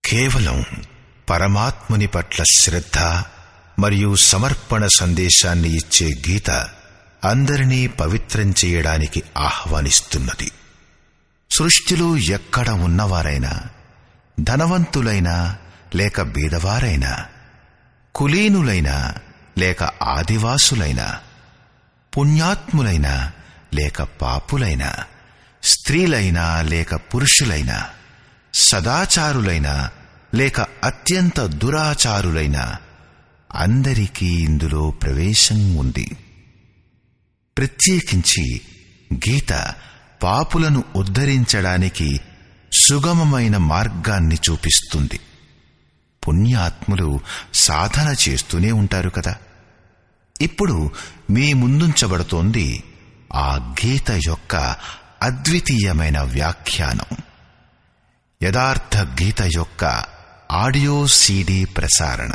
కేవలం పరమాత్ముని పట్ల శ్రద్ధ మరియు సమర్పణ సందేశాన్ని ఇచ్చే గీత అందరినీ పవిత్రం చేయడానికి ఆహ్వానిస్తున్నది సృష్టిలో ఎక్కడ ఉన్నవారైనా ధనవంతులైనా లేక బీదవారైనా కులీనులైనా లేక ఆదివాసులైనా పుణ్యాత్ములైనా లేక పాపులైనా స్త్రీలైనా లేక పురుషులైనా సదాచారులైనా లేక అత్యంత దురాచారులైనా అందరికీ ఇందులో ప్రవేశం ఉంది ప్రత్యేకించి గీత పాపులను ఉద్ధరించడానికి సుగమమైన మార్గాన్ని చూపిస్తుంది పుణ్యాత్ములు సాధన చేస్తూనే ఉంటారు కదా ఇప్పుడు మీ ముందుంచబడుతోంది ఆ గీత యొక్క అద్వితీయమైన వ్యాఖ్యానం యథార్థ గీత యొక్క ఆడియో సీడీ ప్రసారణ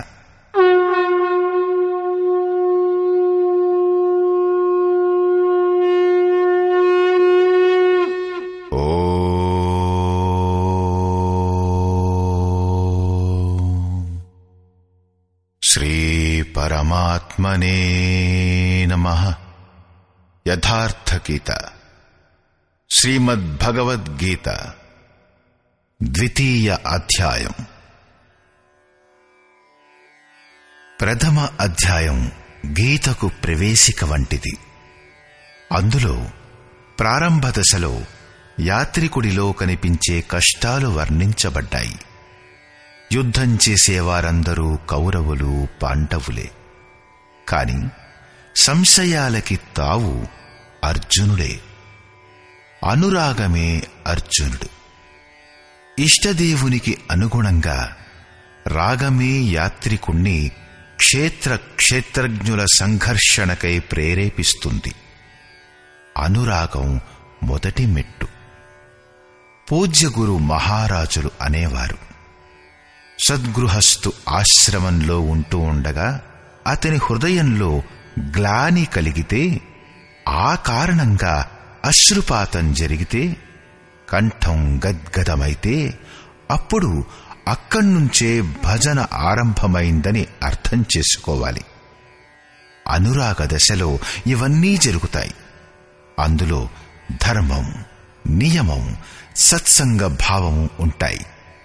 శ్రీ పరమాత్మనే నమ యథార్థ గీత శ్రీమద్భగవద్గీత ద్వితీయ అధ్యాయం ప్రథమ అధ్యాయం గీతకు ప్రవేశిక వంటిది అందులో ప్రారంభ దశలో యాత్రికుడిలో కనిపించే కష్టాలు వర్ణించబడ్డాయి యుద్ధం చేసేవారందరూ కౌరవులు పాండవులే కాని సంశయాలకి తావు అర్జునుడే అనురాగమే అర్జునుడు ఇష్టదేవునికి అనుగుణంగా రాగమే యాత్రికుణ్ణి క్షేత్ర క్షేత్రజ్ఞుల సంఘర్షణకై ప్రేరేపిస్తుంది అనురాగం మొదటి మెట్టు పూజ్యగురు మహారాజులు అనేవారు సద్గృహస్థు ఆశ్రమంలో ఉంటూ ఉండగా అతని హృదయంలో గ్లాని కలిగితే ఆ కారణంగా అశ్రుపాతం జరిగితే కంఠం గద్గదమైతే అప్పుడు అక్కడ్నుంచే భజన ఆరంభమైందని అర్థం చేసుకోవాలి అనురాగ దశలో ఇవన్నీ జరుగుతాయి అందులో ధర్మం నియమం సత్సంగ భావము ఉంటాయి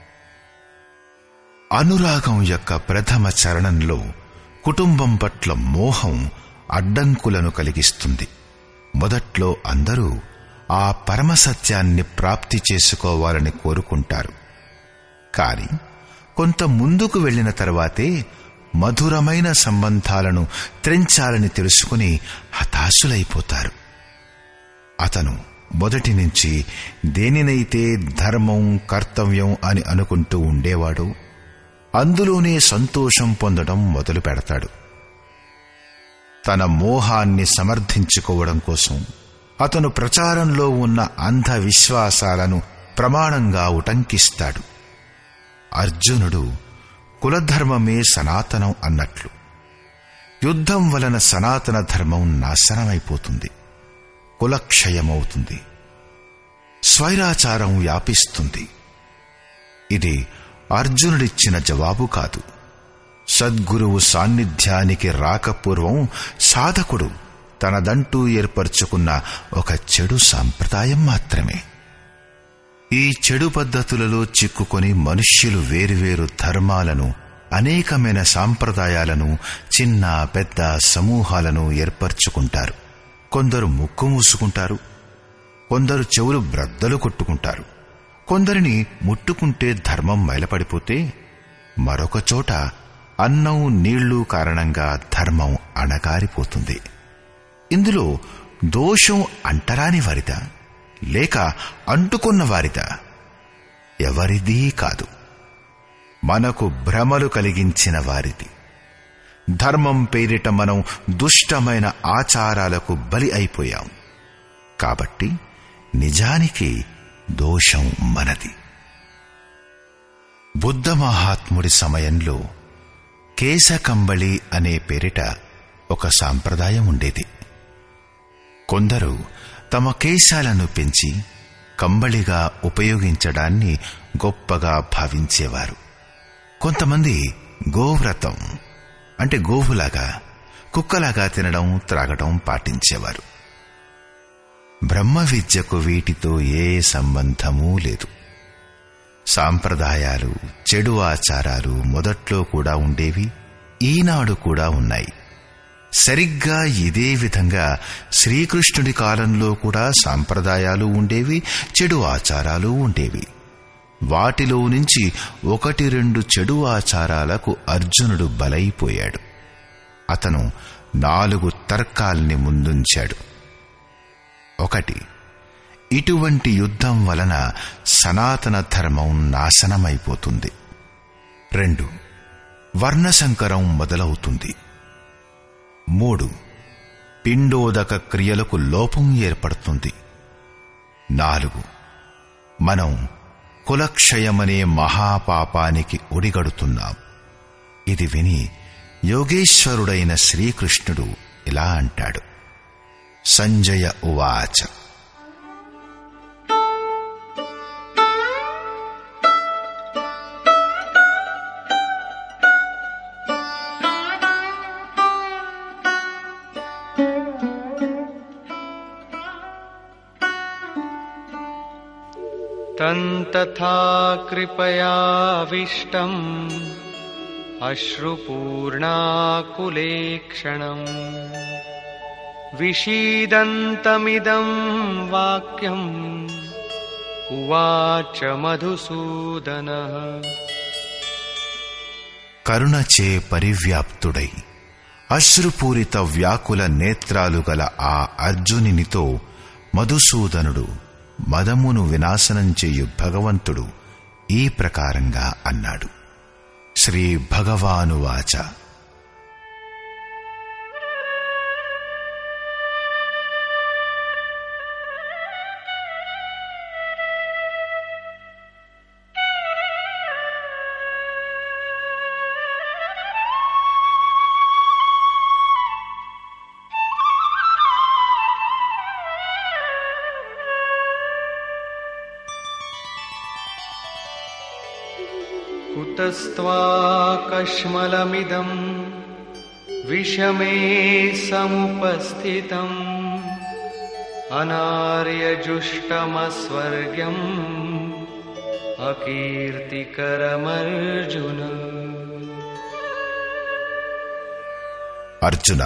అనురాగం యొక్క ప్రథమ చరణంలో కుటుంబం పట్ల మోహం అడ్డంకులను కలిగిస్తుంది మొదట్లో అందరూ ఆ పరమసత్యాన్ని ప్రాప్తి చేసుకోవాలని కోరుకుంటారు కాని కొంత ముందుకు వెళ్లిన తర్వాతే మధురమైన సంబంధాలను త్రెంచాలని తెలుసుకుని హతాశులైపోతారు అతను మొదటి నుంచి దేనినైతే ధర్మం కర్తవ్యం అని అనుకుంటూ ఉండేవాడు అందులోనే సంతోషం పొందడం మొదలు పెడతాడు తన మోహాన్ని సమర్థించుకోవడం కోసం అతను ప్రచారంలో ఉన్న అంధ విశ్వాసాలను ప్రమాణంగా ఉటంకిస్తాడు అర్జునుడు కులధర్మమే సనాతనం అన్నట్లు యుద్ధం వలన సనాతన ధర్మం నాశనమైపోతుంది కులక్షయమవుతుంది స్వైరాచారం వ్యాపిస్తుంది ఇది అర్జునుడిచ్చిన జవాబు కాదు సద్గురువు సాన్నిధ్యానికి రాకపూర్వం సాధకుడు తనదంటూ ఏర్పరచుకున్న ఒక చెడు సాంప్రదాయం మాత్రమే ఈ చెడు పద్ధతులలో చిక్కుకొని మనుష్యులు వేరువేరు ధర్మాలను అనేకమైన సాంప్రదాయాలను చిన్న పెద్ద సమూహాలను ఏర్పరచుకుంటారు కొందరు ముక్కు మూసుకుంటారు కొందరు చెవులు బ్రద్దలు కొట్టుకుంటారు కొందరిని ముట్టుకుంటే ధర్మం మైలపడిపోతే మరొక చోట అన్నం నీళ్లు కారణంగా ధర్మం అణగారిపోతుంది ఇందులో దోషం అంటరాని వారిదా లేక అంటుకున్న వారిదా ఎవరిదీ కాదు మనకు భ్రమలు కలిగించిన వారిది ధర్మం పేరిట మనం దుష్టమైన ఆచారాలకు బలి అయిపోయాం కాబట్టి నిజానికి దోషం మనది బుద్ధ మహాత్ముడి సమయంలో కేశకంబళి అనే పేరిట ఒక సాంప్రదాయం ఉండేది కొందరు తమ కేశాలను పెంచి కంబళిగా ఉపయోగించడాన్ని గొప్పగా భావించేవారు కొంతమంది గోవ్రతం అంటే గోవులాగా కుక్కలాగా తినడం త్రాగడం పాటించేవారు బ్రహ్మ విద్యకు వీటితో ఏ సంబంధమూ లేదు సాంప్రదాయాలు చెడు ఆచారాలు మొదట్లో కూడా ఉండేవి ఈనాడు కూడా ఉన్నాయి సరిగ్గా ఇదే విధంగా శ్రీకృష్ణుడి కాలంలో కూడా సాంప్రదాయాలు ఉండేవి చెడు ఆచారాలు ఉండేవి వాటిలో నుంచి ఒకటి రెండు చెడు ఆచారాలకు అర్జునుడు బలైపోయాడు అతను నాలుగు తర్కాల్ని ముందుంచాడు ఒకటి ఇటువంటి యుద్ధం వలన సనాతన ధర్మం నాశనమైపోతుంది రెండు వర్ణసంకరం మొదలవుతుంది మూడు పిండోదక క్రియలకు లోపం ఏర్పడుతుంది నాలుగు మనం కులక్షయమనే మహాపాపానికి ఒడిగడుతున్నాం ఇది విని యోగేశ్వరుడైన శ్రీకృష్ణుడు ఇలా అంటాడు సంజయ ఉవాచ तन्तथा कृपयाविष्टम् अश्रुपूर्णाकुलेक्षणम् विषीदन्तमिदं वाक्यम् उवाच मधुसूदनः కరుణచే పరివ్యాప్తుడై అశ్రుపూరిత వ్యాకుల నేత్రాలు గల ఆ అర్జునినితో మధుసూదనుడు మదమును వినాశనం చేయు భగవంతుడు ఈ ప్రకారంగా అన్నాడు శ్రీ భగవానువాచ कुतस्त्वाकश्मलमिदम् विषमे समुपस्थितम् अनार्यजुष्टमस्वर्ग्यम् अकीर्तिकरमर्जुन అర్జున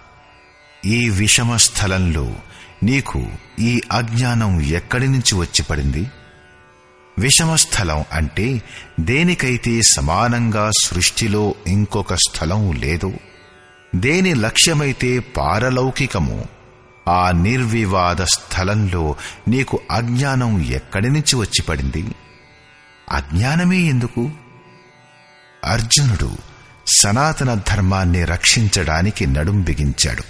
ఈ విషమ స్థలంలో నీకు ఈ అజ్ఞానం ఎక్కడి నుంచి వచ్చి పడింది విషమ స్థలం అంటే దేనికైతే సమానంగా సృష్టిలో ఇంకొక స్థలం లేదో దేని లక్ష్యమైతే పారలౌకికము ఆ నిర్వివాద స్థలంలో నీకు అజ్ఞానం ఎక్కడి నుంచి వచ్చి పడింది అజ్ఞానమే ఎందుకు అర్జునుడు సనాతన ధర్మాన్ని రక్షించడానికి నడుం బిగించాడు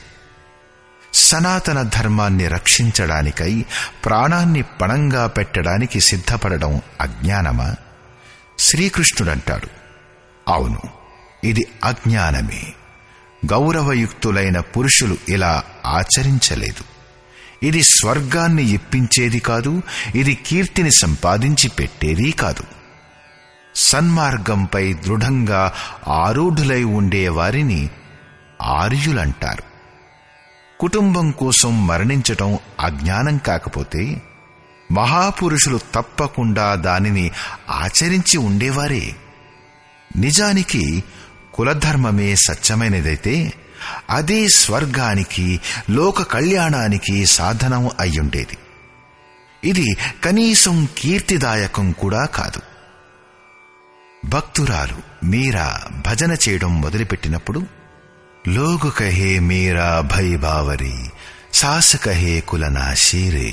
సనాతన ధర్మాన్ని రక్షించడానికై ప్రాణాన్ని పణంగా పెట్టడానికి సిద్ధపడడం అజ్ఞానమా శ్రీకృష్ణుడంటాడు అవును ఇది అజ్ఞానమే గౌరవయుక్తులైన పురుషులు ఇలా ఆచరించలేదు ఇది స్వర్గాన్ని ఇప్పించేది కాదు ఇది కీర్తిని సంపాదించి పెట్టేదీ కాదు సన్మార్గంపై దృఢంగా ఆరూఢులై ఉండేవారిని ఆర్యులంటారు కుటుంబం కోసం మరణించటం అజ్ఞానం కాకపోతే మహాపురుషులు తప్పకుండా దానిని ఆచరించి ఉండేవారే నిజానికి కులధర్మమే సత్యమైనదైతే అదే స్వర్గానికి లోక కళ్యాణానికి సాధనం అయ్యుండేది ఇది కనీసం కీర్తిదాయకం కూడా కాదు భక్తురాలు మీరా భజన చేయడం మొదలుపెట్టినప్పుడు లోగు కహే మీరా భై బావరి సాస్ కహే కులనా షీరే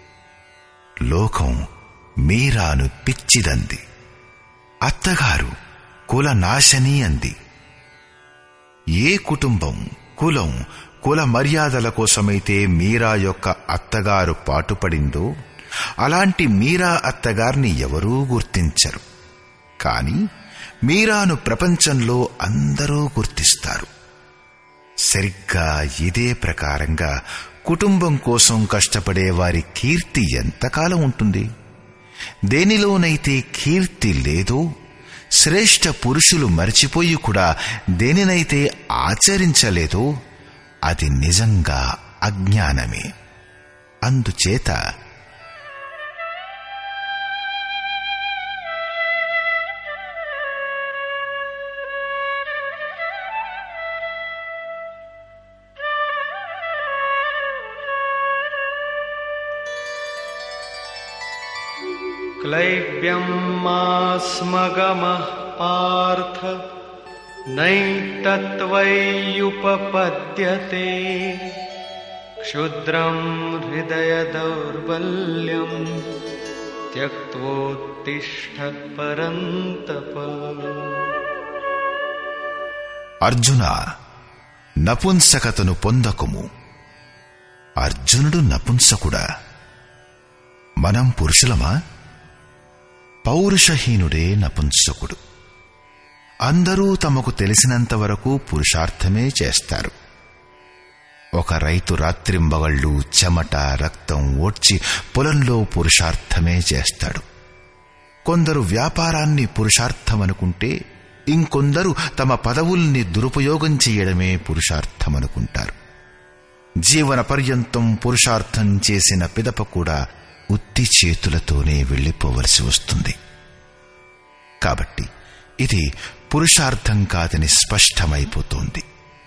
లోకం మీరాను పిచ్చిదంది అత్తగారు కుల నాశని అంది ఏ కుటుంబం కులం కుల మర్యాదల కోసమైతే మీరా యొక్క అత్తగారు పాటుపడిందో అలాంటి మీరా అత్తగారిని ఎవరూ గుర్తించరు కాని మీరాను ప్రపంచంలో అందరూ గుర్తిస్తారు సరిగ్గా ఇదే ప్రకారంగా కుటుంబం కోసం కష్టపడే వారి కీర్తి ఎంతకాలం ఉంటుంది దేనిలోనైతే కీర్తి లేదో శ్రేష్ఠ పురుషులు మరిచిపోయి కూడా దేనినైతే ఆచరించలేదో అది నిజంగా అజ్ఞానమే అందుచేత क्लैब्यं मास्मगमः पार्थ नैतत्त्वय्युपपद्यते क्षुद्रं हृदयदौर्बल्यं त्यक्त्वोत्तिष्ठ परन्तप అర్జున నపుంసకతను పొందకుము అర్జునుడు నపుంసకుడా మనం పురుషులమా పౌరుషహీనుడే నపుంసకుడు అందరూ తమకు తెలిసినంత వరకు పురుషార్థమే చేస్తారు ఒక రైతు రాత్రింబగళ్ళు చెమట రక్తం ఓడ్చి పొలంలో పురుషార్థమే చేస్తాడు కొందరు వ్యాపారాన్ని పురుషార్థమనుకుంటే ఇంకొందరు తమ పదవుల్ని దురుపయోగం చేయడమే పురుషార్థమనుకుంటారు జీవన పర్యంతం పురుషార్థం చేసిన పిదప కూడా ఉత్తి చేతులతోనే వెళ్ళిపోవలసి వస్తుంది కాబట్టి ఇది పురుషార్థం కాదని స్పష్టమైపోతోంది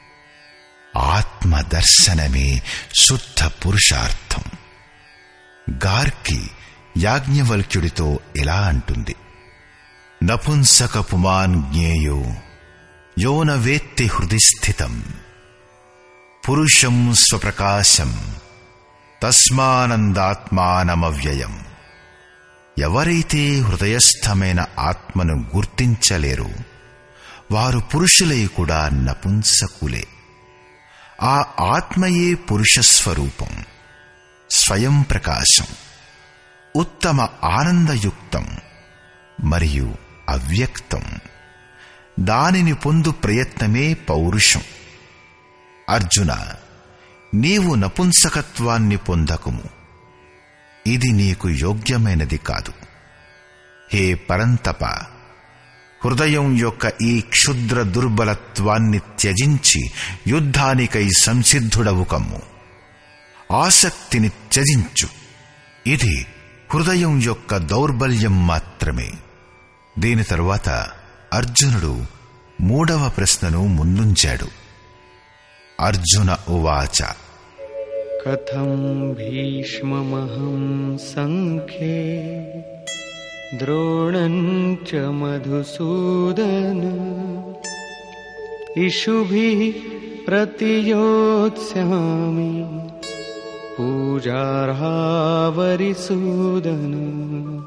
ఆత్మదర్శనమే శుద్ధ పురుషార్థం గార్కి యాజ్ఞవల్క్యుడితో ఎలా అంటుంది నపుంసక పుమాన్ జ్ఞేయో యోన వేత్తి హృది స్థితం పురుషం స్వప్రకాశం తస్మానందాత్మానమవ్యయం ఎవరైతే హృదయస్థమైన ఆత్మను గుర్తించలేరో వారు పురుషులై కూడా నపుంసకులే ఆ ఆత్మయే పురుషస్వరూపం స్వయం ప్రకాశం ఉత్తమ ఆనందయుక్తం మరియు అవ్యక్తం దానిని పొందు ప్రయత్నమే పౌరుషం అర్జున నీవు నపుంసకత్వాన్ని పొందకుము ఇది నీకు యోగ్యమైనది కాదు హే పరంతప హృదయం యొక్క ఈ క్షుద్ర దుర్బలత్వాన్ని త్యజించి యుద్ధానికై సంసిద్ధుడవు కమ్ము ఆసక్తిని త్యజించు ఇది హృదయం యొక్క దౌర్బల్యం మాత్రమే దీని తరువాత అర్జునుడు మూడవ ప్రశ్నను ముందుంచాడు అర్జున ఉవాచ कथं भीष्ममहं सङ्ख्ये द्रोणं च मधुसूदन इषुभिः प्रतियोत्स्यामि पूजार्हावरिसूदन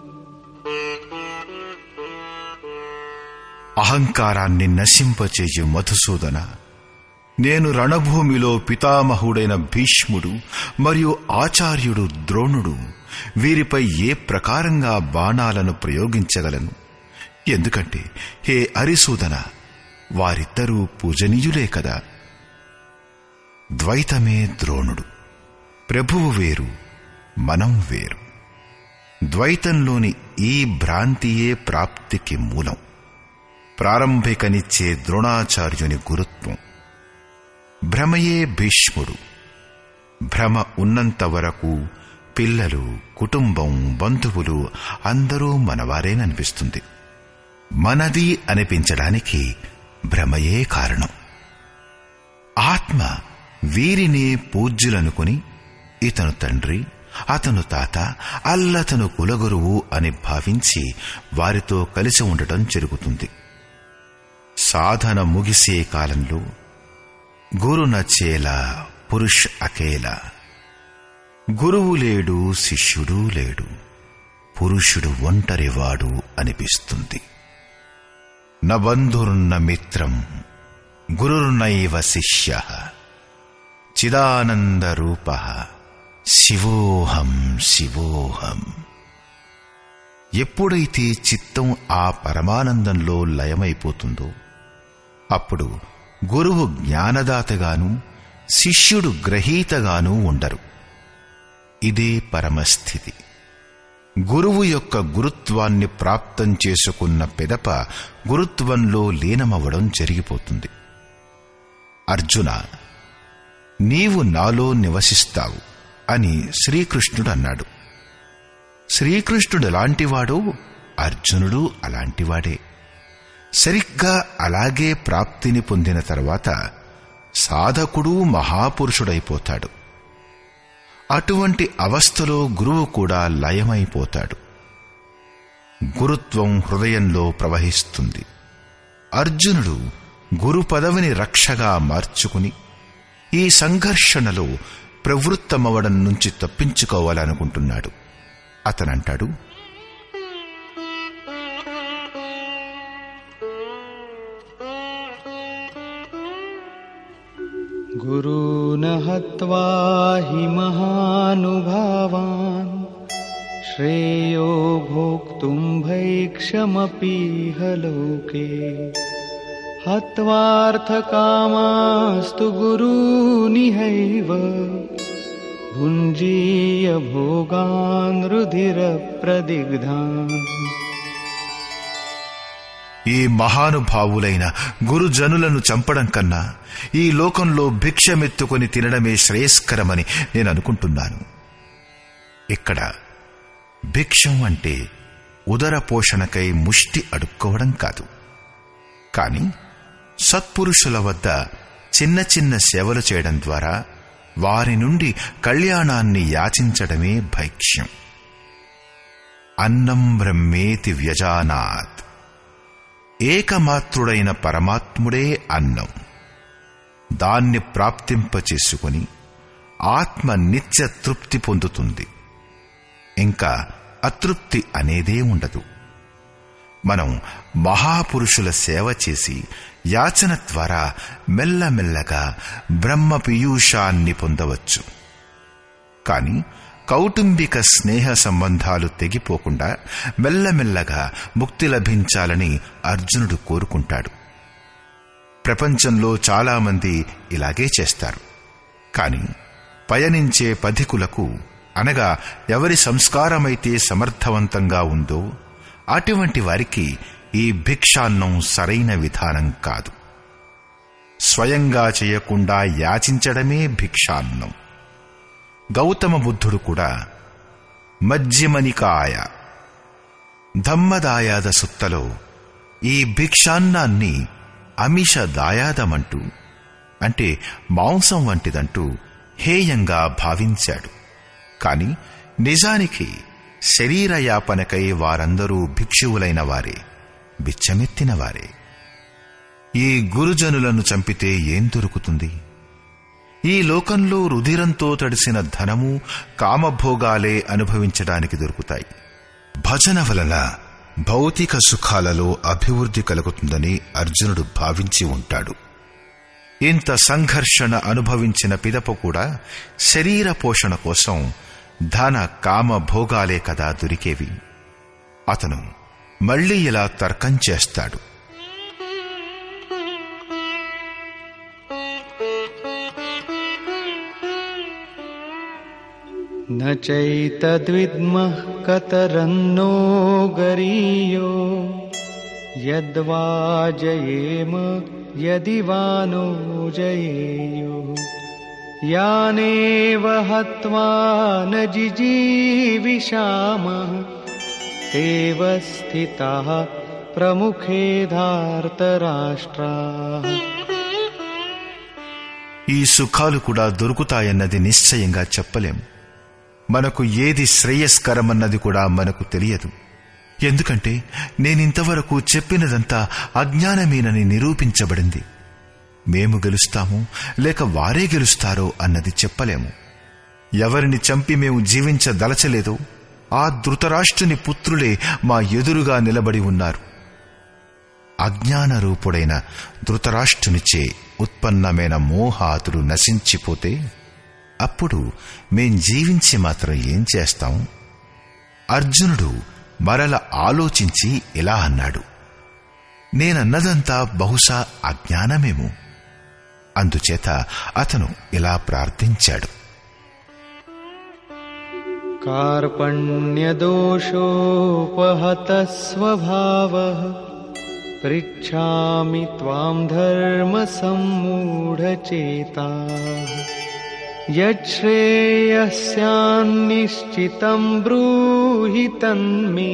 అహంకారాన్ని నశింపచేయు మధుసూదన నేను రణభూమిలో పితామహుడైన భీష్ముడు మరియు ఆచార్యుడు ద్రోణుడు వీరిపై ఏ ప్రకారంగా బాణాలను ప్రయోగించగలను ఎందుకంటే హే అరిసూదన వారిద్దరూ పూజనీయులే కదా ద్వైతమే ద్రోణుడు ప్రభువు వేరు మనం వేరు ద్వైతంలోని ఈ భ్రాంతియే ప్రాప్తికి మూలం ప్రారంభికనిచ్చే ద్రోణాచార్యుని గురుత్వం భ్రమయే భీష్ముడు భ్రమ ఉన్నంత వరకు పిల్లలు కుటుంబం బంధువులు అందరూ మనవారేననిపిస్తుంది మనది అనిపించడానికి భ్రమయే కారణం ఆత్మ వీరినే పూజ్యులనుకుని ఇతను తండ్రి అతను తాత అల్లతను కులగురువు అని భావించి వారితో కలిసి ఉండటం జరుగుతుంది సాధన ముగిసే కాలంలో గురు నచేల పురుష్ అకేల గురువు లేడు శిష్యుడు లేడు పురుషుడు ఒంటరివాడు అనిపిస్తుంది న బంధుర్న మిత్రం గురుర్నైవ శిష్య చిదానందరూప శివోహం శివోహం ఎప్పుడైతే చిత్తం ఆ పరమానందంలో లయమైపోతుందో అప్పుడు గురువు జ్ఞానదాతగాను శిష్యుడు గ్రహీతగాను ఉండరు ఇదే పరమస్థితి గురువు యొక్క గురుత్వాన్ని ప్రాప్తం చేసుకున్న పిదప గురుత్వంలో లీనమవ్వడం జరిగిపోతుంది అర్జున నీవు నాలో నివసిస్తావు అని శ్రీకృష్ణుడు అన్నాడు శ్రీకృష్ణుడు ఎలాంటివాడో అర్జునుడు అలాంటివాడే సరిగ్గా అలాగే ప్రాప్తిని పొందిన తర్వాత సాధకుడు మహాపురుషుడైపోతాడు అటువంటి అవస్థలో గురువు కూడా లయమైపోతాడు గురుత్వం హృదయంలో ప్రవహిస్తుంది అర్జునుడు గురు పదవిని రక్షగా మార్చుకుని ఈ సంఘర్షణలో ప్రవృత్తమవడం నుంచి తప్పించుకోవాలనుకుంటున్నాడు అతనంటాడు गुरून् हत्वा हि महानुभावान् श्रेयो भोक्तुम् भैक्षमपीह लोके हत्वार्थकामास्तु गुरूनिहैव भुञ्जीय भोगान् रुधिरप्रदिग्धान् ఈ మహానుభావులైన గురుజనులను చంపడం కన్నా ఈ లోకంలో భిక్షమెత్తుకొని తినడమే శ్రేయస్కరమని నేను అనుకుంటున్నాను ఇక్కడ భిక్షం అంటే ఉదర పోషణకై ముష్టి అడుక్కోవడం కాదు కాని సత్పురుషుల వద్ద చిన్న చిన్న సేవలు చేయడం ద్వారా వారి నుండి కళ్యాణాన్ని యాచించడమే భైక్ష్యం అన్నం బ్రహ్మేతి వ్యజానాత్ ఏకమాత్రుడైన పరమాత్ముడే అన్నం దాన్ని ప్రాప్తింపచేసుకుని ఆత్మ నిత్య తృప్తి పొందుతుంది ఇంకా అతృప్తి అనేదే ఉండదు మనం మహాపురుషుల సేవ చేసి యాచన ద్వారా మెల్లమెల్లగా బ్రహ్మ పీయూషాన్ని పొందవచ్చు కాని కౌటుంబిక స్నేహ సంబంధాలు తెగిపోకుండా మెల్లమెల్లగా ముక్తి లభించాలని అర్జునుడు కోరుకుంటాడు ప్రపంచంలో చాలామంది ఇలాగే చేస్తారు కాని పయనించే పథికులకు అనగా ఎవరి సంస్కారమైతే సమర్థవంతంగా ఉందో అటువంటి వారికి ఈ భిక్షాన్నం సరైన విధానం కాదు స్వయంగా చేయకుండా యాచించడమే భిక్షాన్నం గౌతమ బుద్ధుడు కూడా మధ్యమనికాయ ధమ్మదాయాద సుత్తలో ఈ భిక్షాన్నాన్ని అమిష దాయాదమంటూ అంటే మాంసం వంటిదంటూ హేయంగా భావించాడు కాని నిజానికి శరీరయాపనకై వారందరూ భిక్షువులైన వారే బిచ్చమెత్తిన వారే ఈ గురుజనులను చంపితే ఏం దొరుకుతుంది ఈ లోకంలో రుధిరంతో తడిసిన ధనము కామభోగాలే అనుభవించడానికి దొరుకుతాయి భజన వలన భౌతిక సుఖాలలో అభివృద్ధి కలుగుతుందని అర్జునుడు భావించి ఉంటాడు ఇంత సంఘర్షణ అనుభవించిన పిదప కూడా శరీర పోషణ కోసం ధన కామ భోగాలే కదా దొరికేవి అతను మళ్లీ ఇలా తర్కం చేస్తాడు न चैतद्विद्मः कतरन्नो गरीयो यद्वा जयेम यदि वा नो जयेयो यानेव हत्वा न जिजीविषामः तेव स्थिताः प्रमुखे धार्तराष्ट्राः ఈ సుఖాలు కూడా దొరుకుతాయన్నది నిశ్చయంగా చెప్పలేం మనకు ఏది శ్రేయస్కరమన్నది కూడా మనకు తెలియదు ఎందుకంటే నేనింతవరకు చెప్పినదంతా అజ్ఞానమేనని నిరూపించబడింది మేము గెలుస్తాము లేక వారే గెలుస్తారో అన్నది చెప్పలేము ఎవరిని చంపి మేము జీవించదలచలేదో ఆ ధృతరాష్ట్రుని పుత్రులే మా ఎదురుగా నిలబడి ఉన్నారు అజ్ఞాన రూపుడైన ధృతరాష్ట్రునిచే ఉత్పన్నమైన మోహాతులు నశించిపోతే అప్పుడు మేం జీవించి మాత్రం ఏం చేస్తాం అర్జునుడు మరల ఆలోచించి ఇలా అన్నాడు నేనన్నదంతా బహుశా అజ్ఞానమేమో అందుచేత అతను ఇలా ప్రార్థించాడు कार्पण्यदोषोपहतः स्वभावः पृच्छामि त्वां धर्मसम्मूढचेताः यच्छ्रेयस्यान्निश्चितं ब्रूहि तन्मे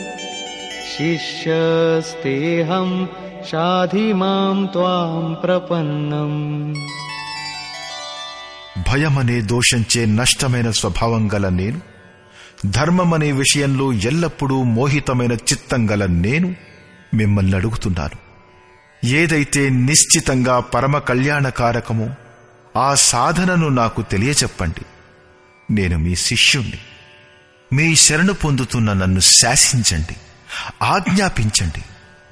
शिष्यस्तेऽहं शाधि मां त्वां प्रपन्नम् భయమనే దోషంచే నష్టమైన స్వభావం గల నేను ధర్మమనే విషయంలో ఎల్లప్పుడూ మోహితమైన చిత్తం గల నేను మిమ్మల్ని అడుగుతున్నాను ఏదైతే నిశ్చితంగా పరమ కళ్యాణకారకమో ఆ సాధనను నాకు తెలియచెప్పండి నేను మీ శిష్యుణ్ణి మీ శరణు పొందుతున్న నన్ను శాసించండి ఆజ్ఞాపించండి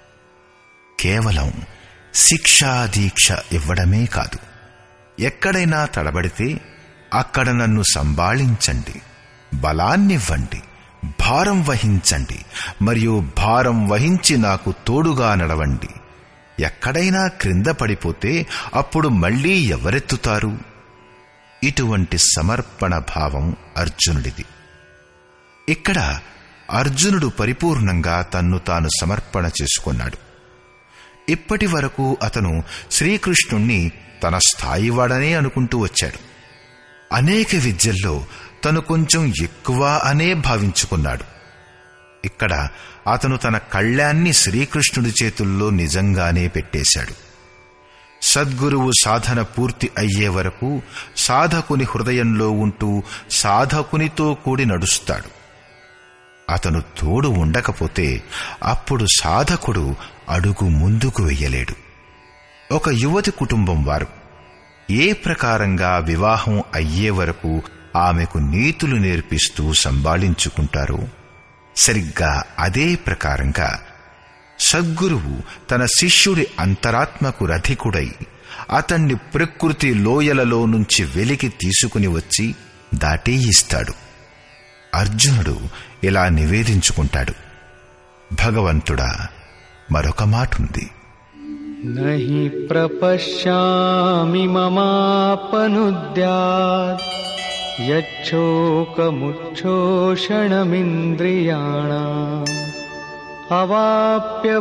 కేవలం శిక్షా దీక్ష ఇవ్వడమే కాదు ఎక్కడైనా తడబడితే అక్కడ నన్ను సంబాళించండి బలాన్నివ్వండి భారం వహించండి మరియు భారం వహించి నాకు తోడుగా నడవండి ఎక్కడైనా క్రింద పడిపోతే అప్పుడు మళ్ళీ ఎవరెత్తుతారు ఇటువంటి సమర్పణ భావం అర్జునుడిది ఇక్కడ అర్జునుడు పరిపూర్ణంగా తన్ను తాను సమర్పణ చేసుకున్నాడు ఇప్పటి వరకు అతను శ్రీకృష్ణుణ్ణి తన స్థాయివాడనే అనుకుంటూ వచ్చాడు అనేక విద్యల్లో తను కొంచెం ఎక్కువ అనే భావించుకున్నాడు ఇక్కడ అతను తన కళ్యాన్ని శ్రీకృష్ణుడి చేతుల్లో నిజంగానే పెట్టేశాడు సద్గురువు సాధన పూర్తి అయ్యే వరకు సాధకుని హృదయంలో ఉంటూ సాధకునితో కూడి నడుస్తాడు అతను తోడు ఉండకపోతే అప్పుడు సాధకుడు అడుగు ముందుకు వెయ్యలేడు ఒక యువతి కుటుంబం వారు ఏ ప్రకారంగా వివాహం అయ్యే వరకు ఆమెకు నీతులు నేర్పిస్తూ సంబాళించుకుంటారో సరిగ్గా అదే ప్రకారంగా సద్గురువు తన శిష్యుడి అంతరాత్మకు రథికుడై అతన్ని ప్రకృతి లోయలలో నుంచి వెలికి తీసుకుని వచ్చి దాటేయిస్తాడు అర్జునుడు ఇలా నివేదించుకుంటాడు భగవంతుడా మరొక మాటుంది न हि प्रपश्यामि ममापनुद्यात् यच्छोकमुच्छोषणमिन्द्रियाणाम् अवाप्य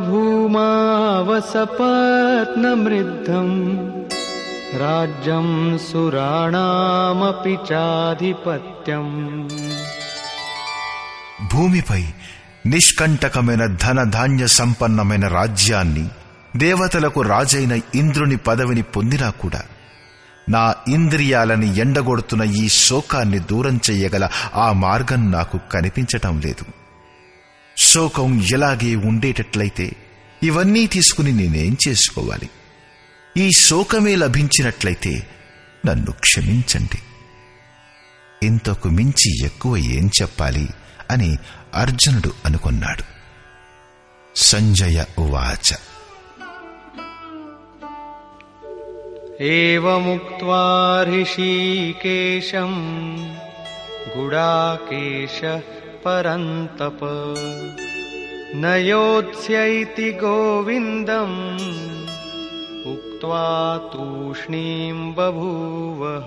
भूमावसपत्नमृद्धम् राज्यम् सुराणामपि चाधिपत्यम् భూమిపై నిష్కంటకమైన ధన ధాన్య సంపన్నమైన రాజ్యాన్ని దేవతలకు రాజైన ఇంద్రుని పదవిని పొందినా కూడా నా ఇంద్రియాలని ఎండగొడుతున్న ఈ శోకాన్ని దూరం చెయ్యగల ఆ మార్గం నాకు కనిపించటం లేదు శోకం ఎలాగే ఉండేటట్లయితే ఇవన్నీ తీసుకుని నేనేం చేసుకోవాలి ఈ శోకమే లభించినట్లయితే నన్ను క్షమించండి ఇంతకు మించి ఎక్కువ ఏం చెప్పాలి అని అర్జునుడు అనుకున్నాడు సంజయ ఉవాచ एवमुक्त्वा ऋषिकेशम् गुडाकेशः परन्तप न योत्स्य इति गोविन्दम् उक्त्वा तूष्णीम् बभूवः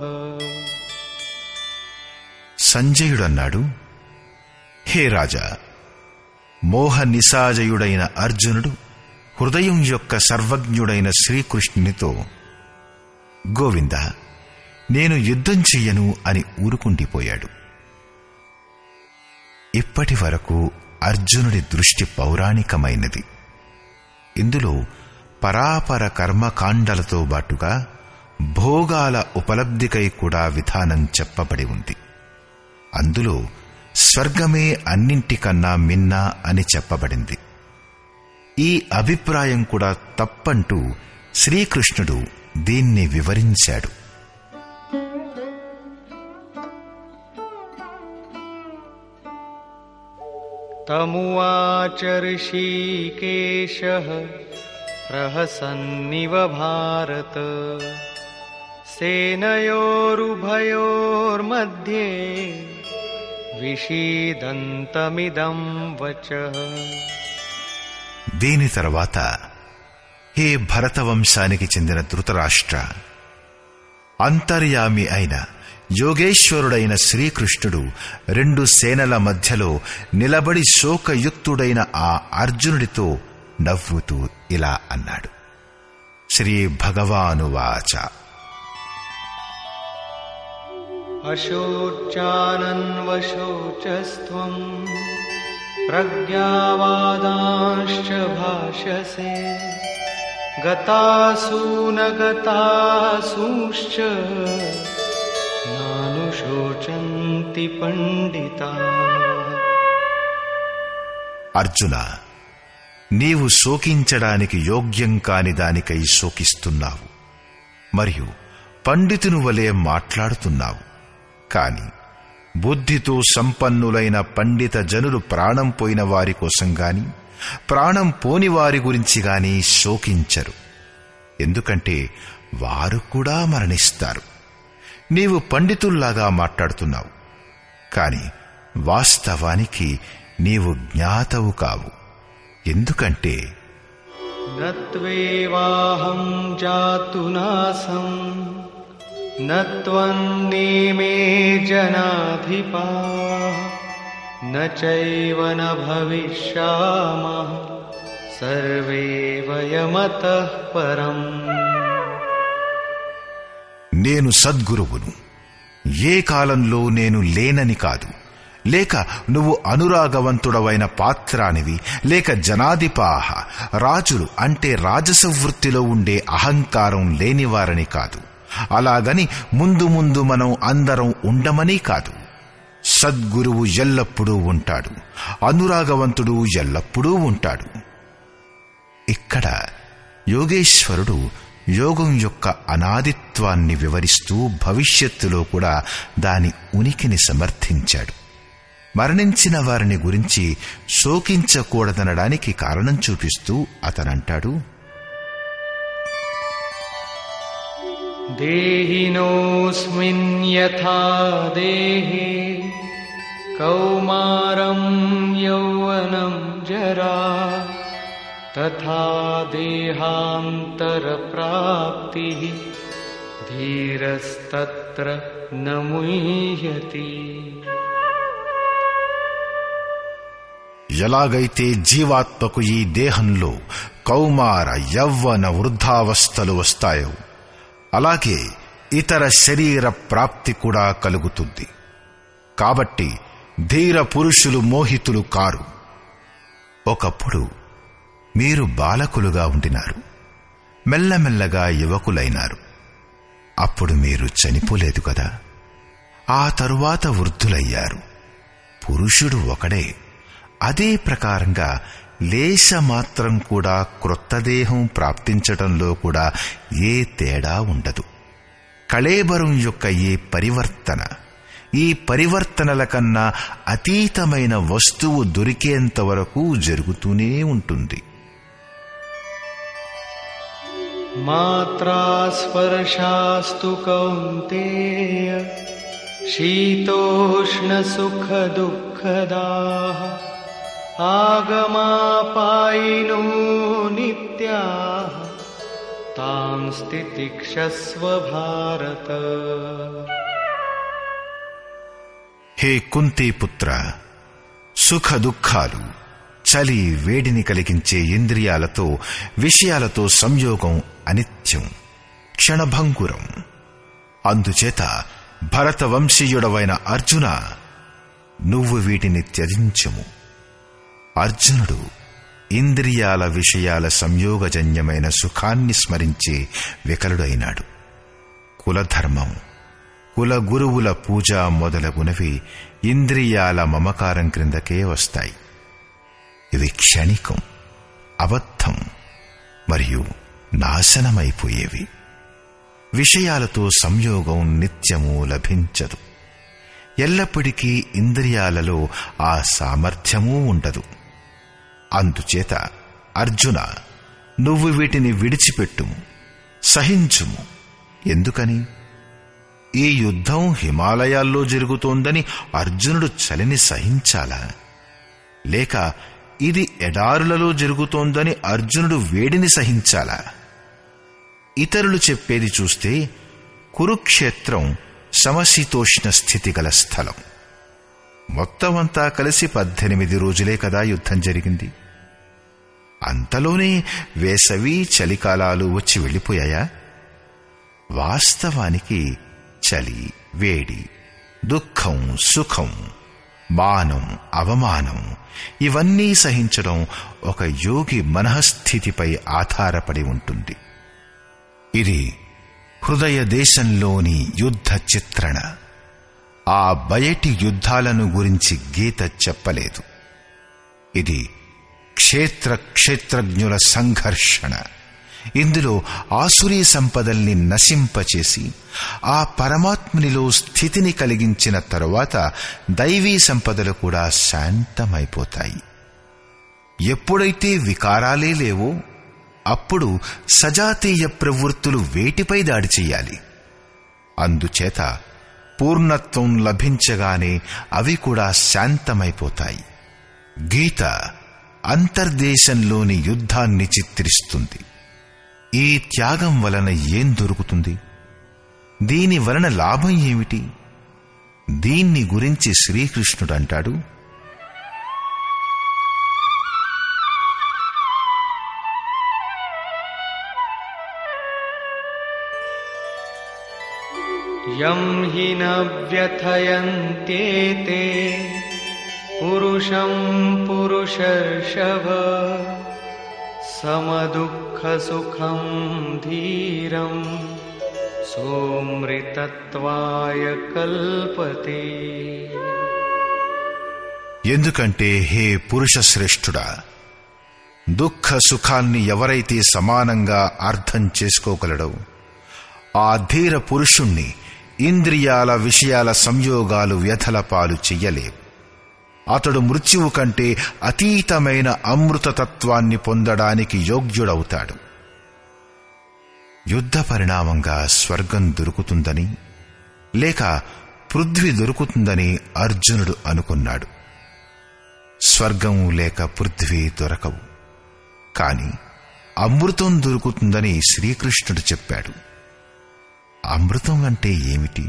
సంజయుడన్నాడు హే రాజా మోహ నిసాజయుడైన అర్జునుడు హృదయం యొక్క సర్వజ్ఞుడైన శ్రీకృష్ణునితో గోవింద నేను యుద్ధం చెయ్యను అని ఊరుకుండిపోయాడు ఇప్పటి వరకు అర్జునుడి దృష్టి పౌరాణికమైనది ఇందులో పరాపర కర్మకాండలతో బాటుగా భోగాల ఉపలబ్ధికై కూడా విధానం చెప్పబడి ఉంది అందులో స్వర్గమే అన్నింటికన్నా మిన్న అని చెప్పబడింది ఈ అభిప్రాయం కూడా తప్పంటూ శ్రీకృష్ణుడు దీన్ని వివరించాడు तमुवाच ऋषिकेशः प्रहसन्निव भारत सेनयोरुभयोर्मध्ये विषीदन्तमिदं वचः దీని తర్వాత హే భరతవంశానికి చెందిన ధృతరాష్ట్ర అంతర్యామి అయిన యోగేశ్వరుడైన శ్రీకృష్ణుడు రెండు సేనల మధ్యలో నిలబడి శోకయుక్తుడైన ఆ అర్జునుడితో నవ్వుతూ ఇలా అన్నాడు శ్రీ భగవానువాచ अशोचानन्वशोचस्त्वम् प्रज्ञावादांश्च भाषसे गतासु न गतासूंश्च नानुशोचन्ति पण्डिताः అర్జున నీవు శోకించడానికి యోగ్యం కాని దానికై శోకిస్తున్నావు మరియు పండితుని వలె మాట్లాడుతున్నావు కాని బుద్ధితో సంపన్నులైన పండిత జనులు ప్రాణం పోయిన వారి కోసం గాని ప్రాణం పోని వారి గురించి గాని శోకించరు ఎందుకంటే వారు కూడా మరణిస్తారు నీవు పండితుల్లాగా మాట్లాడుతున్నావు కాని వాస్తవానికి నీవు జ్ఞాతవు కావు ఎందుకంటే न त्वेवाहं जातु नासम् न त्वन्नेमे जनाधिपा न चैव न भविष्यामः सर्वे वयमतः परम् నేను సద్గురువును ఏ కాలంలో నేను లేనని కాదు లేక నువ్వు అనురాగవంతుడవైన పాత్రానివి లేక జనాధిపాహ రాజులు అంటే రాజస వృత్తిలో ఉండే అహంకారం లేనివారని కాదు అలాగని ముందు ముందు మనం అందరం ఉండమని కాదు సద్గురువు ఎల్లప్పుడూ ఉంటాడు అనురాగవంతుడు ఎల్లప్పుడూ ఉంటాడు ఇక్కడ యోగేశ్వరుడు యోగం యొక్క అనాదిత్వాన్ని వివరిస్తూ భవిష్యత్తులో కూడా దాని ఉనికిని సమర్థించాడు మరణించిన వారిని గురించి శోకించకూడదనడానికి కారణం చూపిస్తూ అతనంటాడు देहिनोऽस्मिन् यथा देहे कौमारं यौवनं जरा तथा देहान्तरप्राप्तिः धीरस्तत्र न मुह्यति ఎలాగైతే జీవాత్మకు ఈ దేహంలో కౌమార యవ్వన వృద్ధావస్థలు వస్తాయో అలాగే ఇతర శరీర ప్రాప్తి కూడా కలుగుతుంది కాబట్టి ధీర పురుషులు మోహితులు కారు ఒకప్పుడు మీరు బాలకులుగా ఉండినారు మెల్లమెల్లగా యువకులైనారు అప్పుడు మీరు చనిపోలేదు కదా ఆ తరువాత వృద్ధులయ్యారు పురుషుడు ఒకడే అదే ప్రకారంగా లేశ మాత్రం కూడా క్రొత్త దేహం ప్రాప్తించటంలో కూడా ఏ తేడా ఉండదు కళేబరం యొక్క ఏ పరివర్తన ఈ పరివర్తనల కన్నా అతీతమైన వస్తువు దొరికేంత వరకు జరుగుతూనే ఉంటుంది मात्रा स्पर्शास्तु कौन्तेय शीतोष्णसुखदुःखदाः आगमापायिनो नित्याः तां स्थितिक्षस्व भारत హే కుంతి పుత్ర సుఖ దుఃఖాలు చలి వేడిని కలిగించే ఇంద్రియాలతో విషయాలతో సంయోగం అనిత్యం క్షణభంగురం అందుచేత భరతవంశీయుడవైన అర్జున నువ్వు వీటిని త్యజించుము అర్జునుడు ఇంద్రియాల విషయాల సంయోగజన్యమైన సుఖాన్ని స్మరించే వికలుడైనాడు కులధర్మం కుల గురువుల పూజ మొదలగునవి ఇంద్రియాల మమకారం క్రిందకే వస్తాయి ఇవి క్షణికం అబద్ధం మరియు నాశనమైపోయేవి విషయాలతో సంయోగం నిత్యము లభించదు ఎల్లప్పటికీ ఇంద్రియాలలో ఆ సామర్థ్యమూ ఉండదు అందుచేత అర్జున నువ్వు వీటిని విడిచిపెట్టుము సహించుము ఎందుకని ఈ యుద్ధం హిమాలయాల్లో జరుగుతోందని అర్జునుడు చలిని సహించాలా లేక ఇది ఎడారులలో జరుగుతోందని అర్జునుడు వేడిని సహించాలా ఇతరులు చెప్పేది చూస్తే కురుక్షేత్రం సమశీతోష్ణ స్థితి గల స్థలం మొత్తం అంతా కలిసి పద్దెనిమిది రోజులే కదా యుద్ధం జరిగింది అంతలోనే వేసవి చలికాలాలు వచ్చి వెళ్ళిపోయాయా వాస్తవానికి చలి వేడి దుఃఖం సుఖం మానం అవమానం ఇవన్నీ సహించడం ఒక యోగి మనఃస్థితిపై ఆధారపడి ఉంటుంది ఇది హృదయ దేశంలోని యుద్ధ చిత్రణ ఆ బయటి యుద్ధాలను గురించి గీత చెప్పలేదు ఇది క్షేత్ర క్షేత్రజ్ఞుల సంఘర్షణ ఇందులో ఆసురీ సంపదల్ని నశింపచేసి ఆ పరమాత్మునిలో స్థితిని కలిగించిన తరువాత దైవీ సంపదలు కూడా శాంతమైపోతాయి ఎప్పుడైతే వికారాలే లేవో అప్పుడు సజాతీయ ప్రవృత్తులు వేటిపై దాడి చెయ్యాలి అందుచేత పూర్ణత్వం లభించగానే అవి కూడా శాంతమైపోతాయి గీత అంతర్దేశంలోని యుద్ధాన్ని చిత్రిస్తుంది ఈ త్యాగం వలన ఏం దొరుకుతుంది దీని వలన లాభం ఏమిటి దీన్ని గురించి శ్రీకృష్ణుడు అంటాడు यं हि न व्यथयन्त्येते पुरुषं पुरुषर्षभ समदुःखसुखं धीरम् सोमृतत्वाय कल्पते ఎందుకంటే హే పురుష శ్రేష్ఠుడా దుఃఖ సుఖాన్ని ఎవరైతే సమానంగా అర్థం చేసుకోగలడో ఆ ధీర పురుషుణ్ణి ఇంద్రియాల విషయాల సంయోగాలు వ్యథల పాలు చెయ్యలేవు అతడు మృత్యువు కంటే అతీతమైన అమృతతత్వాన్ని పొందడానికి యోగ్యుడవుతాడు యుద్ధ పరిణామంగా స్వర్గం దొరుకుతుందని లేక పృథ్వీ దొరుకుతుందని అర్జునుడు అనుకున్నాడు స్వర్గం లేక పృథ్వీ దొరకవు కాని అమృతం దొరుకుతుందని శ్రీకృష్ణుడు చెప్పాడు అమృతం అంటే ఏమిటి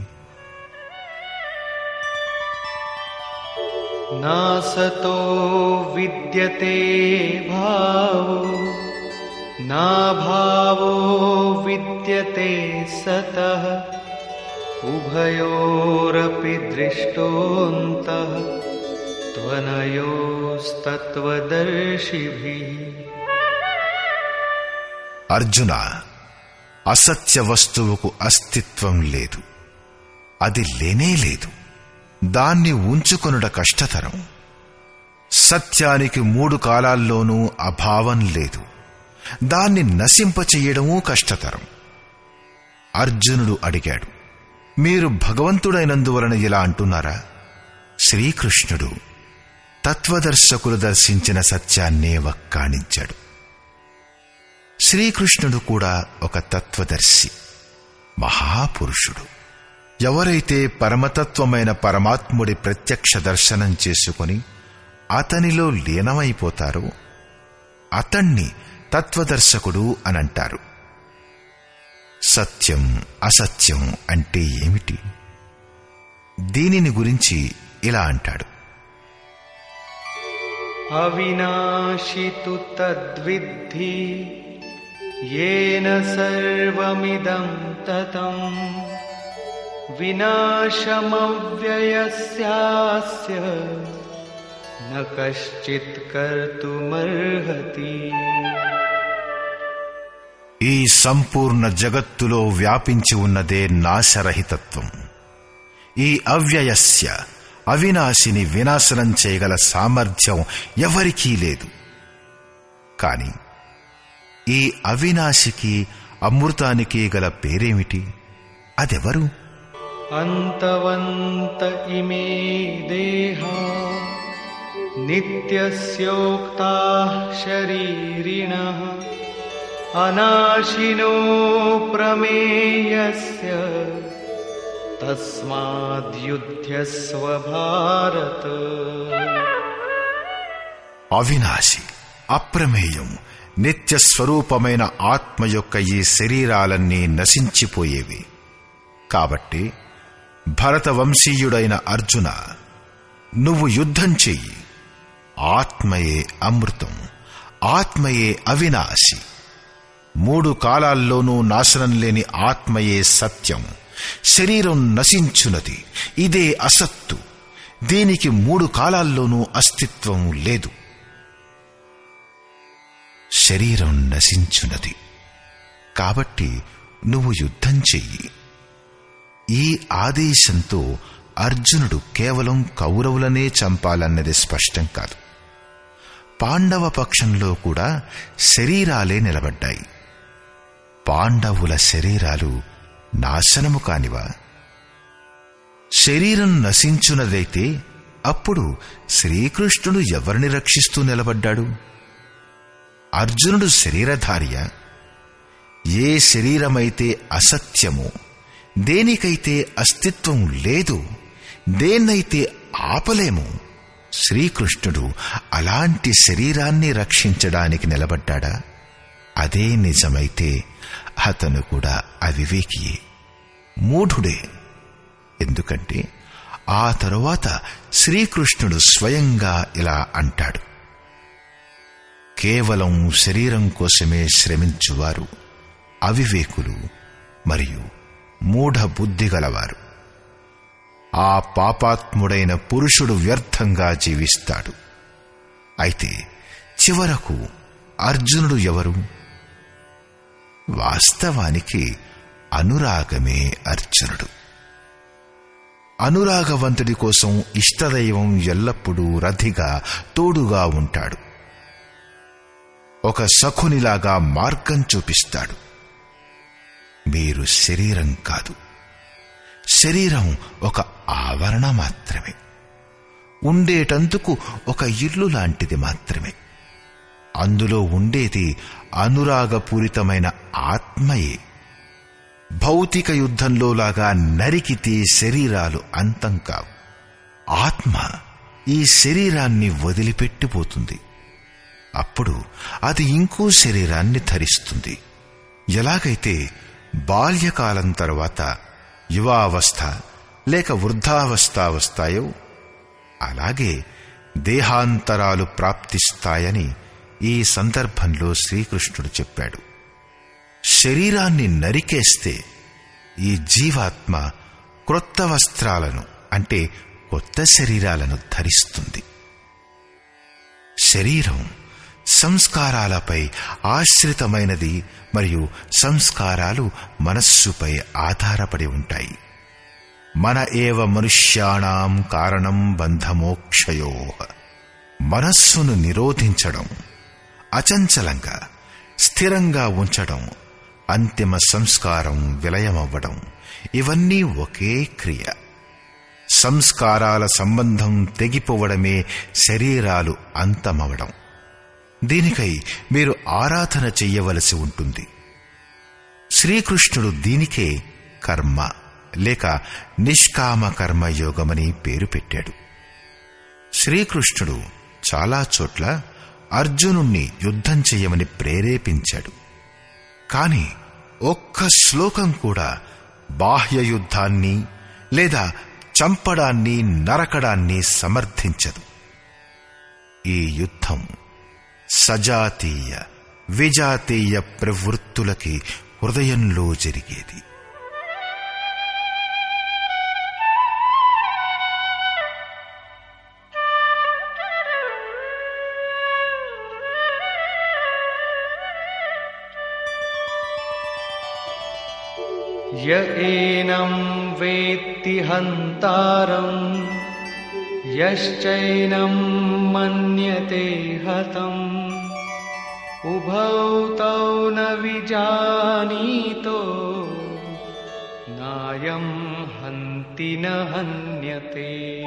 नासतो विद्यते भावो नाभावो विद्यते सतः उभयोरपि दृष्टोऽन्तः त्वनयोस्तत्त्वदर्शिभिः అర్జున అసత్య వస్తువుకు అస్తిత్వం లేదు అది లేనే లేదు దాన్ని ఉంచుకొనుట కష్టతరం సత్యానికి మూడు కాలాల్లోనూ అభావం లేదు దాన్ని నశింపచెయ్యడమూ కష్టతరం అర్జునుడు అడిగాడు మీరు భగవంతుడైనందువలన ఇలా అంటున్నారా శ్రీకృష్ణుడు తత్వదర్శకులు దర్శించిన సత్యాన్నే వక్కాణించాడు శ్రీకృష్ణుడు కూడా ఒక తత్వదర్శి మహాపురుషుడు ఎవరైతే పరమతత్వమైన పరమాత్ముడి ప్రత్యక్ష దర్శనం చేసుకొని అతనిలో లీనమైపోతారో అతణ్ణి తత్వదర్శకుడు అనంటారు సత్యం అసత్యం అంటే ఏమిటి దీనిని గురించి ఇలా అంటాడు अविनाशि तु तद्विद्धि येन सर्वमिदं ततम् विनाशमव्ययस्यास्य न कश्चित् कर्तुमर्हति ఈ సంపూర్ణ జగత్తులో వ్యాపించి ఉన్నదే నాశరహితత్వం ఈ అవ్యయస్య అవినాశిని వినాశనం చేయగల సామర్థ్యం ఎవరికీ లేదు కాని ఈ అవినాశికి అమృతానికి గల పేరేమిటి అదెవరు अन्तवन्त इमे देहा नित्यस्योक्ताः शरीरिणः अनाशिनो प्रमेयस्य तस्माद्युध्यस्व भारत అవినాశి అప్రమేయం నిత్య స్వరూపమైన ఆత్మ యొక్క ఈ శరీరాలన్నీ నశించిపోయేవి కాబట్టి భరత వంశీయుడైన అర్జున నువ్వు యుద్ధం చెయ్యి ఆత్మయే అమృతం ఆత్మయే అవినాశి మూడు కాలాల్లోనూ నాశనం లేని ఆత్మయే సత్యం శరీరం నశించునది ఇదే అసత్తు దీనికి మూడు కాలాల్లోనూ అస్తిత్వం లేదు శరీరం నశించునది కాబట్టి నువ్వు యుద్ధం చెయ్యి ఈ ఆదేశంతో అర్జునుడు కేవలం కౌరవులనే చంపాలన్నది స్పష్టం కాదు పాండవ పక్షంలో కూడా శరీరాలే నిలబడ్డాయి పాండవుల శరీరాలు నాశనము కానివా శరీరం నశించునదైతే అప్పుడు శ్రీకృష్ణుడు ఎవరిని రక్షిస్తూ నిలబడ్డాడు అర్జునుడు శరీరధార్య ఏ శరీరమైతే అసత్యమో దేనికైతే అస్తిత్వం లేదు దేన్నైతే ఆపలేము శ్రీకృష్ణుడు అలాంటి శరీరాన్ని రక్షించడానికి నిలబడ్డాడా అదే నిజమైతే అతను కూడా అవివేకియే మూఢుడే ఎందుకంటే ఆ తరువాత శ్రీకృష్ణుడు స్వయంగా ఇలా అంటాడు కేవలం శరీరం కోసమే శ్రమించువారు అవివేకులు మరియు మూఢ బుద్ధి గలవారు ఆ పాపాత్ముడైన పురుషుడు వ్యర్థంగా జీవిస్తాడు అయితే చివరకు అర్జునుడు ఎవరు వాస్తవానికి అనురాగమే అర్జునుడు అనురాగవంతుడి కోసం ఇష్టదైవం ఎల్లప్పుడూ రథిగా తోడుగా ఉంటాడు ఒక సఖునిలాగా మార్గం చూపిస్తాడు మీరు శరీరం కాదు శరీరం ఒక ఆవరణ మాత్రమే ఉండేటందుకు ఒక ఇల్లు లాంటిది మాత్రమే అందులో ఉండేది అనురాగపూరితమైన ఆత్మయే భౌతిక యుద్ధంలో లాగా నరికితే శరీరాలు అంతం కావు ఆత్మ ఈ శరీరాన్ని వదిలిపెట్టిపోతుంది అప్పుడు అది ఇంకో శరీరాన్ని ధరిస్తుంది ఎలాగైతే బాల్యకాలం తర్వాత యువావస్థ లేక వృద్ధావస్థ వస్తాయో అలాగే దేహాంతరాలు ప్రాప్తిస్తాయని ఈ సందర్భంలో శ్రీకృష్ణుడు చెప్పాడు శరీరాన్ని నరికేస్తే ఈ జీవాత్మ క్రొత్త వస్త్రాలను అంటే కొత్త శరీరాలను ధరిస్తుంది శరీరం సంస్కారాలపై ఆశ్రితమైనది మరియు సంస్కారాలు మనస్సుపై ఆధారపడి ఉంటాయి మన ఏవ మనుష్యాణం కారణం బంధమోక్షయో మనస్సును నిరోధించడం అచంచలంగా స్థిరంగా ఉంచడం అంతిమ సంస్కారం విలయమవ్వడం ఇవన్నీ ఒకే క్రియ సంస్కారాల సంబంధం తెగిపోవడమే శరీరాలు అంతమవడం దీనికై మీరు ఆరాధన చెయ్యవలసి ఉంటుంది శ్రీకృష్ణుడు దీనికే కర్మ లేక నిష్కామ కర్మయోగమని పేరు పెట్టాడు శ్రీకృష్ణుడు చాలా చోట్ల అర్జునుణ్ణి యుద్ధం చెయ్యమని ప్రేరేపించాడు కాని ఒక్క శ్లోకం కూడా బాహ్య యుద్ధాన్ని లేదా చంపడాన్ని నరకడాన్ని సమర్థించదు ఈ యుద్ధం సజాతీయ విజాతీయ ప్రవృత్తులకి హృదయంలో జరిగేది य एनं वेत्ति हन्तारम् यश्चैनं मन्यते हतम् उभौ तौ न विजानीतो नायं हन्ति न हन्यते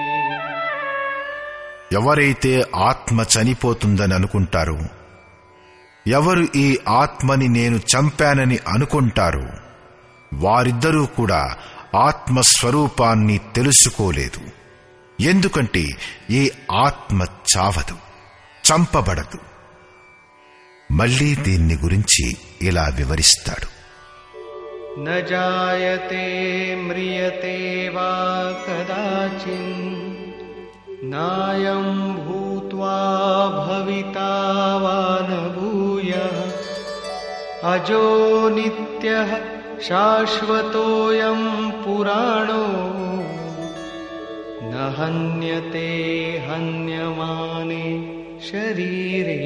ఎవరైతే ఆత్మ చనిపోతుందని అనుకుంటారో ఎవరు ఈ ఆత్మని నేను చంపానని అనుకుంటారో వారిద్దరూ కూడా ఆత్మస్వరూపాన్ని తెలుసుకోలేదు ఎందుకంటే ఈ ఆత్మ చావదు చంపబడదు మళ్ళీ దీన్ని గురించి ఇలా వివరిస్తాడు न जायते म्रियते वा कदाचिन् नायं भूत्वा भविता वा न भूयः अजो नित्यः शाश्वतोऽयं पुराणो न हन्यते हन्यमाने शरीरे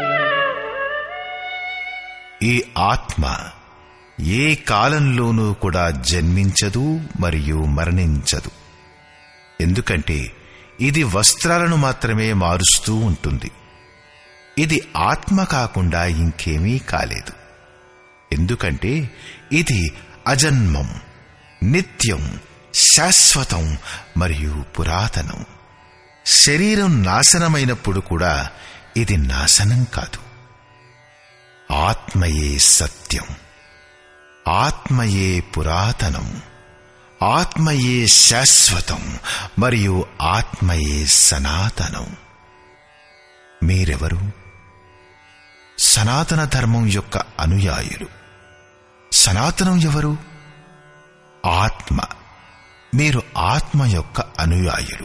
ఈ ఆత్మ ఏ కాలంలోనూ కూడా జన్మించదు మరియు మరణించదు ఎందుకంటే ఇది వస్త్రాలను మాత్రమే మారుస్తూ ఉంటుంది ఇది ఆత్మ కాకుండా ఇంకేమీ కాలేదు ఎందుకంటే ఇది అజన్మం నిత్యం శాశ్వతం మరియు పురాతనం శరీరం నాశనమైనప్పుడు కూడా ఇది నాశనం కాదు ఆత్మయే సత్యం ఆత్మయే పురాతనం ఆత్మయే శాశ్వతం మరియు ఆత్మయే సనాతనం మీరెవరు సనాతన ధర్మం యొక్క అనుయాయులు సనాతనం ఎవరు ఆత్మ మీరు ఆత్మ యొక్క అనుయాయులు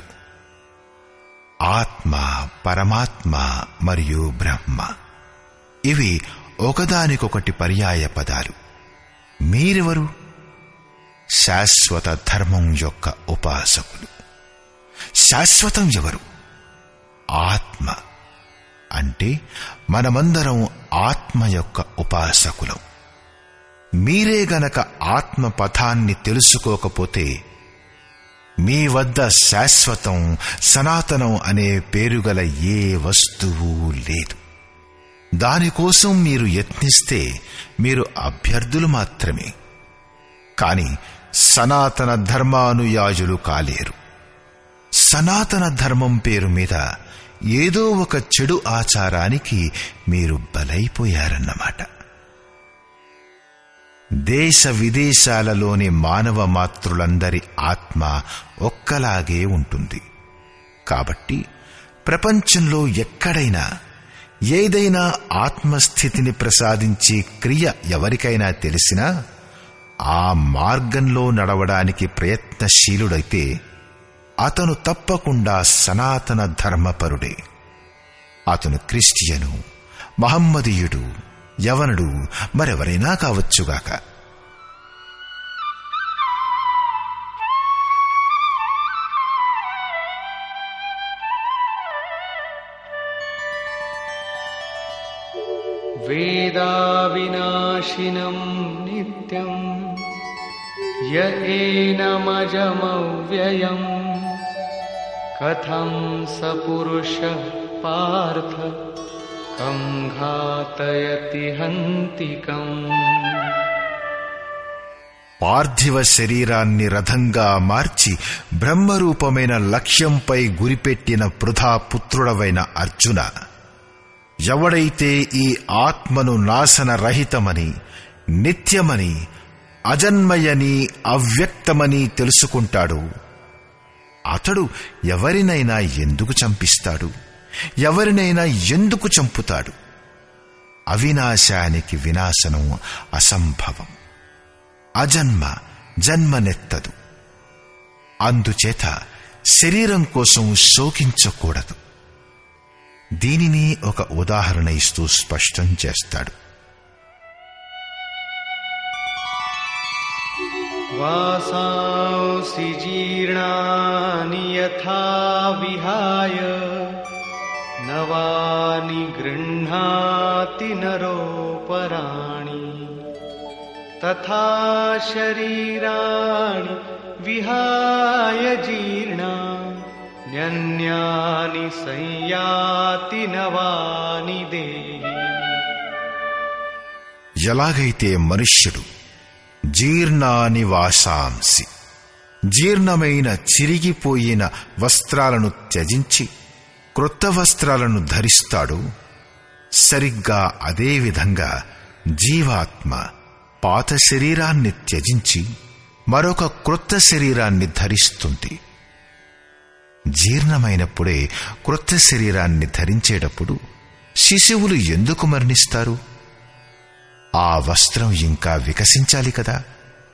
ఆత్మ పరమాత్మ మరియు బ్రహ్మ ఇవి ఒకదానికొకటి పర్యాయ పదాలు మీరెవరు శాశ్వత ధర్మం యొక్క ఉపాసకులు శాశ్వతం ఎవరు ఆత్మ అంటే మనమందరం ఆత్మ యొక్క ఉపాసకులం మీరే గనక ఆత్మ పథాన్ని తెలుసుకోకపోతే మీ వద్ద శాశ్వతం సనాతనం అనే పేరుగల ఏ వస్తువు లేదు దానికోసం మీరు యత్నిస్తే మీరు అభ్యర్థులు మాత్రమే కాని సనాతన ధర్మానుయాయులు కాలేరు సనాతన ధర్మం పేరు మీద ఏదో ఒక చెడు ఆచారానికి మీరు బలైపోయారన్నమాట దేశ విదేశాలలోని మానవ మాతృలందరి ఆత్మ ఒక్కలాగే ఉంటుంది కాబట్టి ప్రపంచంలో ఎక్కడైనా ఏదైనా ఆత్మస్థితిని ప్రసాదించే క్రియ ఎవరికైనా తెలిసినా ఆ మార్గంలో నడవడానికి ప్రయత్నశీలుడైతే అతను తప్పకుండా సనాతన ధర్మపరుడే అతను క్రిస్టియను మహమ్మదీయుడు యవనుడు మరెవరైనా కావచ్చుగాక वेदाविनाशिनं नित्यम् य एनमजमव्ययम् कथं स पुरुषः पार्थ कं घातयति हन्तिकम् పార్థివ శరీరాన్ని రథంగా మార్చి బ్రహ్మరూపమైన లక్ష్యంపై గురిపెట్టిన పృథా పుత్రుడవైన అర్జున ఎవడైతే ఈ ఆత్మను నాశన రహితమని నిత్యమని అజన్మయని అవ్యక్తమని తెలుసుకుంటాడు అతడు ఎవరినైనా ఎందుకు చంపిస్తాడు ఎవరినైనా ఎందుకు చంపుతాడు అవినాశానికి వినాశనం అసంభవం అజన్మ జన్మనెత్తదు అందుచేత శరీరం కోసం శోకించకూడదు దీనిని ఒక ఉదాహరణ ఇస్తూ స్పష్టం చేస్తాడు वासांसि जीर्णानि यथा विहाय नवानि गृह्णाति नरोपराणि तथा शरीराणि विहाय जीर्णा न्यन्यानि संयाति नवानि देहि ఎలాగైతే మనుష్యుడు జీర్ణాని వాసాంసి జీర్ణమైన చిరిగిపోయిన వస్త్రాలను త్యజించి క్రొత్త వస్త్రాలను ధరిస్తాడు సరిగ్గా అదే విధంగా జీవాత్మ పాత శరీరాన్ని త్యజించి మరొక క్రొత్త శరీరాన్ని ధరిస్తుంది జీర్ణమైనప్పుడే క్రొత్త శరీరాన్ని ధరించేటప్పుడు శిశువులు ఎందుకు మరణిస్తారు ఆ వస్త్రం ఇంకా వికసించాలి కదా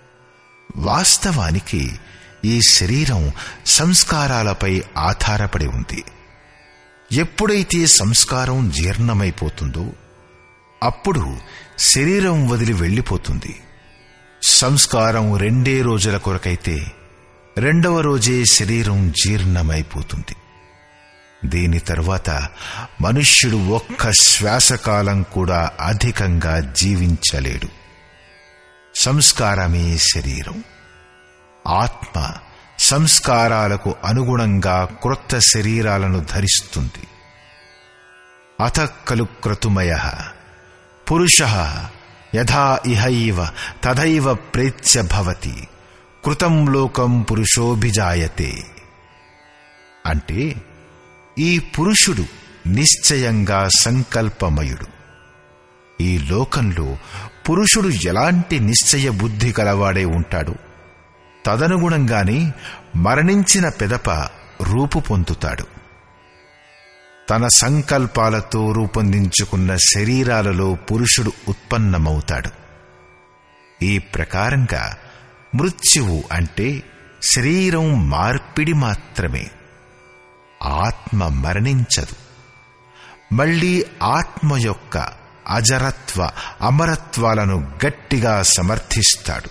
వాస్తవానికి ఈ శరీరం సంస్కారాలపై ఆధారపడి ఉంది ఎప్పుడైతే సంస్కారం జీర్ణమైపోతుందో అప్పుడు శరీరం వదిలి వెళ్ళిపోతుంది సంస్కారం రెండే రోజుల కొరకైతే రెండవ రోజే శరీరం జీర్ణమైపోతుంది దీని తరువాత మనుష్యుడు ఒక్క శ్వాసకాలం కూడా అధికంగా జీవించలేడు సంస్కారమే శరీరం ఆత్మ సంస్కారాలకు అనుగుణంగా క్రొత్త శరీరాలను ధరిస్తుంది అత ఖలు క్రతుమయ పురుష యథా ఇహైవ తథైవ ప్రేత్య భవతి కృతం లోకం పురుషోభిజాయతే అంటే ఈ పురుషుడు నిశ్చయంగా సంకల్పమయుడు ఈ లోకంలో పురుషుడు ఎలాంటి నిశ్చయ బుద్ధి కలవాడే ఉంటాడు తదనుగుణంగానే మరణించిన పెదప రూపు పొందుతాడు తన సంకల్పాలతో రూపొందించుకున్న శరీరాలలో పురుషుడు ఉత్పన్నమవుతాడు ఈ ప్రకారంగా మృత్యువు అంటే శరీరం మార్పిడి మాత్రమే ఆత్మ మరణించదు మళ్ళీ ఆత్మ యొక్క అజరత్వ అమరత్వాలను గట్టిగా సమర్థిస్తాడు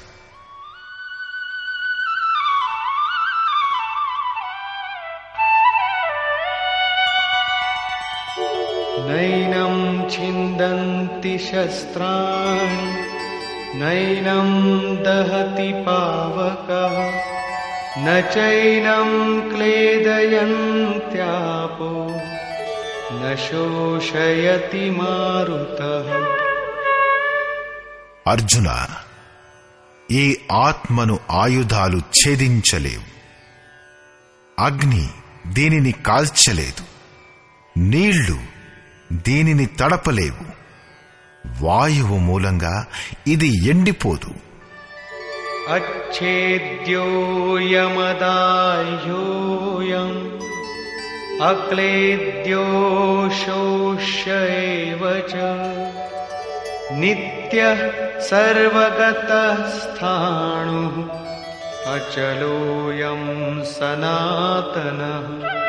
नैनं छिन्दन्ति शस्त्राणि नैनं दहति पावकः न चैनं क्लेदयन्त्यापो न शोषयति मारुतः అర్జున ఈ ఆత్మను ఆయుధాలు ఛేదించలేవు అగ్ని దీనిని కాల్చలేదు నీళ్లు దీనిని తడపలేవు వాయువు మూలంగా ఇది ఎండిపోదు अच्छेद्योऽयमदाह्योऽयम् अक्लेद्यो शोष्य एव च नित्यः सर्वगतः स्थाणुः अचलोऽयं सनातनः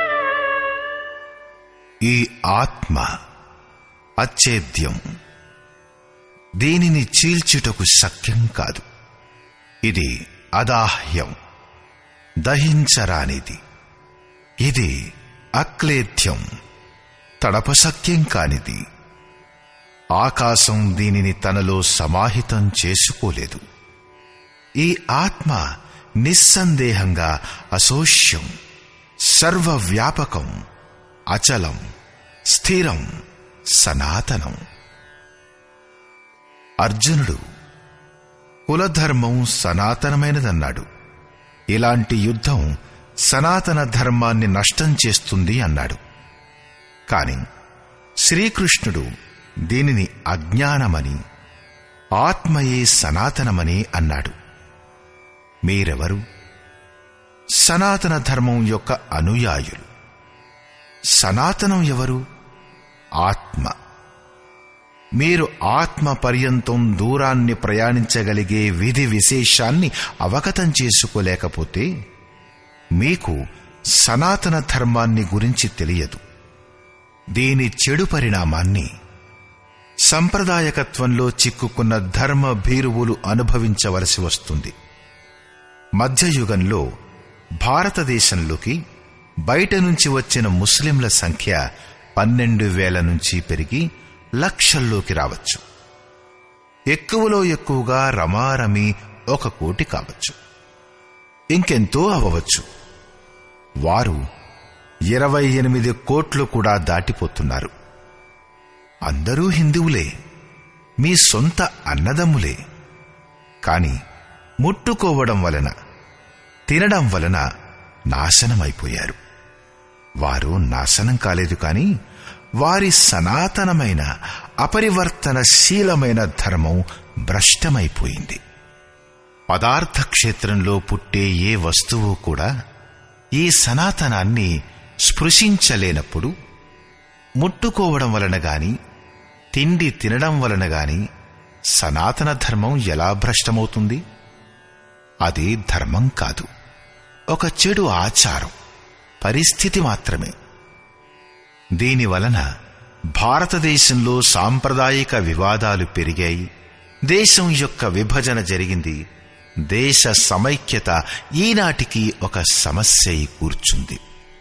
ఈ ఆత్మ అచ్ఛేద్యం దీనిని చీల్చుటకు శక్యం కాదు ఇది అదాహ్యం దహించరానిది ఇది అక్లేధ్యం తడపశక్యం కానిది ఆకాశం దీనిని తనలో సమాహితం చేసుకోలేదు ఈ ఆత్మ నిస్సందేహంగా అసోష్యం సర్వవ్యాపకం అచలం స్థిరం సనాతనం అర్జునుడు కులధర్మం సనాతనమైనదన్నాడు ఇలాంటి యుద్ధం సనాతన ధర్మాన్ని నష్టం చేస్తుంది అన్నాడు కాని శ్రీకృష్ణుడు దీనిని అజ్ఞానమని ఆత్మయే సనాతనమని అన్నాడు మీరెవరు సనాతన ధర్మం యొక్క అనుయాయులు సనాతనం ఎవరు ఆత్మ మీరు ఆత్మ పర్యంతం దూరాన్ని ప్రయాణించగలిగే విధి విశేషాన్ని అవగతం చేసుకోలేకపోతే మీకు సనాతన ధర్మాన్ని గురించి తెలియదు దీని చెడు పరిణామాన్ని సంప్రదాయకత్వంలో చిక్కుకున్న ధర్మ భీరువులు అనుభవించవలసి వస్తుంది మధ్యయుగంలో భారతదేశంలోకి బయట నుంచి వచ్చిన ముస్లింల సంఖ్య పన్నెండు వేల నుంచి పెరిగి లక్షల్లోకి రావచ్చు ఎక్కువలో ఎక్కువగా రమారమి ఒక కోటి కావచ్చు ఇంకెంతో అవ్వవచ్చు వారు ఇరవై ఎనిమిది కోట్లు కూడా దాటిపోతున్నారు అందరూ హిందువులే మీ సొంత అన్నదమ్ములే కాని ముట్టుకోవడం వలన తినడం వలన నాశనమైపోయారు వారు నాశనం కాలేదు కాని వారి సనాతనమైన అపరివర్తనశీలమైన ధర్మం భ్రష్టమైపోయింది పదార్థ క్షేత్రంలో పుట్టే ఏ వస్తువు కూడా ఈ సనాతనాన్ని స్పృశించలేనప్పుడు ముట్టుకోవడం వలన గాని తిండి తినడం వలన గాని సనాతన ధర్మం ఎలా భ్రష్టమవుతుంది అది ధర్మం కాదు ఒక చెడు ఆచారం పరిస్థితి మాత్రమే దీని వలన భారతదేశంలో సాంప్రదాయిక వివాదాలు పెరిగాయి దేశం యొక్క విభజన జరిగింది దేశ సమైక్యత ఈనాటికి ఒక సమస్య అయి కూర్చుంది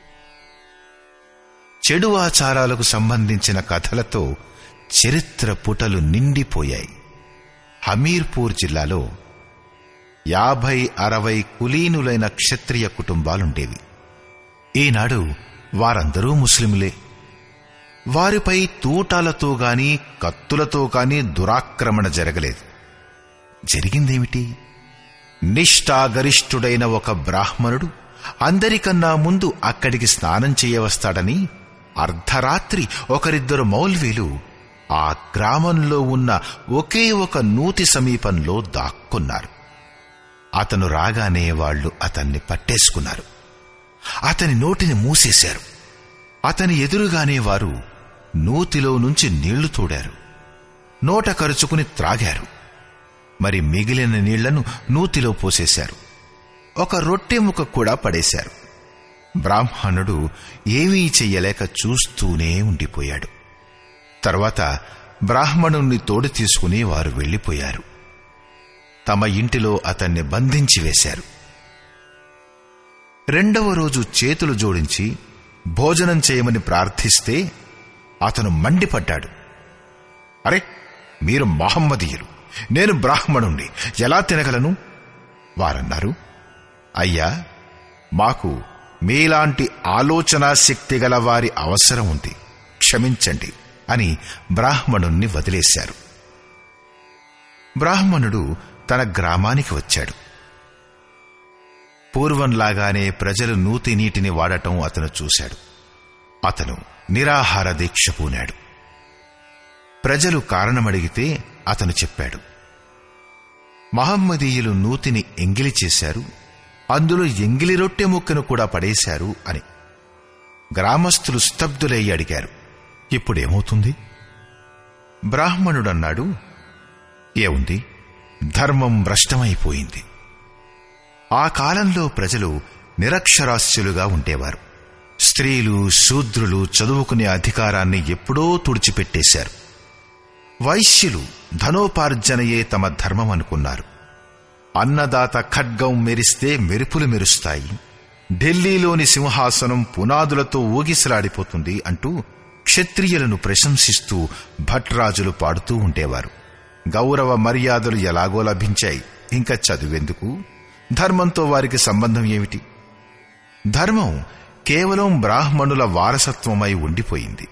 చెడు ఆచారాలకు సంబంధించిన కథలతో చరిత్ర పుటలు నిండిపోయాయి హమీర్పూర్ జిల్లాలో యాభై అరవై కులీనులైన క్షత్రియ కుటుంబాలుండేవి ఈనాడు వారందరూ ముస్లింలే వారిపై తూటాలతో గాని కత్తులతో గాని దురాక్రమణ జరగలేదు జరిగిందేమిటి నిష్ఠాగరిష్ఠుడైన ఒక బ్రాహ్మణుడు అందరికన్నా ముందు అక్కడికి స్నానం చేయవస్తాడని అర్ధరాత్రి ఒకరిద్దరు మౌల్వీలు ఆ గ్రామంలో ఉన్న ఒకే ఒక నూతి సమీపంలో దాక్కున్నారు అతను రాగానే వాళ్ళు అతన్ని పట్టేసుకున్నారు అతని నోటిని మూసేశారు అతని ఎదురుగానే వారు నూతిలో నుంచి నీళ్లు తోడారు నోట కరుచుకుని త్రాగారు మరి మిగిలిన నీళ్లను నూతిలో పోసేశారు ఒక రొట్టె ముక్క కూడా పడేశారు బ్రాహ్మణుడు ఏమీ చెయ్యలేక చూస్తూనే ఉండిపోయాడు తర్వాత బ్రాహ్మణుణ్ణి తోడు తీసుకుని వారు వెళ్లిపోయారు తమ ఇంటిలో అతన్ని బంధించి వేశారు రెండవ రోజు చేతులు జోడించి భోజనం చేయమని ప్రార్థిస్తే అతను మండిపడ్డాడు అరే మీరు మహమ్మదీయులు నేను బ్రాహ్మణుణ్ణి ఎలా తినగలను వారన్నారు అయ్యా మాకు మీలాంటి ఆలోచనా శక్తి గల వారి అవసరం ఉంది క్షమించండి అని బ్రాహ్మణుణ్ణి వదిలేశారు బ్రాహ్మణుడు తన గ్రామానికి వచ్చాడు పూర్వంలాగానే ప్రజలు నూతి నీటిని వాడటం అతను చూశాడు అతను నిరాహార దీక్ష పూనాడు ప్రజలు కారణమడిగితే అతను చెప్పాడు మహమ్మదీయులు నూతిని ఎంగిలి చేశారు అందులో ఎంగిలి రొట్టె ముక్కను కూడా పడేశారు అని గ్రామస్తులు స్తబ్దులయ్యి అడిగారు ఇప్పుడేమవుతుంది బ్రాహ్మణుడన్నాడు ఏముంది ధర్మం భ్రష్టమైపోయింది ఆ కాలంలో ప్రజలు నిరక్షరాస్యులుగా ఉండేవారు స్త్రీలు శూద్రులు చదువుకునే అధికారాన్ని ఎప్పుడో తుడిచిపెట్టేశారు వైశ్యులు ధనోపార్జనయే తమ ధర్మం అనుకున్నారు అన్నదాత ఖడ్గం మెరిస్తే మెరుపులు మెరుస్తాయి ఢిల్లీలోని సింహాసనం పునాదులతో ఊగిసలాడిపోతుంది అంటూ క్షత్రియులను ప్రశంసిస్తూ భట్రాజులు పాడుతూ ఉండేవారు గౌరవ మర్యాదలు ఎలాగో లభించాయి ఇంకా చదువెందుకు ధర్మంతో వారికి సంబంధం ఏమిటి ధర్మం కేవలం బ్రాహ్మణుల వారసత్వమై ఉండిపోయింది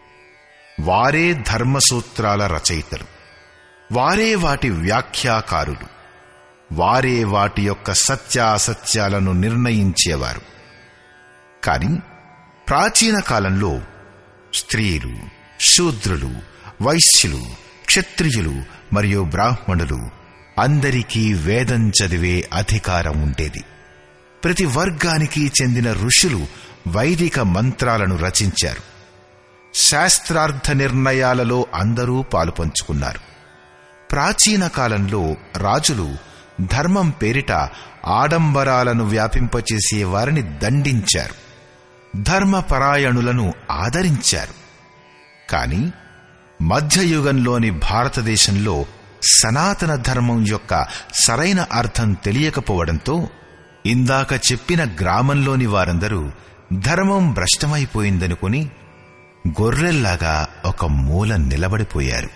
వారే ధర్మసూత్రాల రచయితలు వారే వాటి వ్యాఖ్యాకారులు వారే వాటి యొక్క సత్యాసత్యాలను నిర్ణయించేవారు కాని ప్రాచీన కాలంలో స్త్రీలు శూద్రులు వైశ్యులు క్షత్రియులు మరియు బ్రాహ్మణులు అందరికీ వేదం చదివే అధికారం ఉండేది ప్రతి వర్గానికి చెందిన ఋషులు వైదిక మంత్రాలను రచించారు శాస్త్రార్థ నిర్ణయాలలో అందరూ పాలుపంచుకున్నారు ప్రాచీన కాలంలో రాజులు ధర్మం పేరిట ఆడంబరాలను వ్యాపింపచేసే వారిని దండించారు ధర్మపరాయణులను ఆదరించారు కాని మధ్యయుగంలోని భారతదేశంలో సనాతన ధర్మం యొక్క సరైన అర్థం తెలియకపోవడంతో ఇందాక చెప్పిన గ్రామంలోని వారందరూ ధర్మం భ్రష్టమైపోయిందనుకుని గొర్రెల్లాగా ఒక మూల నిలబడిపోయారు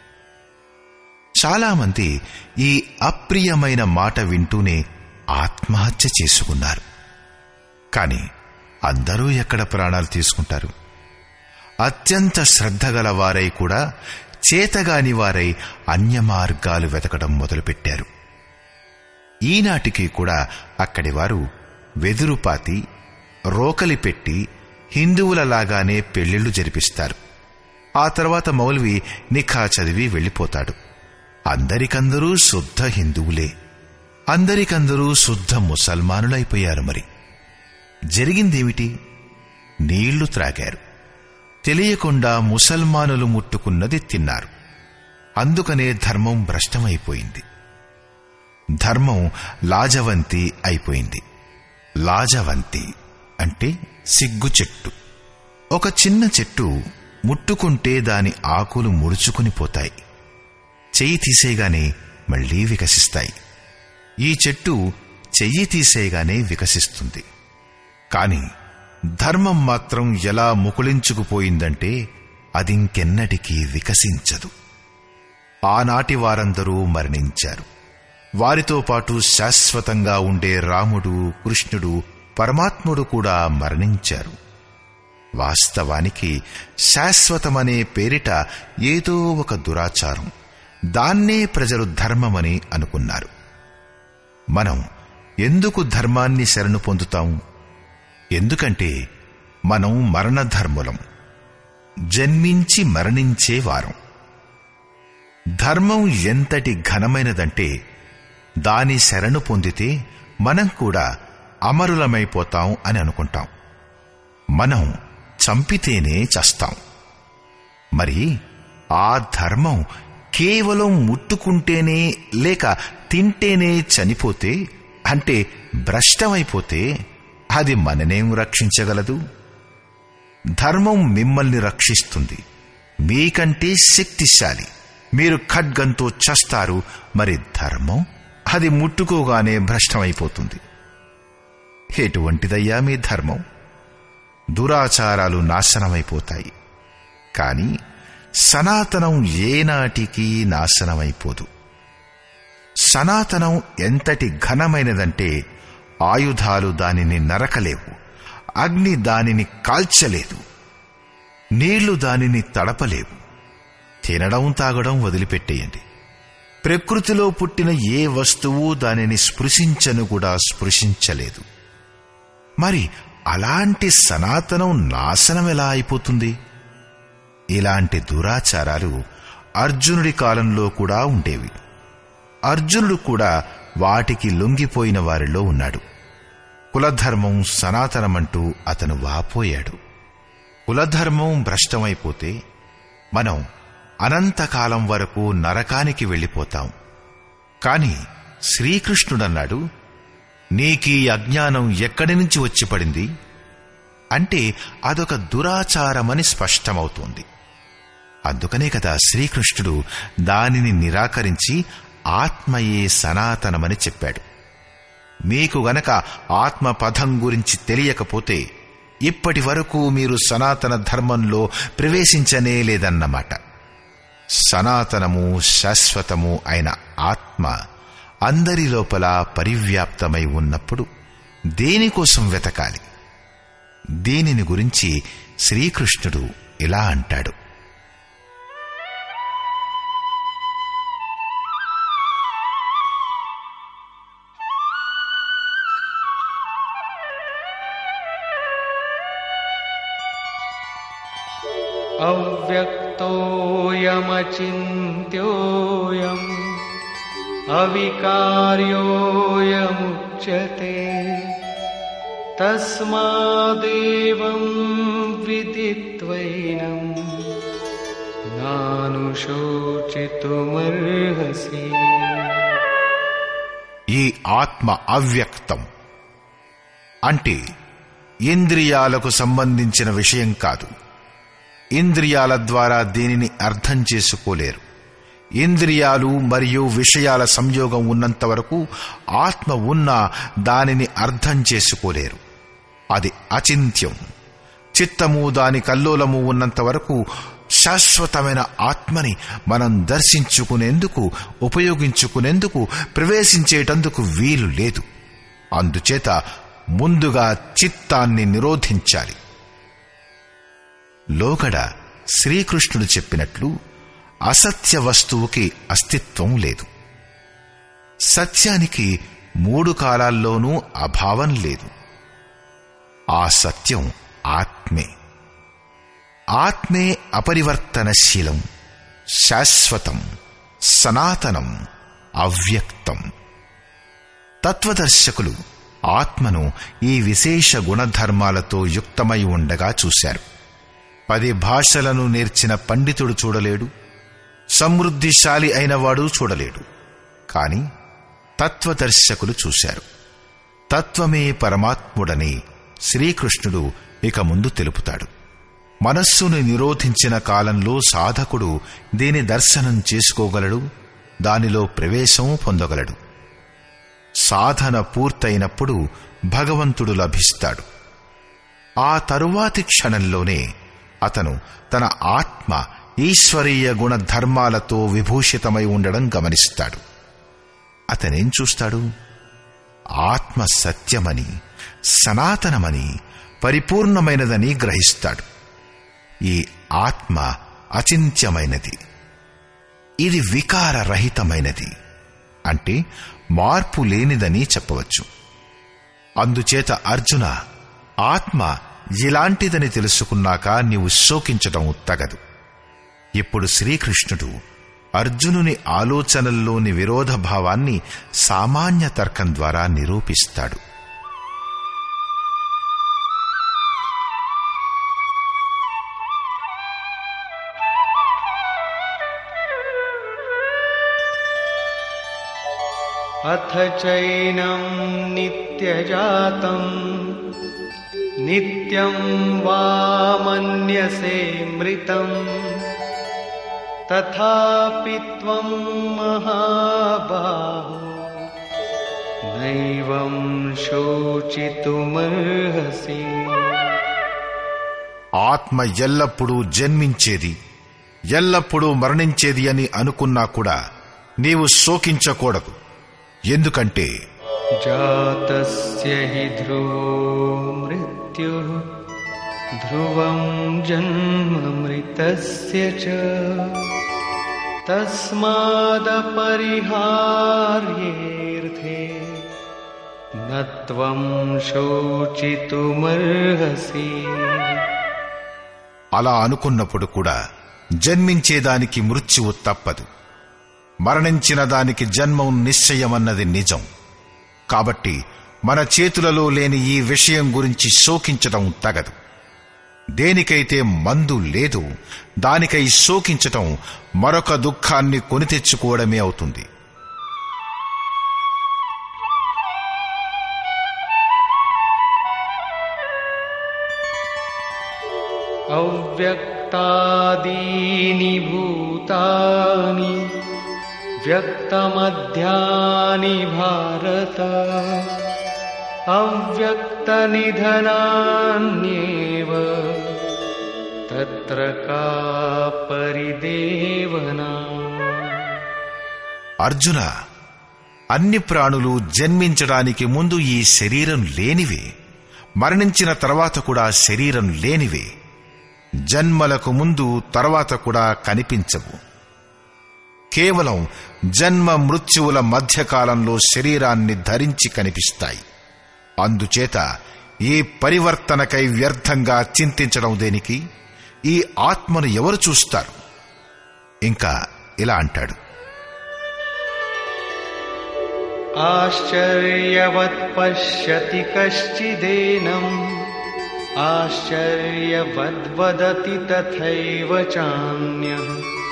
చాలామంది ఈ అప్రియమైన మాట వింటూనే ఆత్మహత్య చేసుకున్నారు కాని అందరూ ఎక్కడ ప్రాణాలు తీసుకుంటారు అత్యంత శ్రద్ధగల వారై కూడా చేతగాని వారై అన్య మార్గాలు వెతకడం మొదలుపెట్టారు ఈనాటికి కూడా అక్కడి వారు వెదురుపాతి రోకలి పెట్టి హిందువులలాగానే పెళ్లిళ్లు జరిపిస్తారు ఆ తర్వాత మౌల్వి నిఖా చదివి వెళ్ళిపోతాడు అందరికందరూ శుద్ధ హిందువులే అందరికందరూ శుద్ధ ముసల్మానులైపోయారు మరి జరిగిందేమిటి నీళ్లు త్రాగారు తెలియకుండా ముసల్మానులు ముట్టుకున్నది తిన్నారు అందుకనే ధర్మం భ్రష్టమైపోయింది ధర్మం లాజవంతి అయిపోయింది లాజవంతి అంటే సిగ్గు చెట్టు ఒక చిన్న చెట్టు ముట్టుకుంటే దాని ఆకులు ముడుచుకుని పోతాయి చెయ్యి తీసేగానే మళ్లీ వికసిస్తాయి ఈ చెట్టు చెయ్యి తీసేగానే వికసిస్తుంది కాని ధర్మం మాత్రం ఎలా ముకుళించుకుపోయిందంటే అదింకెన్నటికీ వికసించదు ఆనాటి వారందరూ మరణించారు వారితో పాటు శాశ్వతంగా ఉండే రాముడు కృష్ణుడు పరమాత్ముడు కూడా మరణించారు వాస్తవానికి శాశ్వతమనే పేరిట ఏదో ఒక దురాచారం దాన్నే ప్రజలు ధర్మమని అనుకున్నారు మనం ఎందుకు ధర్మాన్ని శరణు పొందుతాం ఎందుకంటే మనం మరణధర్ములం జన్మించి మరణించే వారం ధర్మం ఎంతటి ఘనమైనదంటే దాని శరణు పొందితే మనం కూడా అమరులమైపోతాం అని అనుకుంటాం మనం చంపితేనే చస్తాం మరి ఆ ధర్మం కేవలం ముట్టుకుంటేనే లేక తింటేనే చనిపోతే అంటే భ్రష్టమైపోతే అది మననేం రక్షించగలదు ధర్మం మిమ్మల్ని రక్షిస్తుంది మీకంటే శక్తిశాలి మీరు ఖడ్గంతో చస్తారు మరి ధర్మం అది ముట్టుకోగానే భ్రష్టమైపోతుంది ఎటువంటిదయ్యా మీ ధర్మం దురాచారాలు నాశనమైపోతాయి కాని సనాతనం ఏనాటికి నాశనమైపోదు సనాతనం ఎంతటి ఘనమైనదంటే ఆయుధాలు దానిని నరకలేవు అగ్ని దానిని కాల్చలేదు నీళ్లు దానిని తడపలేవు తినడం తాగడం వదిలిపెట్టేయండి ప్రకృతిలో పుట్టిన ఏ వస్తువు దానిని స్పృశించను కూడా స్పృశించలేదు మరి అలాంటి సనాతనం నాశనం ఎలా అయిపోతుంది ఇలాంటి దురాచారాలు అర్జునుడి కాలంలో కూడా ఉండేవి అర్జునుడు కూడా వాటికి లొంగిపోయిన వారిలో ఉన్నాడు కులధర్మం సనాతనమంటూ అతను వాపోయాడు కులధర్మం భ్రష్టమైపోతే మనం అనంతకాలం వరకు నరకానికి వెళ్ళిపోతాం కాని శ్రీకృష్ణుడన్నాడు నీకీ అజ్ఞానం ఎక్కడి నుంచి వచ్చి పడింది అంటే అదొక దురాచారమని స్పష్టమవుతోంది అందుకనే కదా శ్రీకృష్ణుడు దానిని నిరాకరించి ఆత్మయే సనాతనమని చెప్పాడు మీకు గనక ఆత్మ పదం గురించి తెలియకపోతే ఇప్పటి వరకు మీరు సనాతన ధర్మంలో ప్రవేశించనే లేదన్నమాట సనాతనము శాశ్వతము అయిన ఆత్మ అందరి లోపల పరివ్యాప్తమై ఉన్నప్పుడు దేనికోసం వెతకాలి దీనిని గురించి శ్రీకృష్ణుడు ఇలా అంటాడు अव्यक्तोऽयमचिन्त्योऽयम् अविकार्योऽयमुच्यते तस्मादेवं विदित्वैनम् नानुशोचितुमर्हसि ఈ ఆత్మ అవ్యక్తం అంటే ఇంద్రియాలకు సంబంధించిన విషయం కాదు ఇంద్రియాల ద్వారా దీనిని అర్థం చేసుకోలేరు ఇంద్రియాలు మరియు విషయాల సంయోగం ఉన్నంత వరకు ఆత్మ ఉన్నా దానిని అర్థం చేసుకోలేరు అది అచింత్యం చిత్తము దాని కల్లోలము ఉన్నంత వరకు శాశ్వతమైన ఆత్మని మనం దర్శించుకునేందుకు ఉపయోగించుకునేందుకు ప్రవేశించేటందుకు వీలు లేదు అందుచేత ముందుగా చిత్తాన్ని నిరోధించాలి లోగడ శ్రీకృష్ణుడు చెప్పినట్లు అసత్య వస్తువుకి అస్తిత్వం లేదు సత్యానికి మూడు కాలాల్లోనూ అభావం లేదు ఆ సత్యం ఆత్మే ఆత్మే అపరివర్తనశీలం శాశ్వతం సనాతనం అవ్యక్తం తత్వదర్శకులు ఆత్మను ఈ విశేష గుణధర్మాలతో యుక్తమై ఉండగా చూశారు పది భాషలను నేర్చిన పండితుడు చూడలేడు సమృద్ధిశాలి అయినవాడు చూడలేడు కాని తత్వదర్శకులు చూశారు తత్వమే పరమాత్ముడని శ్రీకృష్ణుడు ఇక ముందు తెలుపుతాడు మనస్సును నిరోధించిన కాలంలో సాధకుడు దీని దర్శనం చేసుకోగలడు దానిలో ప్రవేశం పొందగలడు సాధన పూర్తయినప్పుడు భగవంతుడు లభిస్తాడు ఆ తరువాతి క్షణంలోనే అతను తన ఆత్మ ఈశ్వరీయ గుణధర్మాలతో విభూషితమై ఉండడం గమనిస్తాడు అతనేం చూస్తాడు ఆత్మ సత్యమని సనాతనమని పరిపూర్ణమైనదని గ్రహిస్తాడు ఈ ఆత్మ అచింత్యమైనది ఇది వికారరహితమైనది అంటే మార్పు లేనిదని చెప్పవచ్చు అందుచేత అర్జున ఆత్మ ఇలాంటిదని తెలుసుకున్నాక నీవు శోకించటం తగదు ఇప్పుడు శ్రీకృష్ణుడు అర్జునుని ఆలోచనల్లోని విరోధ భావాన్ని సామాన్య తర్కం ద్వారా నిరూపిస్తాడు अथ चैनं नित्यजातम् नित्यं वा मन्यसे मृतम् तथापि त्वं महाबाहो नैवं शोचितुमर्हसि ఆత్మ ఎల్లప్పుడూ జన్మించేది ఎల్లప్పుడూ మరణించేది అని అనుకున్నా కూడా నీవు శోకించకూడదు ఎందుకంటే जातस्य हि ध्रुवो मृत्युः ध्रुवं जन्ममृतस्य च तस्मादपरिहार्येऽर्थे न त्वं शोचितुमर्हसि అలా అనుకున్నప్పుడు కూడా జన్మించేదానికి మృత్యువు తప్పదు మరణించిన దానికి జన్మం నిశ్చయమన్నది నిజం కాబట్టి మన చేతులలో లేని ఈ విషయం గురించి శోకించటం తగదు దేనికైతే మందు లేదు దానికై శోకించటం మరొక దుఃఖాన్ని కొని తెచ్చుకోవడమే అవుతుంది अव्यक्तादीनि भूतानि व्यक्तमध्यानि भारत अव्यक्तनिधनान्येव तत्र का परिदेवना అర్జున అన్ని ప్రాణులు జన్మించడానికి ముందు ఈ శరీరం లేనివే మరణించిన తర్వాత కూడా శరీరం లేనివే జన్మలకు ముందు తర్వాత కూడా కనిపించవు కేవలం జన్మ మృత్యువుల మధ్యకాలంలో శరీరాన్ని ధరించి కనిపిస్తాయి అందుచేత ఈ పరివర్తనకై వ్యర్థంగా చింతించడం దేనికి ఈ ఆత్మను ఎవరు చూస్తారు ఇంకా ఇలా అంటాడు आश्चर्यवत् पश्यति कश्चिदेनम् आश्चर्यवद्वदति तथैव चान्यः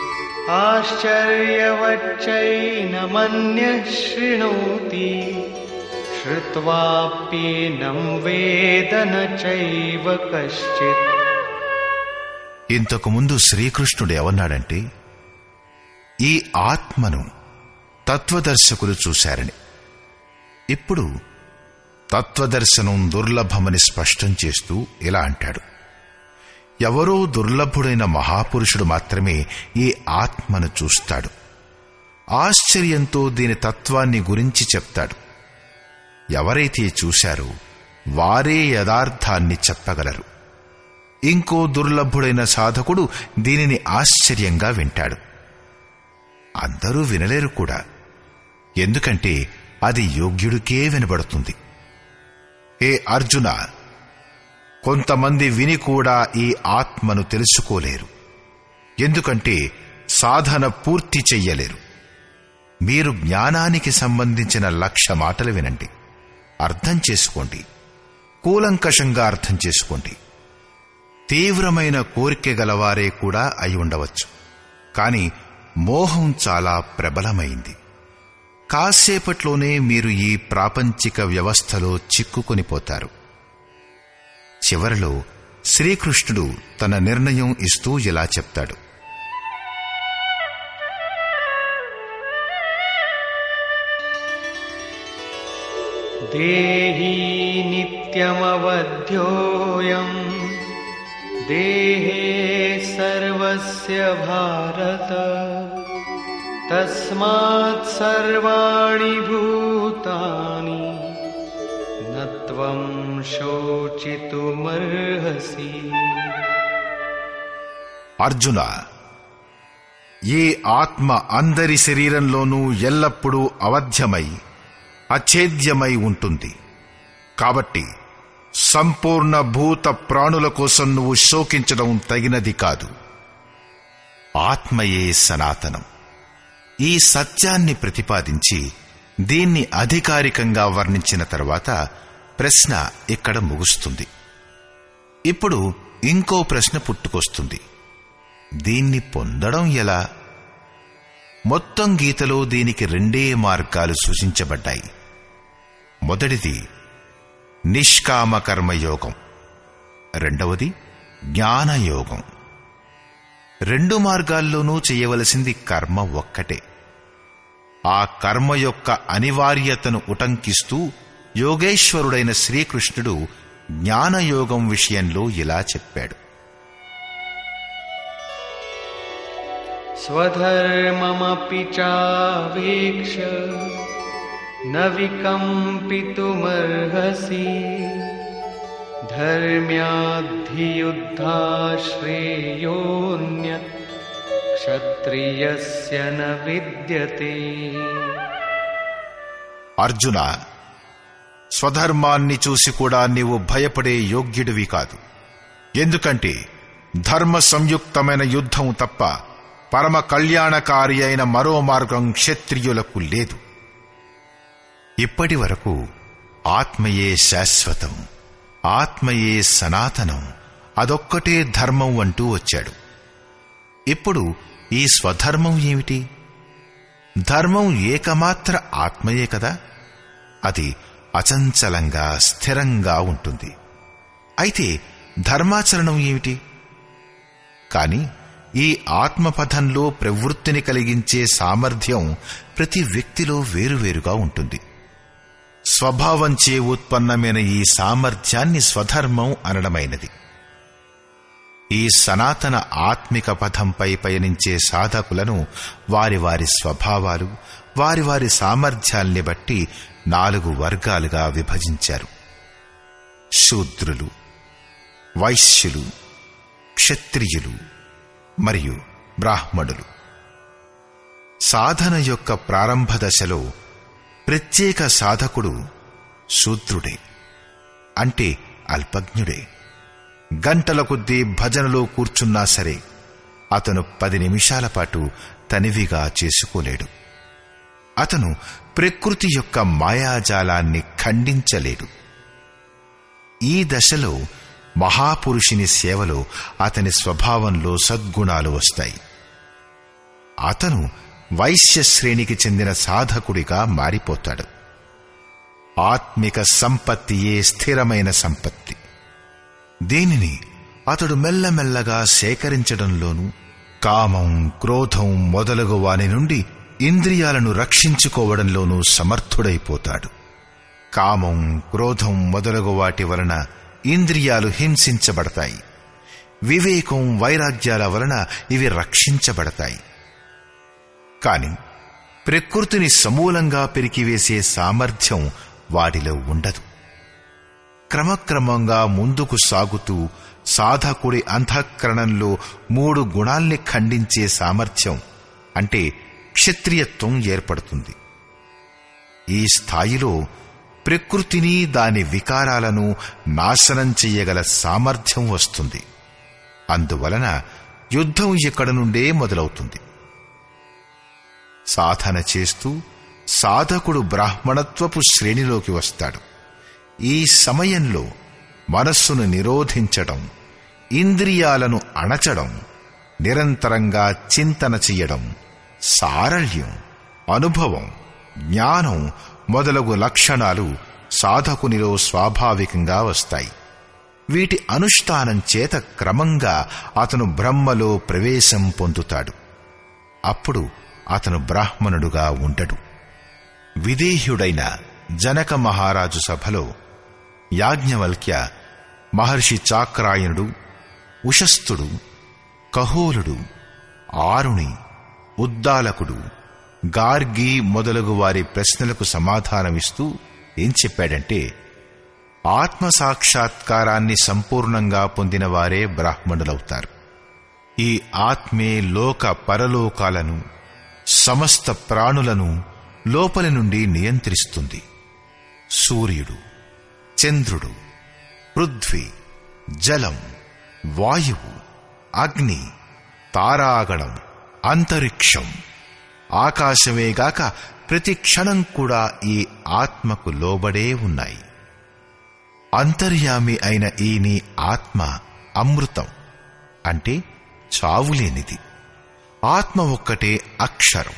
आश्चर्यवच्चैनमन्यः शृणोति श्रुत्वाप्येनं वेद न चैव कश्चित् ఇంతకు ముందు శ్రీకృష్ణుడు ఏమన్నాడంటే ఈ ఆత్మను తత్వదర్శకులు చూశారని ఇప్పుడు తత్వదర్శనం దుర్లభమని స్పష్టం చేస్తూ ఇలా అంటాడు ఎవరో దుర్లభుడైన మహాపురుషుడు మాత్రమే ఈ ఆత్మను చూస్తాడు ఆశ్చర్యంతో దీని తత్వాన్ని గురించి చెప్తాడు ఎవరైతే చూశారో వారే యథార్థాన్ని చెప్పగలరు ఇంకో దుర్లభుడైన సాధకుడు దీనిని ఆశ్చర్యంగా వింటాడు అందరూ వినలేరు కూడా ఎందుకంటే అది యోగ్యుడికే వినబడుతుంది ఏ అర్జున కొంతమంది విని కూడా ఈ ఆత్మను తెలుసుకోలేరు ఎందుకంటే సాధన పూర్తి చెయ్యలేరు మీరు జ్ఞానానికి సంబంధించిన లక్ష మాటలు వినండి అర్థం చేసుకోండి కూలంకషంగా అర్థం చేసుకోండి తీవ్రమైన కోరిక గలవారే కూడా అయి ఉండవచ్చు కాని మోహం చాలా ప్రబలమైంది కాసేపట్లోనే మీరు ఈ ప్రాపంచిక వ్యవస్థలో చిక్కుకొనిపోతారు చివరలో శ్రీకృష్ణుడు తన నిర్ణయం ఇస్తూ ఇలా చెప్తాడు देही नित्यमवध्योऽयम् देहे सर्वस्य भारत तस्मात् सर्वाणि भूतानि न त्वं शोचितुमर्हसि అర్జున ఈ ఆత్మ అందరి శరీరంలోనూ ఎల్లప్పుడూ అవధ్యమై అఛేద్యమై ఉంటుంది కాబట్టి సంపూర్ణ భూత ప్రాణుల కోసం నువ్వు శోకించడం తగినది కాదు ఆత్మయే సనాతనం ఈ సత్యాన్ని ప్రతిపాదించి దీన్ని అధికారికంగా వర్ణించిన తర్వాత ప్రశ్న ఇక్కడ ముగుస్తుంది ఇప్పుడు ఇంకో ప్రశ్న పుట్టుకొస్తుంది దీన్ని పొందడం ఎలా మొత్తం గీతలో దీనికి రెండే మార్గాలు సూచించబడ్డాయి మొదటిది నిష్కామ కర్మయోగం రెండవది జ్ఞానయోగం రెండు మార్గాల్లోనూ చేయవలసింది కర్మ ఒక్కటే ఆ కర్మ యొక్క అనివార్యతను ఉటంకిస్తూ యోగేశ్వరుడైన శ్రీకృష్ణుడు జ్ఞానయోగం విషయంలో ఇలా చెప్పాడు स्वधर्ममपि चावेक्ष न विकम्पितुमर्हसि धर्म्याद्धियुद्धा श्रेयोऽन्यत् क्षत्रियस्य न विद्यते అర్జున స్వధర్మాన్ని చూసి కూడా నీవు భయపడే యోగ్యుడివి కాదు ఎందుకంటే ధర్మ సంయుక్తమైన యుద్ధం తప్ప పరమ కళ్యాణకారి అయిన మరో మార్గం క్షత్రియులకు లేదు ఇప్పటి వరకు ఆత్మయే శాశ్వతం ఆత్మయే సనాతనం అదొక్కటే ధర్మం అంటూ వచ్చాడు ఇప్పుడు ఈ స్వధర్మం ఏమిటి ధర్మం ఏకమాత్ర ఆత్మయే కదా అది అచంచలంగా స్థిరంగా ఉంటుంది అయితే ధర్మాచరణం ఏమిటి కాని ఈ ఆత్మపథంలో ప్రవృత్తిని కలిగించే సామర్థ్యం ప్రతి వ్యక్తిలో వేరువేరుగా ఉంటుంది స్వభావంచే ఉత్పన్నమైన ఈ సామర్థ్యాన్ని స్వధర్మం అనడమైనది ఈ సనాతన ఆత్మిక పథంపై పయనించే సాధకులను వారి వారి స్వభావాలు వారి వారి సామర్థ్యాల్ని బట్టి నాలుగు వర్గాలుగా విభజించారు శూద్రులు వైశ్యులు క్షత్రియులు మరియు బ్రాహ్మణులు సాధన యొక్క ప్రారంభ దశలో ప్రత్యేక సాధకుడు శూద్రుడే అంటే అల్పజ్ఞుడే గంటల కొద్దీ భజనలో కూర్చున్నా సరే అతను పది నిమిషాల పాటు తనివిగా చేసుకోలేడు అతను ప్రకృతి యొక్క మాయాజాలాన్ని ఖండించలేడు ఈ దశలో మహాపురుషుని సేవలో అతని స్వభావంలో సద్గుణాలు వస్తాయి అతను వైశ్య శ్రేణికి చెందిన సాధకుడిగా మారిపోతాడు ఆత్మిక సంపత్తియే స్థిరమైన సంపత్తి దీనిని అతడు మెల్లమెల్లగా సేకరించడంలోనూ కామం క్రోధం మొదలగు వాని నుండి ఇంద్రియాలను రక్షించుకోవడంలోనూ సమర్థుడైపోతాడు కామం క్రోధం మొదలగు వాటి వలన ఇంద్రియాలు హింసించబడతాయి వివేకం వైరాగ్యాల వలన ఇవి రక్షించబడతాయి కాని ప్రకృతిని సమూలంగా పెరికివేసే సామర్థ్యం వాడిలో ఉండదు క్రమక్రమంగా ముందుకు సాగుతూ సాధకుడి అంతఃకరణంలో మూడు గుణాల్ని ఖండించే సామర్థ్యం అంటే క్షత్రియత్వం ఏర్పడుతుంది ఈ స్థాయిలో ప్రకృతిని దాని వికారాలను నాశనం చెయ్యగల సామర్థ్యం వస్తుంది అందువలన యుద్ధం ఇక్కడ నుండే మొదలవుతుంది సాధన చేస్తూ సాధకుడు బ్రాహ్మణత్వపు శ్రేణిలోకి వస్తాడు ఈ సమయంలో మనస్సును నిరోధించడం ఇంద్రియాలను అణచడం నిరంతరంగా చింతన చెయ్యడం సారళ్యం అనుభవం జ్ఞానం మొదలగు లక్షణాలు సాధకునిలో స్వాభావికంగా వస్తాయి వీటి అనుష్ఠానం చేత క్రమంగా అతను బ్రహ్మలో ప్రవేశం పొందుతాడు అప్పుడు అతను బ్రాహ్మణుడుగా ఉండడు విదేహ్యుడైన జనక మహారాజు సభలో యాజ్ఞవల్క్య మహర్షి చాక్రాయనుడు ఉషస్థుడు కహోలుడు ఆరుణి ఉద్దాలకుడు గార్గి మొదలగు వారి ప్రశ్నలకు సమాధానమిస్తూ ఏం చెప్పాడంటే ఆత్మ సాక్షాత్కారాన్ని సంపూర్ణంగా పొందిన వారే బ్రాహ్మణులవుతారు ఈ ఆత్మే లోక పరలోకాలను సమస్త ప్రాణులను లోపలి నుండి నియంత్రిస్తుంది సూర్యుడు చంద్రుడు పృథ్వీ జలం వాయువు అగ్ని తారాగణం అంతరిక్షం ఆకాశమేగాక ప్రతి క్షణం కూడా ఈ ఆత్మకు లోబడే ఉన్నాయి అంతర్యామి అయిన ఈ నీ ఆత్మ అమృతం అంటే చావులేనిది ఆత్మ ఒక్కటే అక్షరం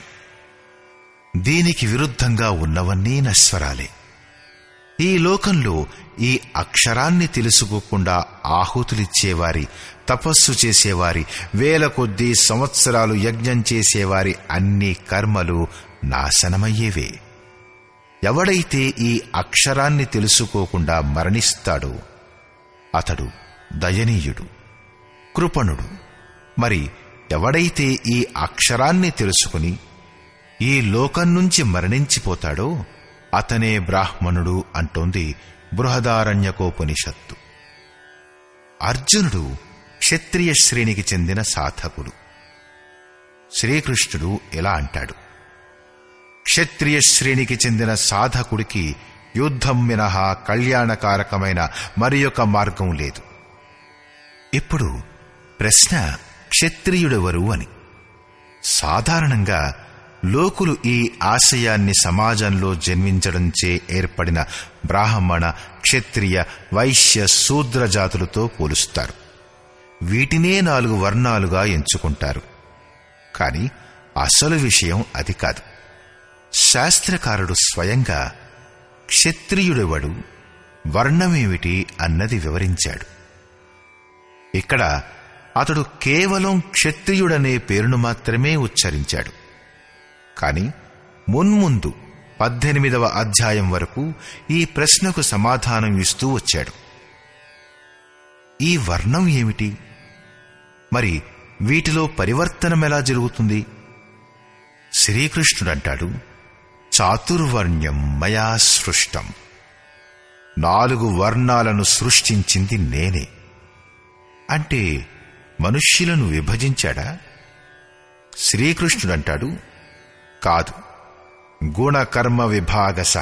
దీనికి విరుద్ధంగా ఉన్నవన్నీ నశ్వరాలే ఈ లోకంలో ఈ అక్షరాన్ని తెలుసుకోకుండా ఆహుతులిచ్చేవారి తపస్సు చేసేవారి వేల కొద్దీ సంవత్సరాలు యజ్ఞం చేసేవారి అన్ని కర్మలు నాశనమయ్యేవే ఎవడైతే ఈ అక్షరాన్ని తెలుసుకోకుండా మరణిస్తాడో అతడు దయనీయుడు కృపణుడు మరి ఎవడైతే ఈ అక్షరాన్ని తెలుసుకుని ఈ లోకం నుంచి మరణించిపోతాడో అతనే బ్రాహ్మణుడు అంటోంది బృహదారణ్యకోపనిషత్తు అర్జునుడు క్షత్రియ శ్రేణికి చెందిన సాధకుడు శ్రీకృష్ణుడు ఎలా అంటాడు క్షత్రియ శ్రేణికి చెందిన సాధకుడికి యుద్ధం మినహా కళ్యాణకారకమైన మరి ఒక మార్గం లేదు ఇప్పుడు ప్రశ్న క్షత్రియుడెవరు అని సాధారణంగా లోకులు ఈ ఆశయాన్ని సమాజంలో జన్మించడంచే ఏర్పడిన బ్రాహ్మణ క్షత్రియ వైశ్య శూద్ర జాతులతో పోలుస్తారు వీటినే నాలుగు వర్ణాలుగా ఎంచుకుంటారు కాని అసలు విషయం అది కాదు శాస్త్రకారుడు స్వయంగా క్షత్రియుడెవడు వర్ణమేమిటి అన్నది వివరించాడు ఇక్కడ అతడు కేవలం క్షత్రియుడనే పేరును మాత్రమే ఉచ్చరించాడు కాని మున్ముందు పద్దెనిమిదవ అధ్యాయం వరకు ఈ ప్రశ్నకు సమాధానం ఇస్తూ వచ్చాడు ఈ వర్ణం ఏమిటి మరి వీటిలో పరివర్తనం ఎలా జరుగుతుంది శ్రీకృష్ణుడంటాడు చాతుర్వర్ణ్యం మయా సృష్టం నాలుగు వర్ణాలను సృష్టించింది నేనే అంటే మనుష్యులను విభజించాడా శ్రీకృష్ణుడంటాడు కాదు గుణకర్మ విభాగశ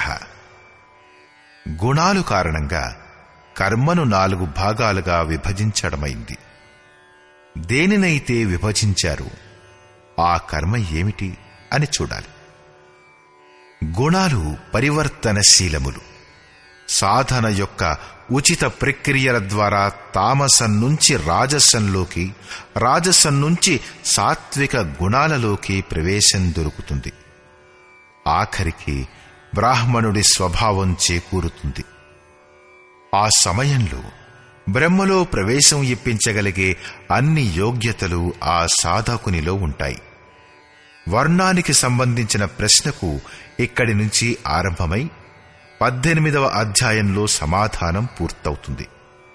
గుణాలు కారణంగా కర్మను నాలుగు భాగాలుగా విభజించడమైంది దేనినైతే విభజించారు ఆ కర్మ ఏమిటి అని చూడాలి గుణాలు పరివర్తనశీలములు సాధన యొక్క ఉచిత ప్రక్రియల ద్వారా తామసం నుంచి రాజసంలోకి రాజసం నుంచి సాత్విక గుణాలలోకి ప్రవేశం దొరుకుతుంది ఆఖరికి బ్రాహ్మణుడి స్వభావం చేకూరుతుంది ఆ సమయంలో బ్రహ్మలో ప్రవేశం ఇప్పించగలిగే అన్ని యోగ్యతలు ఆ సాధకునిలో ఉంటాయి వర్ణానికి సంబంధించిన ప్రశ్నకు ఇక్కడి నుంచి ఆరంభమై పద్దెనిమిదవ అధ్యాయంలో సమాధానం పూర్తవుతుంది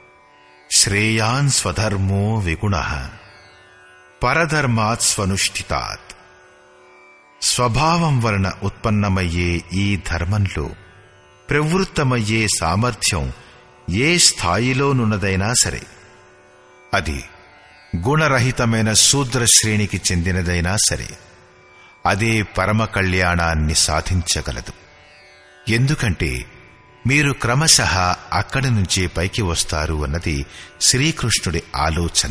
శ్రేయాన్ స్వధర్మో విగుణ పరధర్మాత్ స్వనుష్ఠితాత్ స్వభావం వలన ఉత్పన్నమయ్యే ఈ ధర్మంలో ప్రవృత్తమయ్యే సామర్థ్యం ఏ స్థాయిలోనున్నదైనా సరే అది గుణరహితమైన శూద్ర శ్రేణికి చెందినదైనా సరే అదే పరమ కళ్యాణాన్ని సాధించగలదు ఎందుకంటే మీరు క్రమశః అక్కడి నుంచే పైకి వస్తారు అన్నది శ్రీకృష్ణుడి ఆలోచన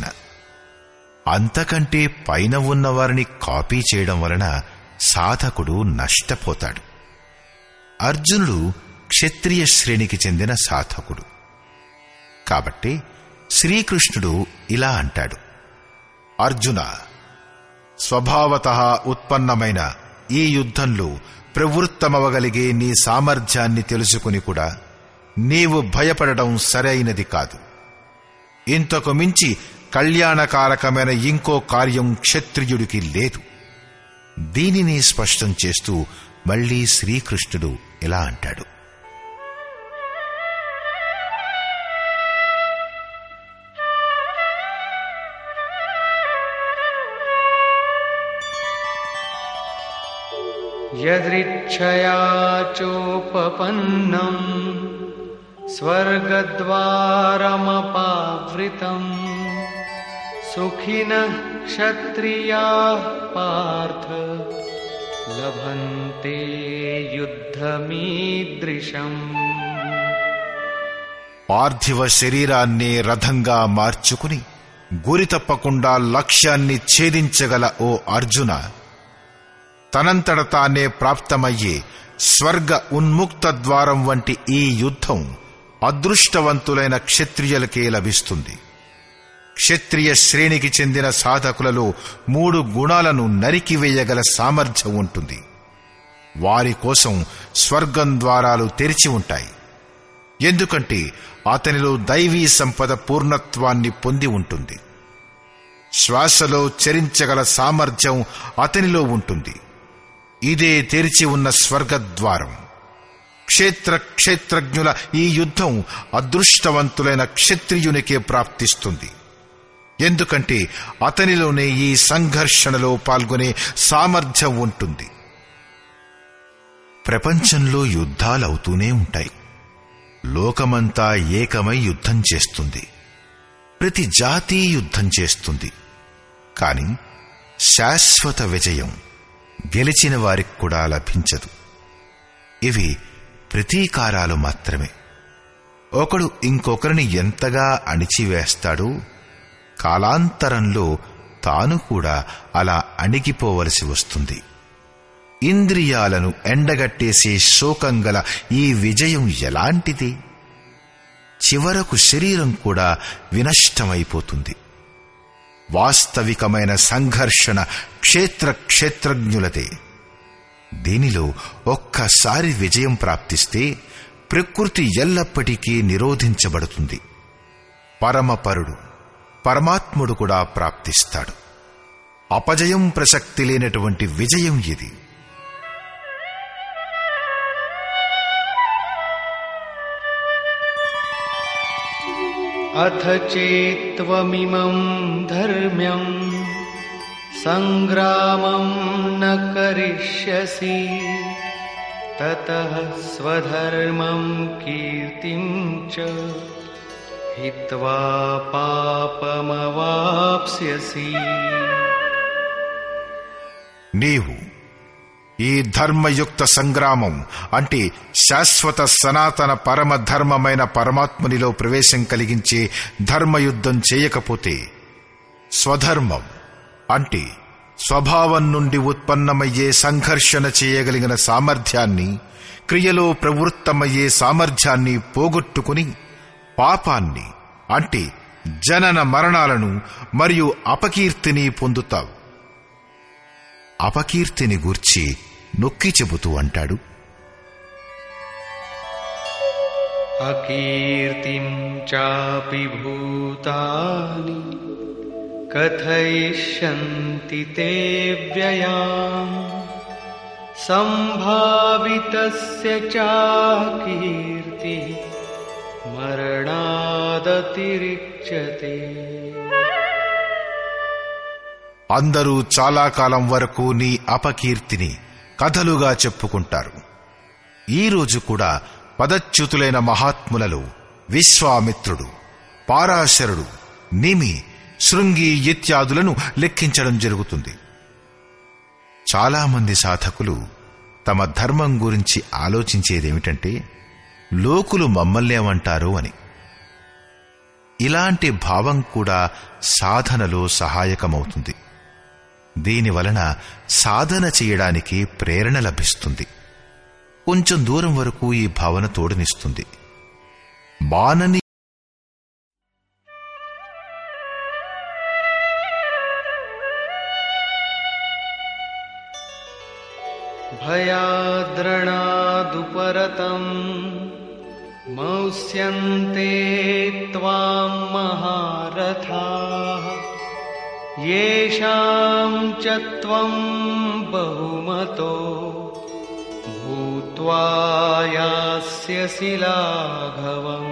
అంతకంటే పైన ఉన్నవారిని కాపీ చేయడం వలన సాధకుడు నష్టపోతాడు అర్జునుడు క్షత్రియ శ్రేణికి చెందిన సాధకుడు కాబట్టి శ్రీకృష్ణుడు ఇలా అంటాడు అర్జున స్వభావత ఉత్పన్నమైన ఈ యుద్ధంలో ప్రవృత్తమవగలిగే నీ సామర్థ్యాన్ని తెలుసుకుని కూడా నీవు భయపడడం సరైనది కాదు ఇంతకు మించి కళ్యాణకారకమైన ఇంకో కార్యం క్షత్రియుడికి లేదు దీనిని స్పష్టం చేస్తూ మళ్ళీ శ్రీకృష్ణుడు ఇలా అంటాడు यदृच्छया चोपपन्नम् स्वर्गद्वारमपावृतम् सुखिनः क्षत्रियाः पार्थ लभन्ते युद्धमीदृशम् పార్థివ శరీరాన్నే రథంగా మార్చుకుని గురి తప్పకుండా లక్ష్యాన్ని ఛేదించగల ఓ అర్జున తనంతట తానే ప్రాప్తమయ్యే స్వర్గ ఉన్ముక్త ద్వారం వంటి ఈ యుద్ధం అదృష్టవంతులైన క్షత్రియులకే లభిస్తుంది క్షత్రియ శ్రేణికి చెందిన సాధకులలో మూడు గుణాలను నరికివేయగల సామర్థ్యం ఉంటుంది వారి కోసం స్వర్గం ద్వారాలు తెరిచి ఉంటాయి ఎందుకంటే అతనిలో దైవీ సంపద పూర్ణత్వాన్ని పొంది ఉంటుంది శ్వాసలో చరించగల సామర్థ్యం అతనిలో ఉంటుంది ఇదే తెరిచి ఉన్న స్వర్గద్వారం క్షేత్ర క్షేత్రజ్ఞుల ఈ యుద్ధం అదృష్టవంతులైన క్షత్రియునికే ప్రాప్తిస్తుంది ఎందుకంటే అతనిలోనే ఈ సంఘర్షణలో పాల్గొనే సామర్థ్యం ఉంటుంది ప్రపంచంలో యుద్ధాలవుతూనే ఉంటాయి లోకమంతా ఏకమై యుద్ధం చేస్తుంది ప్రతి జాతి యుద్ధం చేస్తుంది కాని శాశ్వత విజయం గెలిచిన వారికి కూడా లభించదు ఇవి ప్రతీకారాలు మాత్రమే ఒకడు ఇంకొకరిని ఎంతగా అణిచివేస్తాడో కాలాంతరంలో తాను కూడా అలా అణిగిపోవలసి వస్తుంది ఇంద్రియాలను ఎండగట్టేసే శోకం గల ఈ విజయం ఎలాంటిది చివరకు శరీరం కూడా వినష్టమైపోతుంది వాస్తవికమైన సంఘర్షణ క్షేత్ర క్షేత్రజ్ఞులదే దీనిలో ఒక్కసారి విజయం ప్రాప్తిస్తే ప్రకృతి ఎల్లప్పటికీ నిరోధించబడుతుంది పరమపరుడు పరమాత్ముడు కూడా ప్రాప్తిస్తాడు అపజయం ప్రసక్తి లేనటువంటి విజయం ఇది अथ चेत्त्वमिमम् धर्म्यम् सङ्ग्रामम् न करिष्यसि ततः स्वधर्मम् कीर्तिम् च हित्वा पापमवाप्स्यसि నీవు ఈ ధర్మయుక్త సంగ్రామం అంటే శాశ్వత సనాతన పరమ ధర్మమైన పరమాత్మునిలో ప్రవేశం కలిగించే ధర్మయుద్ధం చేయకపోతే స్వధర్మం అంటే స్వభావం నుండి ఉత్పన్నమయ్యే సంఘర్షణ చేయగలిగిన సామర్థ్యాన్ని క్రియలో ప్రవృత్తమయ్యే సామర్థ్యాన్ని పోగొట్టుకుని పాపాన్ని అంటే జనన మరణాలను మరియు అపకీర్తిని పొందుతావు అపకీర్తిని గూర్చి నొక్కి చెబుతూ అంటాడు अकीर्तिम् चापि भूतानि कथयिष्यन्ति ते व्ययाम् सम्भावितस्य चाकीर्ति मरणादतिरिच्यते అందరూ చాలా కాలం వరకు నీ అపకీర్తిని కథలుగా చెప్పుకుంటారు ఈ రోజు కూడా పదచ్యుతులైన మహాత్ములలో విశ్వామిత్రుడు పారాశరుడు నిమి శృంగి ఇత్యాదులను లెక్కించడం జరుగుతుంది చాలామంది సాధకులు తమ ధర్మం గురించి ఆలోచించేదేమిటంటే లోకులు మమ్మల్నేమంటారు అని ఇలాంటి భావం కూడా సాధనలో సహాయకమవుతుంది దీనివలన సాధన చేయడానికి ప్రేరణ లభిస్తుంది కొంచెం దూరం వరకు ఈ భావన తోడునిస్తుంది మానని परतम् मौस्यन्ते त्वां महारथाः येषां च त्वं बहुमतो भूत्वा यास्यसि लाघवम्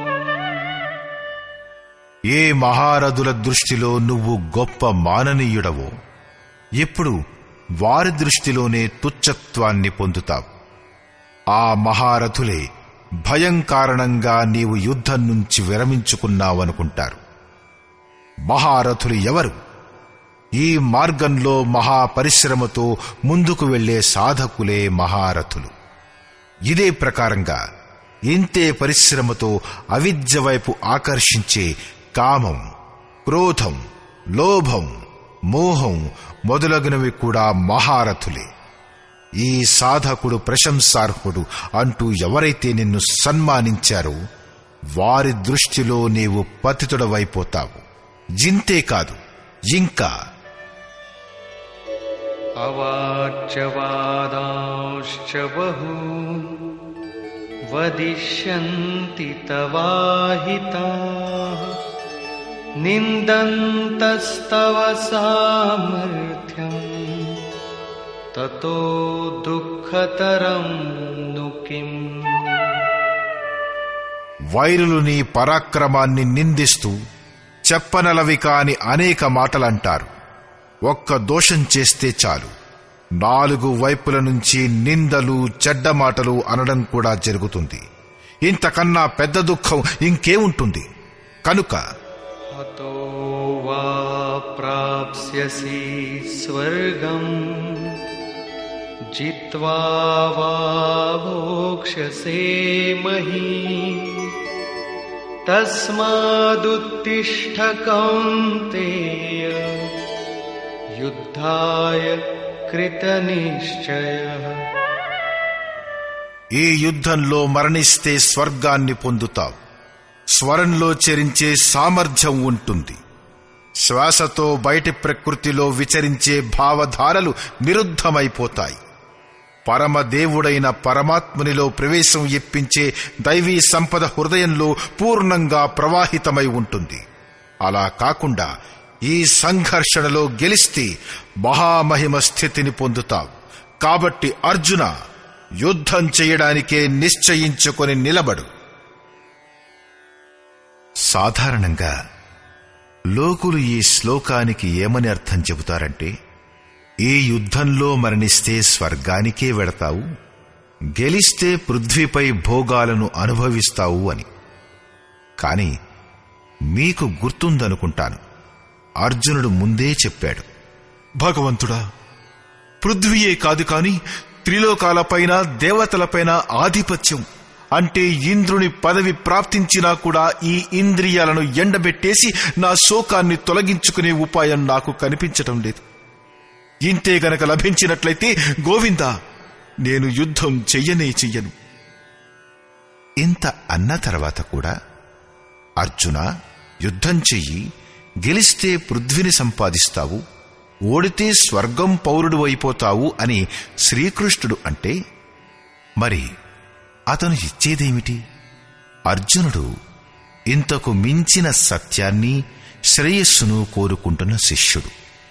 ఏ మహారథుల దృష్టిలో నువ్వు గొప్ప మాననీయుడవో ఇప్పుడు వారి దృష్టిలోనే తుచ్చత్వాన్ని పొందుతావు ఆ మహారథులే భయం కారణంగా నీవు యుద్ధం నుంచి విరమించుకున్నావనుకుంటారు మహారథులు ఎవరు ఈ మార్గంలో మహాపరిశ్రమతో ముందుకు వెళ్లే సాధకులే మహారథులు ఇదే ప్రకారంగా ఇంతే పరిశ్రమతో అవిద్య వైపు ఆకర్షించే కామం క్రోధం లోభం మోహం మొదలగునవి కూడా మహారథులే ఈ సాధకుడు ప్రశంసార్హుడు అంటూ ఎవరైతే నిన్ను సన్మానించారో వారి దృష్టిలో నీవు పతితుడవైపోతావు జింతే కాదు ఇంకా अवाच्यवादांश्च बहून् वदिष्यन्ति तवाहिताः निन्दन्तस्तव सामर्थ्यम् ततो दुःखतरं नु किम् వైరులు నీ పరాక్రమాన్ని నిందిస్తూ చెప్పనలవి కాని అనేక మాటలంటారు ఒక్క దోషం చేస్తే చాలు నాలుగు వైపుల నుంచి నిందలు చెడ్డ మాటలు అనడం కూడా జరుగుతుంది ఇంతకన్నా పెద్ద దుఃఖం ఇంకేముంటుంది కనుక हतो वा प्राप्स्यसि स्वर्गम् जित्वा वा भोक्ष्यसे मही तस्मादुत्तिष्ठ कौन्तेय युद्धाय कृतनिश्चयः ఈ యుద్ధంలో మరణిస్తే స్వర్గాన్ని పొందుతావు స్వరంలో చెరించే సామర్థ్యం ఉంటుంది శ్వాసతో బయటి ప్రకృతిలో విచరించే భావధారలు నిరుద్ధమైపోతాయి పరమదేవుడైన పరమాత్మునిలో ప్రవేశం ఇప్పించే దైవీ సంపద హృదయంలో పూర్ణంగా ప్రవాహితమై ఉంటుంది అలా కాకుండా ఈ సంఘర్షణలో గెలిస్తే మహామహిమ స్థితిని పొందుతావు కాబట్టి అర్జున యుద్ధం చేయడానికే నిశ్చయించుకొని నిలబడు సాధారణంగా లోకులు ఈ శ్లోకానికి ఏమని అర్థం చెబుతారంటే ఈ యుద్ధంలో మరణిస్తే స్వర్గానికే వెడతావు గెలిస్తే పృథ్వీపై భోగాలను అనుభవిస్తావు అని కాని మీకు గుర్తుందనుకుంటాను అర్జునుడు ముందే చెప్పాడు భగవంతుడా పృథ్వీయే కాదు కాని త్రిలోకాలపైన దేవతలపైన ఆధిపత్యం అంటే ఇంద్రుని పదవి ప్రాప్తించినా కూడా ఈ ఇంద్రియాలను ఎండబెట్టేసి నా శోకాన్ని తొలగించుకునే ఉపాయం నాకు కనిపించటం లేదు ఇంతే గనక లభించినట్లయితే గోవిందా నేను యుద్ధం చెయ్యనే చెయ్యను ఇంత అన్న తర్వాత కూడా అర్జున యుద్ధం చెయ్యి గెలిస్తే పృథ్విని సంపాదిస్తావు ఓడితే స్వర్గం పౌరుడు అయిపోతావు అని శ్రీకృష్ణుడు అంటే మరి అతను ఇచ్చేదేమిటి అర్జునుడు ఇంతకు మించిన సత్యాన్ని శ్రేయస్సును కోరుకుంటున్న శిష్యుడు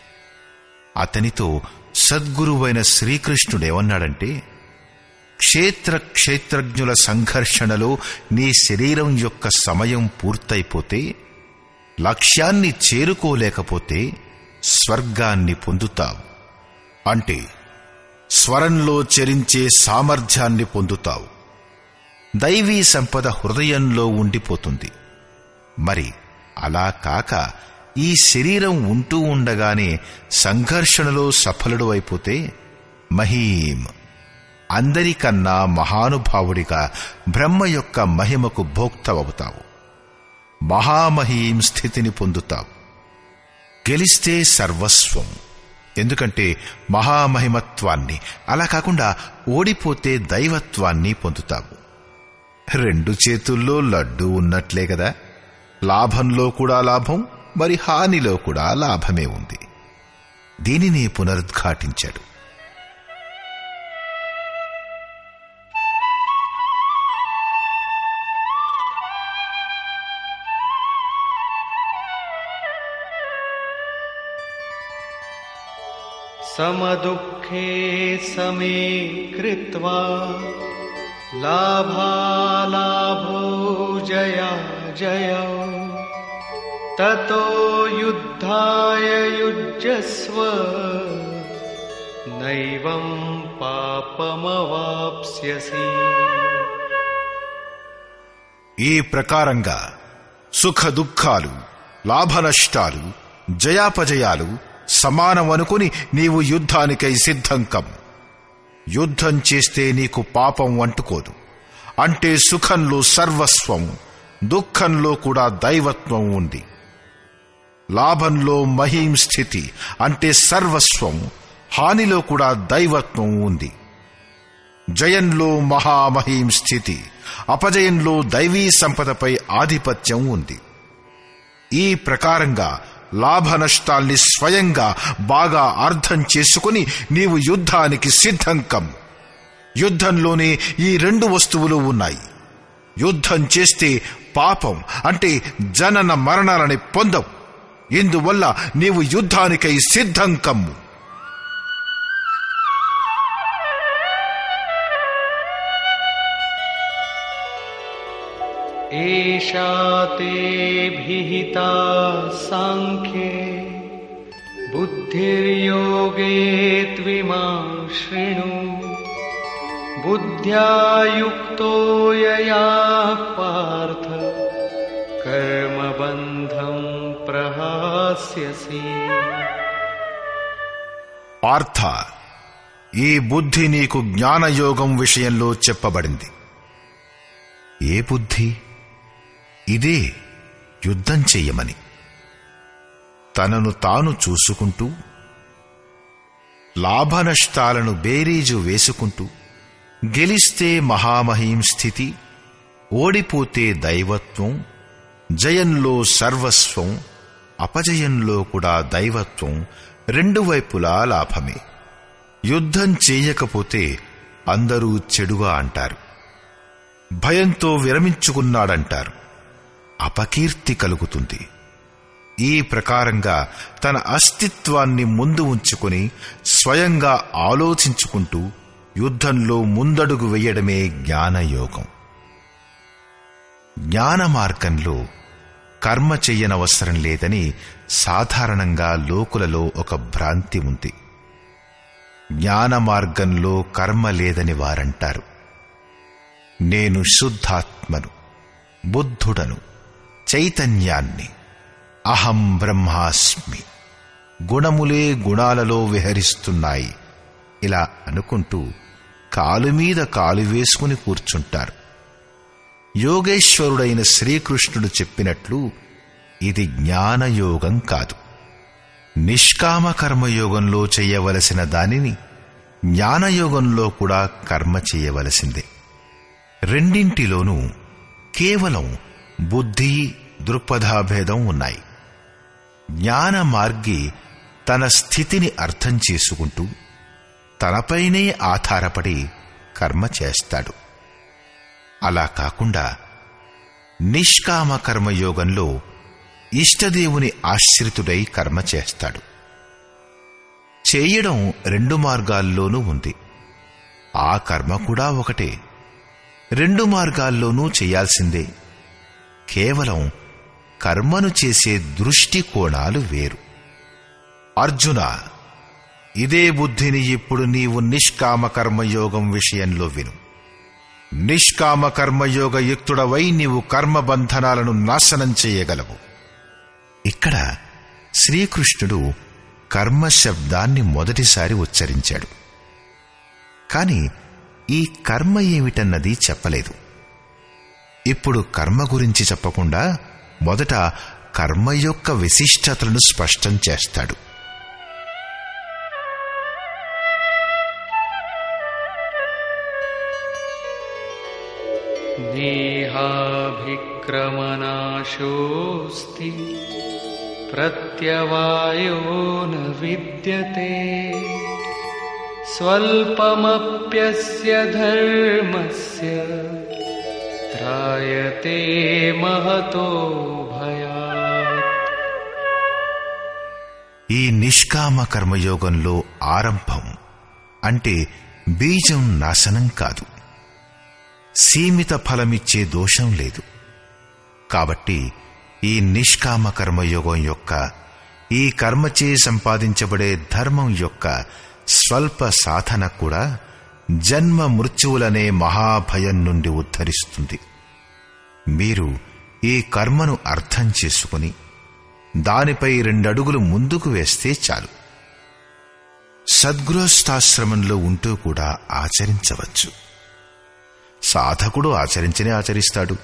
అతనితో సద్గురువైన శ్రీకృష్ణుడేమన్నాడంటే క్షేత్ర క్షేత్రజ్ఞుల సంఘర్షణలో నీ శరీరం యొక్క సమయం పూర్తయిపోతే లక్ష్యాన్ని చేరుకోలేకపోతే స్వర్గాన్ని పొందుతావు అంటే స్వరంలో చరించే సామర్థ్యాన్ని పొందుతావు దైవీ సంపద హృదయంలో ఉండిపోతుంది మరి అలా కాక ఈ శరీరం ఉంటూ ఉండగానే సంఘర్షణలో సఫలుడు అయిపోతే మహీం అందరికన్నా మహానుభావుడిగా బ్రహ్మ యొక్క మహిమకు భోక్తవవుతావు మహామహీం స్థితిని పొందుతావు గెలిస్తే సర్వస్వం ఎందుకంటే మహామహిమత్వాన్ని అలా కాకుండా ఓడిపోతే దైవత్వాన్ని పొందుతావు రెండు చేతుల్లో లడ్డు ఉన్నట్లే కదా లాభంలో కూడా లాభం మరి హానిలో కూడా లాభమే ఉంది దీనిని పునరుద్ఘాటించాడు समदुःखे समे कृत्वा लाभालाभो जया जयौ ततो युद्धाय युज्यस्व नैवं पापमवाप्स्यसि ఈ ప్రకారంగా సుఖ దుఃఖాలు లాభనష్టాలు జయాపజయాలు సమానమనుకుని నీవు యుద్ధానికై సిద్ధం కమ్ యుద్ధం చేస్తే నీకు పాపం అంటుకోదు అంటే సుఖంలో సర్వస్వం దుఃఖంలో కూడా దైవత్వం ఉంది లాభంలో మహీం స్థితి అంటే సర్వస్వం హానిలో కూడా దైవత్వం ఉంది జయంలో మహామహీం స్థితి అపజయంలో దైవీ సంపదపై ఆధిపత్యం ఉంది ఈ ప్రకారంగా లాభ నష్టాల్ని స్వయంగా బాగా అర్థం చేసుకుని నీవు యుద్ధానికి సిద్ధం కమ్ యుద్ధంలోనే ఈ రెండు వస్తువులు ఉన్నాయి యుద్ధం చేస్తే పాపం అంటే జనన మరణాలని పొందవు ఇందువల్ల నీవు యుద్ధానికై సిద్ధం కమ్ము एषा ते भिहिता साङ्ख्ये बुद्धिर्योगे त्विमां शृणु बुद्ध्या युक्तो यया पार्थ कर्मबन्धं प्रहास्यसि పార్థ ఈ బుద్ధి నీకు జ్ఞానయోగం విషయంలో చెప్పబడింది ఏ బుద్ధి ఇదే యుద్ధం చెయ్యమని తనను తాను చూసుకుంటూ లాభనష్టాలను బేరీజు వేసుకుంటూ గెలిస్తే మహామహీం స్థితి ఓడిపోతే దైవత్వం జయంలో సర్వస్వం అపజయంలో కూడా దైవత్వం రెండు వైపులా లాభమే యుద్ధం చేయకపోతే అందరూ చెడుగా అంటారు భయంతో విరమించుకున్నాడంటారు అపకీర్తి కలుగుతుంది ఈ ప్రకారంగా తన అస్తిత్వాన్ని ముందు ఉంచుకుని స్వయంగా ఆలోచించుకుంటూ యుద్ధంలో ముందడుగు వెయ్యడమే జ్ఞానయోగం జ్ఞాన మార్గంలో కర్మ చెయ్యనవసరం లేదని సాధారణంగా లోకులలో ఒక భ్రాంతి ఉంది జ్ఞాన మార్గంలో కర్మ లేదని వారంటారు నేను శుద్ధాత్మను బుద్ధుడను చైతన్యాన్ని అహం బ్రహ్మాస్మి గుణములే గుణాలలో విహరిస్తున్నాయి ఇలా అనుకుంటూ కాలు మీద కాలు వేసుకుని కూర్చుంటారు యోగేశ్వరుడైన శ్రీకృష్ణుడు చెప్పినట్లు ఇది జ్ఞానయోగం కాదు నిష్కామ కర్మయోగంలో చెయ్యవలసిన దానిని జ్ఞానయోగంలో కూడా కర్మ చేయవలసిందే రెండింటిలోనూ కేవలం బుద్ధి దృక్పథాభేదం ఉన్నాయి జ్ఞాన మార్గి తన స్థితిని అర్థం చేసుకుంటూ తనపైనే ఆధారపడి కర్మ చేస్తాడు అలా కాకుండా నిష్కామ కర్మయోగంలో ఇష్టదేవుని ఆశ్రితుడై కర్మ చేస్తాడు చేయడం రెండు మార్గాల్లోనూ ఉంది ఆ కర్మ కూడా ఒకటే రెండు మార్గాల్లోనూ చేయాల్సిందే కేవలం కర్మను చేసే దృష్టి కోణాలు వేరు అర్జున ఇదే బుద్ధిని ఇప్పుడు నీవు నిష్కామ కర్మయోగం విషయంలో విను నిష్కామ కర్మయోగ యుక్తుడవై నీవు కర్మబంధనాలను నాశనం చేయగలవు ఇక్కడ శ్రీకృష్ణుడు కర్మ శబ్దాన్ని మొదటిసారి ఉచ్చరించాడు కాని ఈ కర్మ ఏమిటన్నది చెప్పలేదు ఇప్పుడు కర్మ గురించి చెప్పకుండా మొదట కర్మ యొక్క విశిష్టతలను స్పష్టం చేస్తాడు नेहाभिक्रमनाशोऽस्ति प्रत्यवायो न विद्यते स्वल्पमप्यस्य धर्मस्य त्रायते महतो भयात् ఈ నిష్కామ కర్మయోగంలో ఆరంభం అంటే బీజం నాశనం కాదు సీమిత ఫలమిచ్చే దోషం లేదు కాబట్టి ఈ నిష్కామ కర్మయోగం యొక్క ఈ కర్మచే సంపాదించబడే ధర్మం యొక్క స్వల్ప సాధన కూడా జన్మ మృత్యువులనే మహాభయం నుండి ఉద్ధరిస్తుంది మీరు ఈ కర్మను అర్థం చేసుకుని దానిపై రెండడుగులు ముందుకు వేస్తే చాలు సద్గృహస్థాశ్రమంలో ఉంటూ కూడా ఆచరించవచ్చు సాధకుడు ఆచరించనే ఆచరిస్తాడు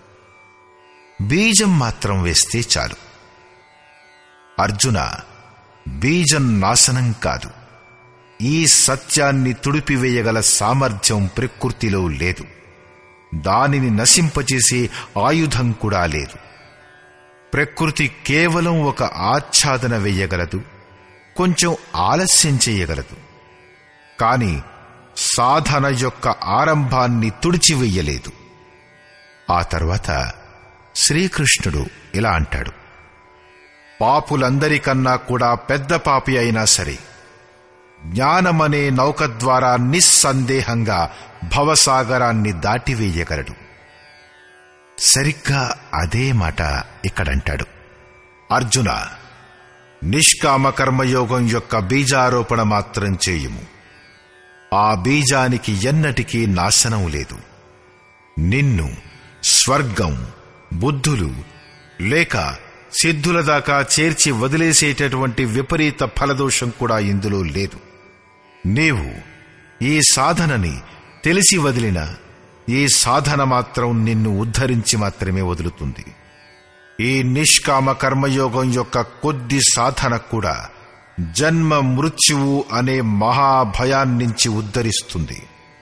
బీజం మాత్రం వేస్తే చాలు అర్జున బీజం నాశనం కాదు ఈ సత్యాన్ని తుడిపివేయగల సామర్థ్యం ప్రకృతిలో లేదు దానిని నశింపచేసే ఆయుధం కూడా లేదు ప్రకృతి కేవలం ఒక ఆచ్ఛాదన వేయగలదు కొంచెం ఆలస్యం చేయగలదు కాని సాధన యొక్క ఆరంభాన్ని తుడిచివేయలేదు ఆ తర్వాత శ్రీకృష్ణుడు ఇలా అంటాడు పాపులందరికన్నా కూడా పెద్ద పాపి అయినా సరే జ్ఞానమనే నౌక ద్వారా నిస్సందేహంగా భవసాగరాన్ని దాటివేయగలడు సరిగ్గా అదే మాట ఇక్కడంటాడు అర్జున నిష్కామ కర్మయోగం యొక్క బీజారోపణ మాత్రం చేయుము ఆ బీజానికి ఎన్నటికీ నాశనం లేదు నిన్ను స్వర్గం బుద్ధులు లేక సిద్ధుల దాకా చేర్చి వదిలేసేటటువంటి విపరీత ఫలదోషం కూడా ఇందులో లేదు నీవు ఈ సాధనని తెలిసి వదిలిన ఈ సాధన మాత్రం నిన్ను ఉద్ధరించి మాత్రమే వదులుతుంది ఈ నిష్కామ కర్మయోగం యొక్క కొద్ది సాధన కూడా జన్మ మృత్యువు అనే మహాభయాన్నించి ఉద్ధరిస్తుంది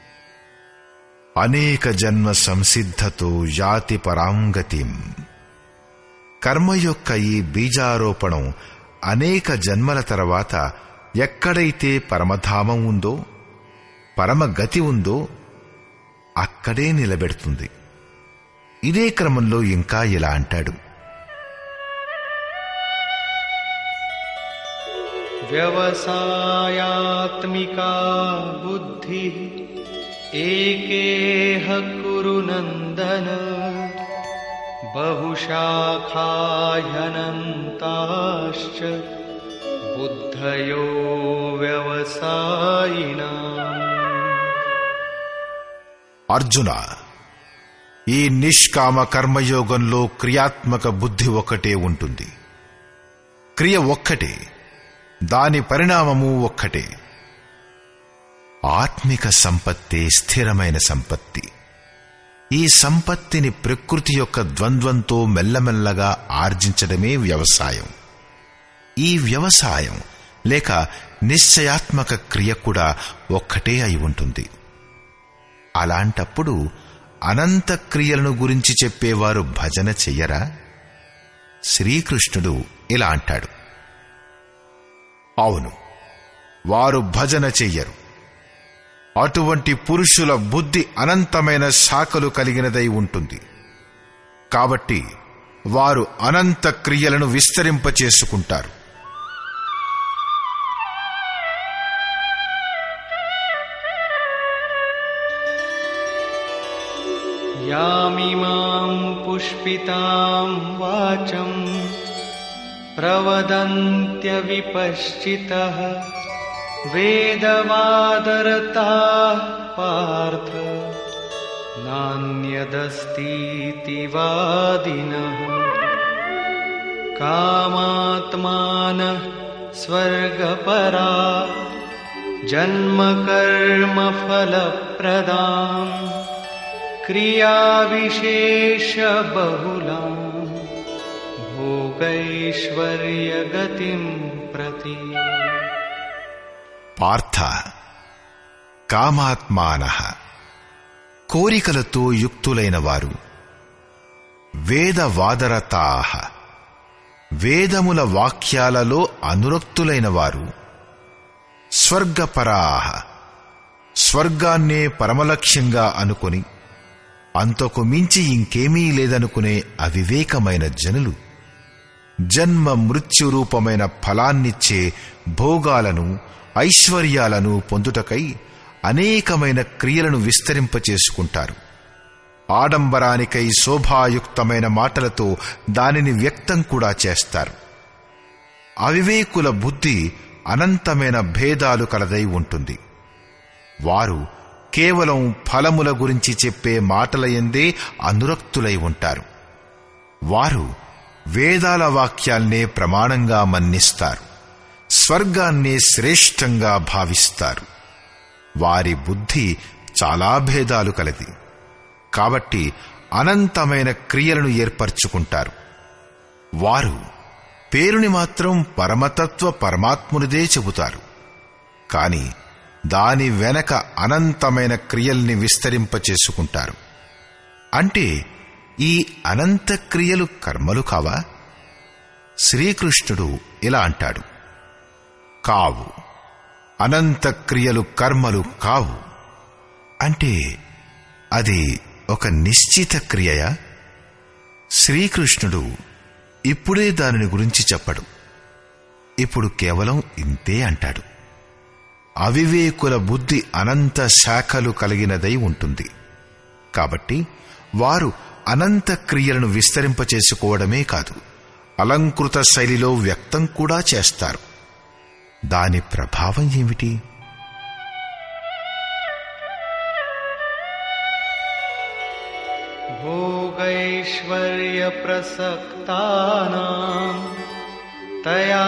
అనేక జన్మ సంసిద్ధతో యాతి పరాంగతిం కర్మ యొక్క ఈ బీజారోపణం అనేక జన్మల తర్వాత ఎక్కడైతే పరమధామం ఉందో పరమగతి ఉందో అక్కడే నిలబెడుతుంది ఇదే క్రమంలో ఇంకా ఇలా అంటాడు व्यवसायात्मिका बुद्धिः एकेह कुरु नन्दन बहुशाखाह्यनन्ताश्च बुद्धयो व्यवसायिनाम् అర్జున ఈ నిష్కామ కర్మయోగంలో క్రియాత్మక బుద్ధి ఒక్కటే ఉంటుంది క్రియ ఒక్కటే దాని పరిణామము ఒక్కటే ఆత్మిక సంపత్తి స్థిరమైన సంపత్తి ఈ సంపత్తిని ప్రకృతి యొక్క ద్వంద్వంతో మెల్లమెల్లగా ఆర్జించడమే వ్యవసాయం ఈ వ్యవసాయం లేక నిశ్చయాత్మక క్రియ కూడా ఒక్కటే అయి ఉంటుంది అలాంటప్పుడు అనంత క్రియలను గురించి చెప్పేవారు భజన చెయ్యరా శ్రీకృష్ణుడు ఇలా అంటాడు అవును వారు భజన చెయ్యరు అటువంటి పురుషుల బుద్ధి అనంతమైన శాఖలు కలిగినదై ఉంటుంది కాబట్టి వారు అనంత క్రియలను విస్తరింపచేసుకుంటారు यामिमाम् पुष्पिताम् वाचम् प्रवदन्त्यविपश्चितः वेदवादरताः पार्थ नान्यदस्तीति वादिनः कामात्मानः स्वर्गपरा जन्मकर्मफलप्रदाम् क्रियाविशेषबहुलाम् भोगैश्वर्यगतिम् प्रति పార్థ కామాత్మాన కోరికలతో యుక్తులైన వారు వేదవాదరతా వేదముల వాక్యాలలో అనురక్తులైన వారు స్వర్గపరా స్వర్గాన్నే పరమలక్ష్యంగా అనుకొని అంతకు మించి ఇంకేమీ లేదనుకునే అవివేకమైన జనులు జన్మ మృత్యు రూపమైన ఫలాన్నిచ్చే భోగాలను ఐశ్వర్యాలను పొందుటకై అనేకమైన క్రియలను విస్తరింపచేసుకుంటారు ఆడంబరానికై శోభాయుక్తమైన మాటలతో దానిని వ్యక్తం కూడా చేస్తారు అవివేకుల బుద్ధి అనంతమైన భేదాలు కలదై ఉంటుంది వారు కేవలం ఫలముల గురించి చెప్పే మాటల ఎందే అనురక్తులై ఉంటారు వారు వేదాల వాక్యాల్నే ప్రమాణంగా మన్నిస్తారు స్వర్గాన్నే శ్రేష్టంగా భావిస్తారు వారి బుద్ధి చాలా భేదాలు కలది కాబట్టి అనంతమైన క్రియలను ఏర్పరచుకుంటారు వారు పేరుని మాత్రం పరమతత్వ పరమాత్మునిదే చెబుతారు కాని దాని వెనక అనంతమైన క్రియల్ని విస్తరింపచేసుకుంటారు అంటే ఈ అనంత క్రియలు కర్మలు కావా శ్రీకృష్ణుడు ఇలా అంటాడు కావు అనంత క్రియలు కర్మలు కావు అంటే అది ఒక నిశ్చిత క్రియయా శ్రీకృష్ణుడు ఇప్పుడే దానిని గురించి చెప్పడు ఇప్పుడు కేవలం ఇంతే అంటాడు అవివేకుల బుద్ధి అనంత శాఖలు కలిగినదై ఉంటుంది కాబట్టి వారు అనంత క్రియలను విస్తరింపచేసుకోవడమే కాదు అలంకృత శైలిలో వ్యక్తం కూడా చేస్తారు దాని ప్రభావం ఏమిటి भोगैश्वर्यप्रसक्तानाम् तया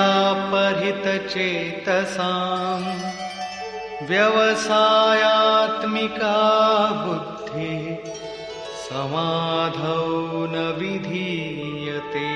परितचेतसाम् व्यवसायात्मिका बुद्धिः समाधौ न विधीयते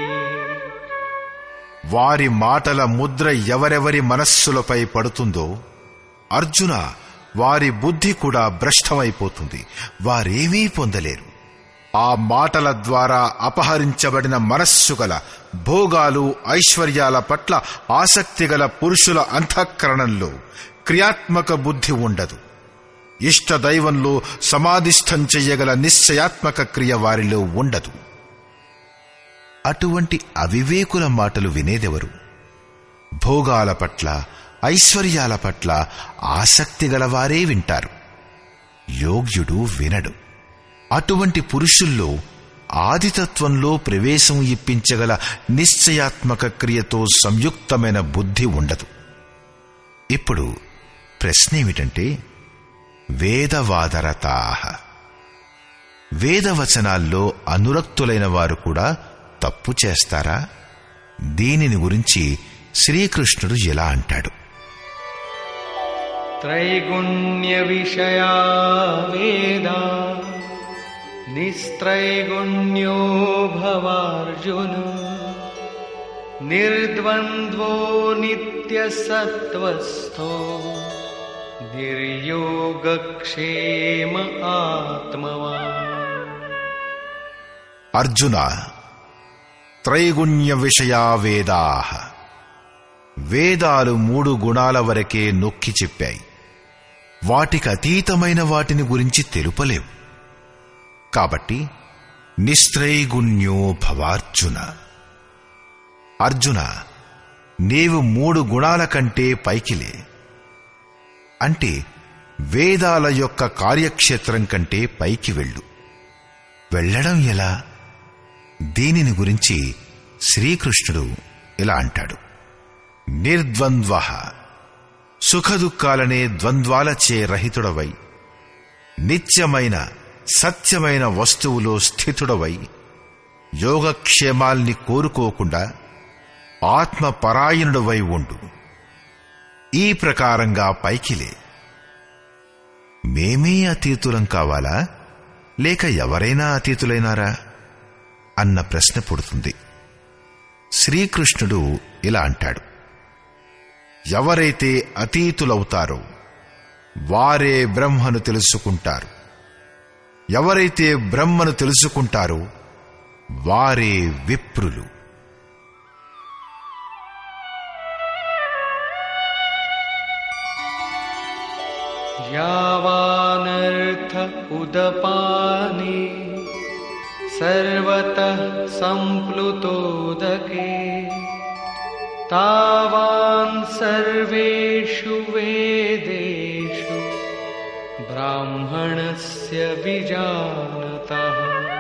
వారి మాటల ముద్ర ఎవరెవరి మనస్సులపై పడుతుందో అర్జున వారి బుద్ధి కూడా భ్రష్టమైపోతుంది వారేమీ పొందలేరు ఆ మాటల ద్వారా అపహరించబడిన మనస్సు గల భోగాలు ఐశ్వర్యాల పట్ల ఆసక్తి గల పురుషుల అంతఃకరణంలో క్రియాత్మక బుద్ధి ఉండదు ఇష్టదైవంలో సమాధిస్థం చెయ్యగల నిశ్చయాత్మక క్రియ వారిలో ఉండదు అటువంటి అవివేకుల మాటలు వినేదెవరు భోగాల పట్ల ఐశ్వర్యాల పట్ల ఆసక్తి గలవారే వింటారు యోగ్యుడు వినడు అటువంటి పురుషుల్లో ఆదితత్వంలో ప్రవేశం ఇప్పించగల నిశ్చయాత్మక క్రియతో సంయుక్తమైన బుద్ధి ఉండదు ఇప్పుడు ప్రశ్నేమిటంటే వేదవాదరతాహ వేదవచనాల్లో అనురక్తులైన వారు కూడా తప్పు చేస్తారా దీనిని గురించి శ్రీకృష్ణుడు ఎలా అంటాడు त्रैगुण्यविषया वेदा निस्त्रैगुण्यो भवार्जुन निर्द्वन्द्वो नित्यसत्त्वस्थो निर्योगक्षेम आत्मवान् అర్జున త్రైగుణ్య విషయా వేదాహ వేదాలు మూడు గుణాల వరకే నొక్కి చెప్పాయి వాటికి అతీతమైన వాటిని గురించి తెలుపలేవు కాబట్టి నిస్త్రైగుణ్యో భవార్జున అర్జున నీవు మూడు గుణాల కంటే పైకిలే అంటే వేదాల యొక్క కార్యక్షేత్రం కంటే పైకి వెళ్ళు వెళ్ళడం ఎలా దీనిని గురించి శ్రీకృష్ణుడు ఇలా అంటాడు నిర్ద్వంద్వ సుఖదుఖాలనే ద్వంద్వాలచే రహితుడవై నిత్యమైన సత్యమైన వస్తువులో స్థితుడవై యోగక్షేమాల్ని కోరుకోకుండా ఆత్మపరాయణుడవై ఉండు ఈ ప్రకారంగా పైకిలే మేమే అతీతులం కావాలా లేక ఎవరైనా అతీతులైనారా అన్న ప్రశ్న పుడుతుంది శ్రీకృష్ణుడు ఇలా అంటాడు ఎవరైతే అతీతులవుతారో వారే బ్రహ్మను తెలుసుకుంటారు ఎవరైతే బ్రహ్మను తెలుసుకుంటారో వారే విప్రులు यावानर्थ उदपाने सर्वतः सम्प्लुतोदके तावान् सर्वेषु वेदेषु ब्राह्मणस्य विजानतः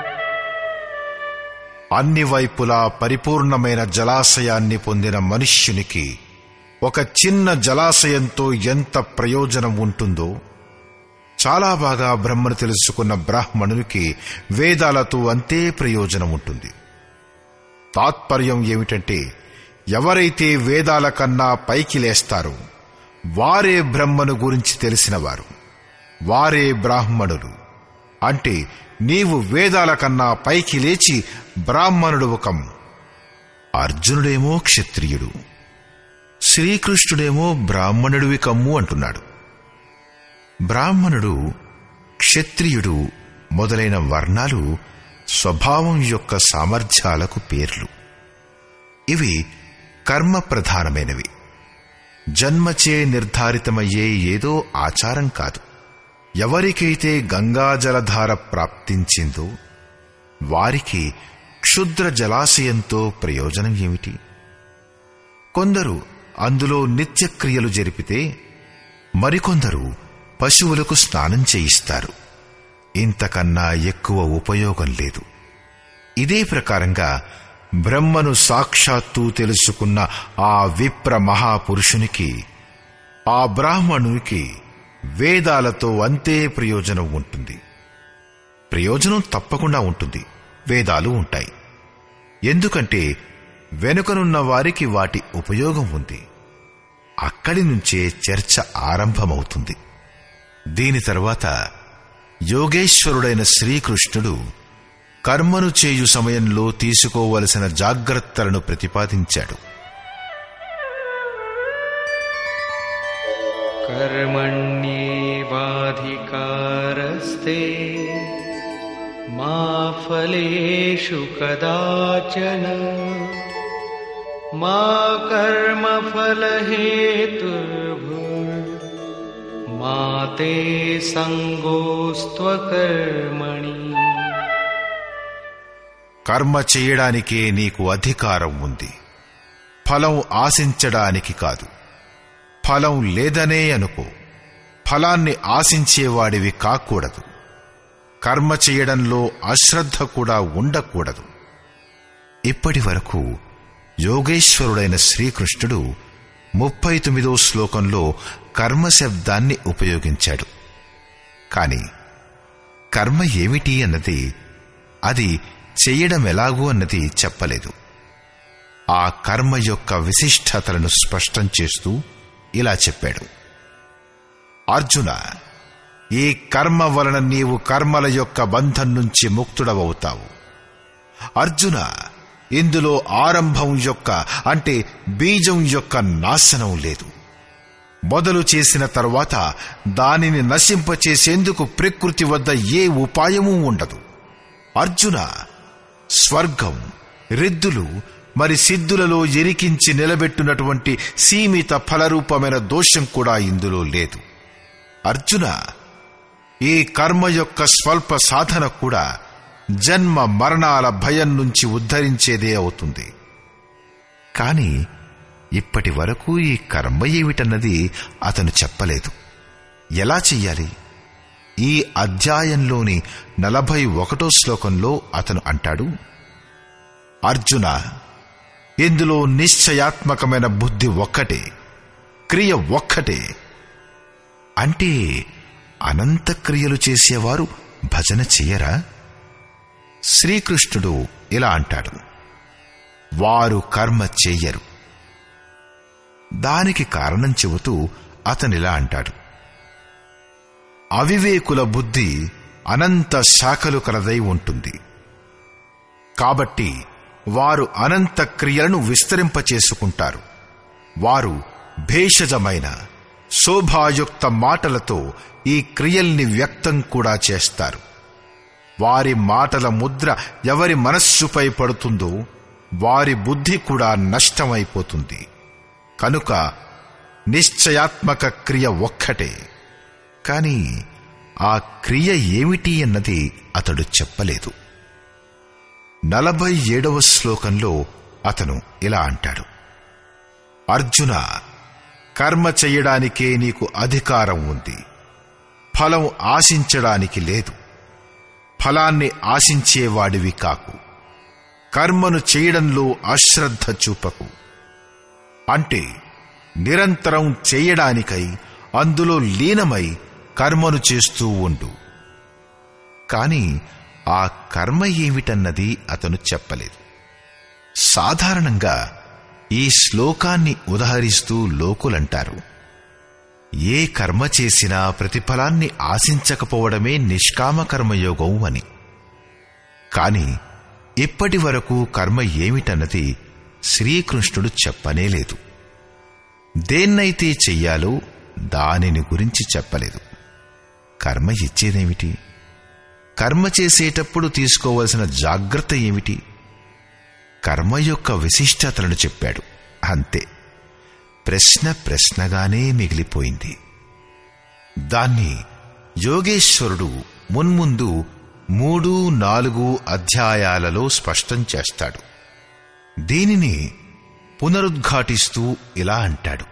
అన్ని వైపులా పరిపూర్ణమైన జలాశయాన్ని పొందిన మనుష్యునికి ఒక చిన్న జలాశయంతో ఎంత ప్రయోజనం ఉంటుందో చాలా బాగా బ్రహ్మను తెలుసుకున్న బ్రాహ్మణునికి వేదాలతో అంతే ప్రయోజనం ఉంటుంది తాత్పర్యం ఏమిటంటే ఎవరైతే వేదాల కన్నా పైకి లేస్తారో వారే బ్రహ్మను గురించి తెలిసినవారు వారే బ్రాహ్మణులు అంటే నీవు వేదాల కన్నా పైకి లేచి బ్రాహ్మణుడు కమ్ము అర్జునుడేమో క్షత్రియుడు శ్రీకృష్ణుడేమో బ్రాహ్మణుడివి కమ్ము అంటున్నాడు బ్రాహ్మణుడు క్షత్రియుడు మొదలైన వర్ణాలు స్వభావం యొక్క సామర్థ్యాలకు పేర్లు ఇవి కర్మ ప్రధానమైనవి జన్మచే నిర్ధారితమయ్యే ఏదో ఆచారం కాదు ఎవరికైతే గంగాజలధార ప్రాప్తించిందో వారికి క్షుద్ర జలాశయంతో ప్రయోజనం ఏమిటి కొందరు అందులో నిత్యక్రియలు జరిపితే మరికొందరు పశువులకు స్నానం చేయిస్తారు ఇంతకన్నా ఎక్కువ ఉపయోగం లేదు ఇదే ప్రకారంగా బ్రహ్మను సాక్షాత్తు తెలుసుకున్న ఆ విప్ర మహాపురుషునికి ఆ బ్రాహ్మణునికి వేదాలతో అంతే ప్రయోజనం ఉంటుంది ప్రయోజనం తప్పకుండా ఉంటుంది వేదాలు ఉంటాయి ఎందుకంటే వెనుకనున్న వారికి వాటి ఉపయోగం ఉంది అక్కడి నుంచే చర్చ ఆరంభమవుతుంది దీని తర్వాత యోగేశ్వరుడైన శ్రీకృష్ణుడు కర్మను చేయు సమయంలో తీసుకోవలసిన జాగ్రత్తలను ప్రతిపాదించాడు कर्मण्येवाधिकारस्ते मा फलेषु कदाचन मा कर्मफलहेतुर्भुर्मा ते सङ्गोस्त्वकर्मणि కర్మ చేయడానికే నీకు అధికారం ఉంది ఫలం ఆశించడానికి కాదు ఫలం లేదనే అనుకో ఫలాన్ని ఆశించేవాడివి కాకూడదు కర్మ చేయడంలో అశ్రద్ధ కూడా ఉండకూడదు ఇప్పటి వరకు యోగేశ్వరుడైన శ్రీకృష్ణుడు ముప్పై తొమ్మిదో శ్లోకంలో కర్మ శబ్దాన్ని ఉపయోగించాడు కాని కర్మ ఏమిటి అన్నది అది చెయ్యడం ఎలాగూ అన్నది చెప్పలేదు ఆ కర్మ యొక్క విశిష్టతలను స్పష్టం చేస్తూ ఇలా చెప్పాడు అర్జున ఈ కర్మ వలన నీవు కర్మల యొక్క బంధం నుంచి ముక్తుడవవుతావు అర్జున ఇందులో ఆరంభం యొక్క అంటే బీజం యొక్క నాశనం లేదు మొదలు చేసిన తరువాత దానిని నశింపచేసేందుకు ప్రకృతి వద్ద ఏ ఉపాయమూ ఉండదు అర్జున స్వర్గం రెద్దులు మరి సిద్ధులలో ఎరికించి నిలబెట్టునటువంటి సీమిత ఫలరూపమైన దోషం కూడా ఇందులో లేదు అర్జున ఈ కర్మ యొక్క స్వల్ప సాధన కూడా జన్మ మరణాల భయం నుంచి ఉద్ధరించేదే అవుతుంది కాని ఇప్పటి వరకు ఈ కర్మ ఏమిటన్నది అతను చెప్పలేదు ఎలా చెయ్యాలి ఈ అధ్యాయంలోని నలభై ఒకటో శ్లోకంలో అతను అంటాడు అర్జున ఇందులో నిశ్చయాత్మకమైన బుద్ధి ఒక్కటే క్రియ ఒక్కటే అంటే అనంత క్రియలు చేసేవారు భజన చెయ్యరా శ్రీకృష్ణుడు ఇలా అంటాడు వారు కర్మ చెయ్యరు దానికి కారణం చెబుతూ అతనిలా అంటాడు అవివేకుల బుద్ధి అనంత శాఖలు కలదై ఉంటుంది కాబట్టి వారు అనంత క్రియలను విస్తరింపచేసుకుంటారు వారు భేషజమైన శోభాయుక్త మాటలతో ఈ క్రియల్ని వ్యక్తం కూడా చేస్తారు వారి మాటల ముద్ర ఎవరి మనస్సుపై పడుతుందో వారి బుద్ధి కూడా నష్టమైపోతుంది కనుక నిశ్చయాత్మక క్రియ ఒక్కటే కాని ఆ క్రియ ఏమిటి అన్నది అతడు చెప్పలేదు నలభై ఏడవ శ్లోకంలో అతను ఇలా అంటాడు అర్జున కర్మ చెయ్యడానికే నీకు అధికారం ఉంది ఫలం ఆశించడానికి లేదు ఫలాన్ని ఆశించేవాడివి కాకు కర్మను చేయడంలో అశ్రద్ధ చూపకు అంటే నిరంతరం చేయడానికై అందులో లీనమై కర్మను చేస్తూ ఉండు కాని ఆ కర్మ ఏమిటన్నది అతను చెప్పలేదు సాధారణంగా ఈ శ్లోకాన్ని ఉదహరిస్తూ లోకులంటారు ఏ కర్మ చేసినా ప్రతిఫలాన్ని ఆశించకపోవడమే నిష్కామ కర్మయోగం అని కాని ఇప్పటి వరకు కర్మ ఏమిటన్నది శ్రీకృష్ణుడు చెప్పనేలేదు దేన్నైతే చెయ్యాలో దానిని గురించి చెప్పలేదు కర్మ ఇచ్చేదేమిటి కర్మ చేసేటప్పుడు తీసుకోవలసిన జాగ్రత్త ఏమిటి కర్మ యొక్క విశిష్టతలను చెప్పాడు అంతే ప్రశ్న ప్రశ్నగానే మిగిలిపోయింది దాన్ని యోగేశ్వరుడు మున్ముందు మూడు నాలుగు అధ్యాయాలలో స్పష్టం చేస్తాడు దీనిని పునరుద్ఘాటిస్తూ ఇలా అంటాడు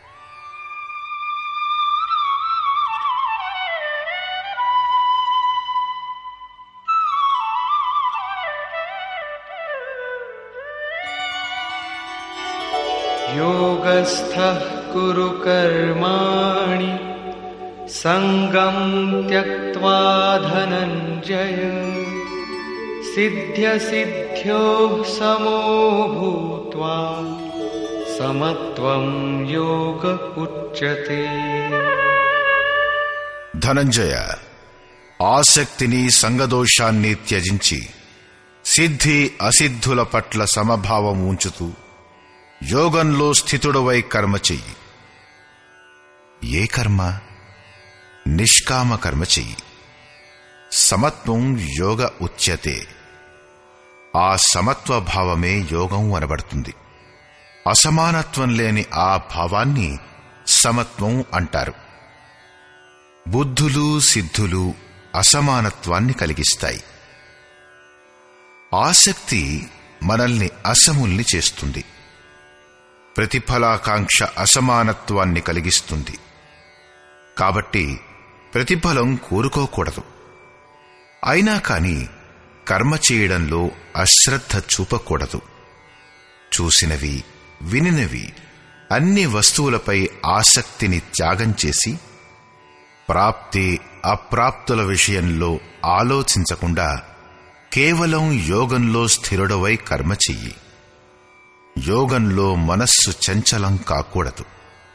योगस्थः कुरु कर्माणि सङ्गं त्यक्त्वा धनञ्जय सिद्ध्यसिद्ध्योः समो भूत्वा समत्वं योग उच्यते ధనంజయ ఆసక్తిని సంగదోషాన్ని త్యజించి సిద్ధి అసిద్ధుల పట్ల సమభావం ఉంచుతూ యోగంలో స్థితుడవై కర్మ చెయ్యి ఏ కర్మ నిష్కామ కర్మ చెయ్యి సమత్వం యోగ ఉచ్యతే ఆ సమత్వ భావమే యోగం అనబడుతుంది అసమానత్వం లేని ఆ భావాన్ని సమత్వం అంటారు బుద్ధులు సిద్ధులు అసమానత్వాన్ని కలిగిస్తాయి ఆసక్తి మనల్ని అసముల్ని చేస్తుంది ప్రతిఫలాకాంక్ష అసమానత్వాన్ని కలిగిస్తుంది కాబట్టి ప్రతిఫలం కోరుకోకూడదు అయినా కాని కర్మ చేయడంలో అశ్రద్ధ చూపకూడదు చూసినవి వినినవి అన్ని వస్తువులపై ఆసక్తిని త్యాగం చేసి ప్రాప్తి అప్రాప్తుల విషయంలో ఆలోచించకుండా కేవలం యోగంలో స్థిరుడవై కర్మ చెయ్యి యోగంలో మనస్సు చంచలం కాకూడదు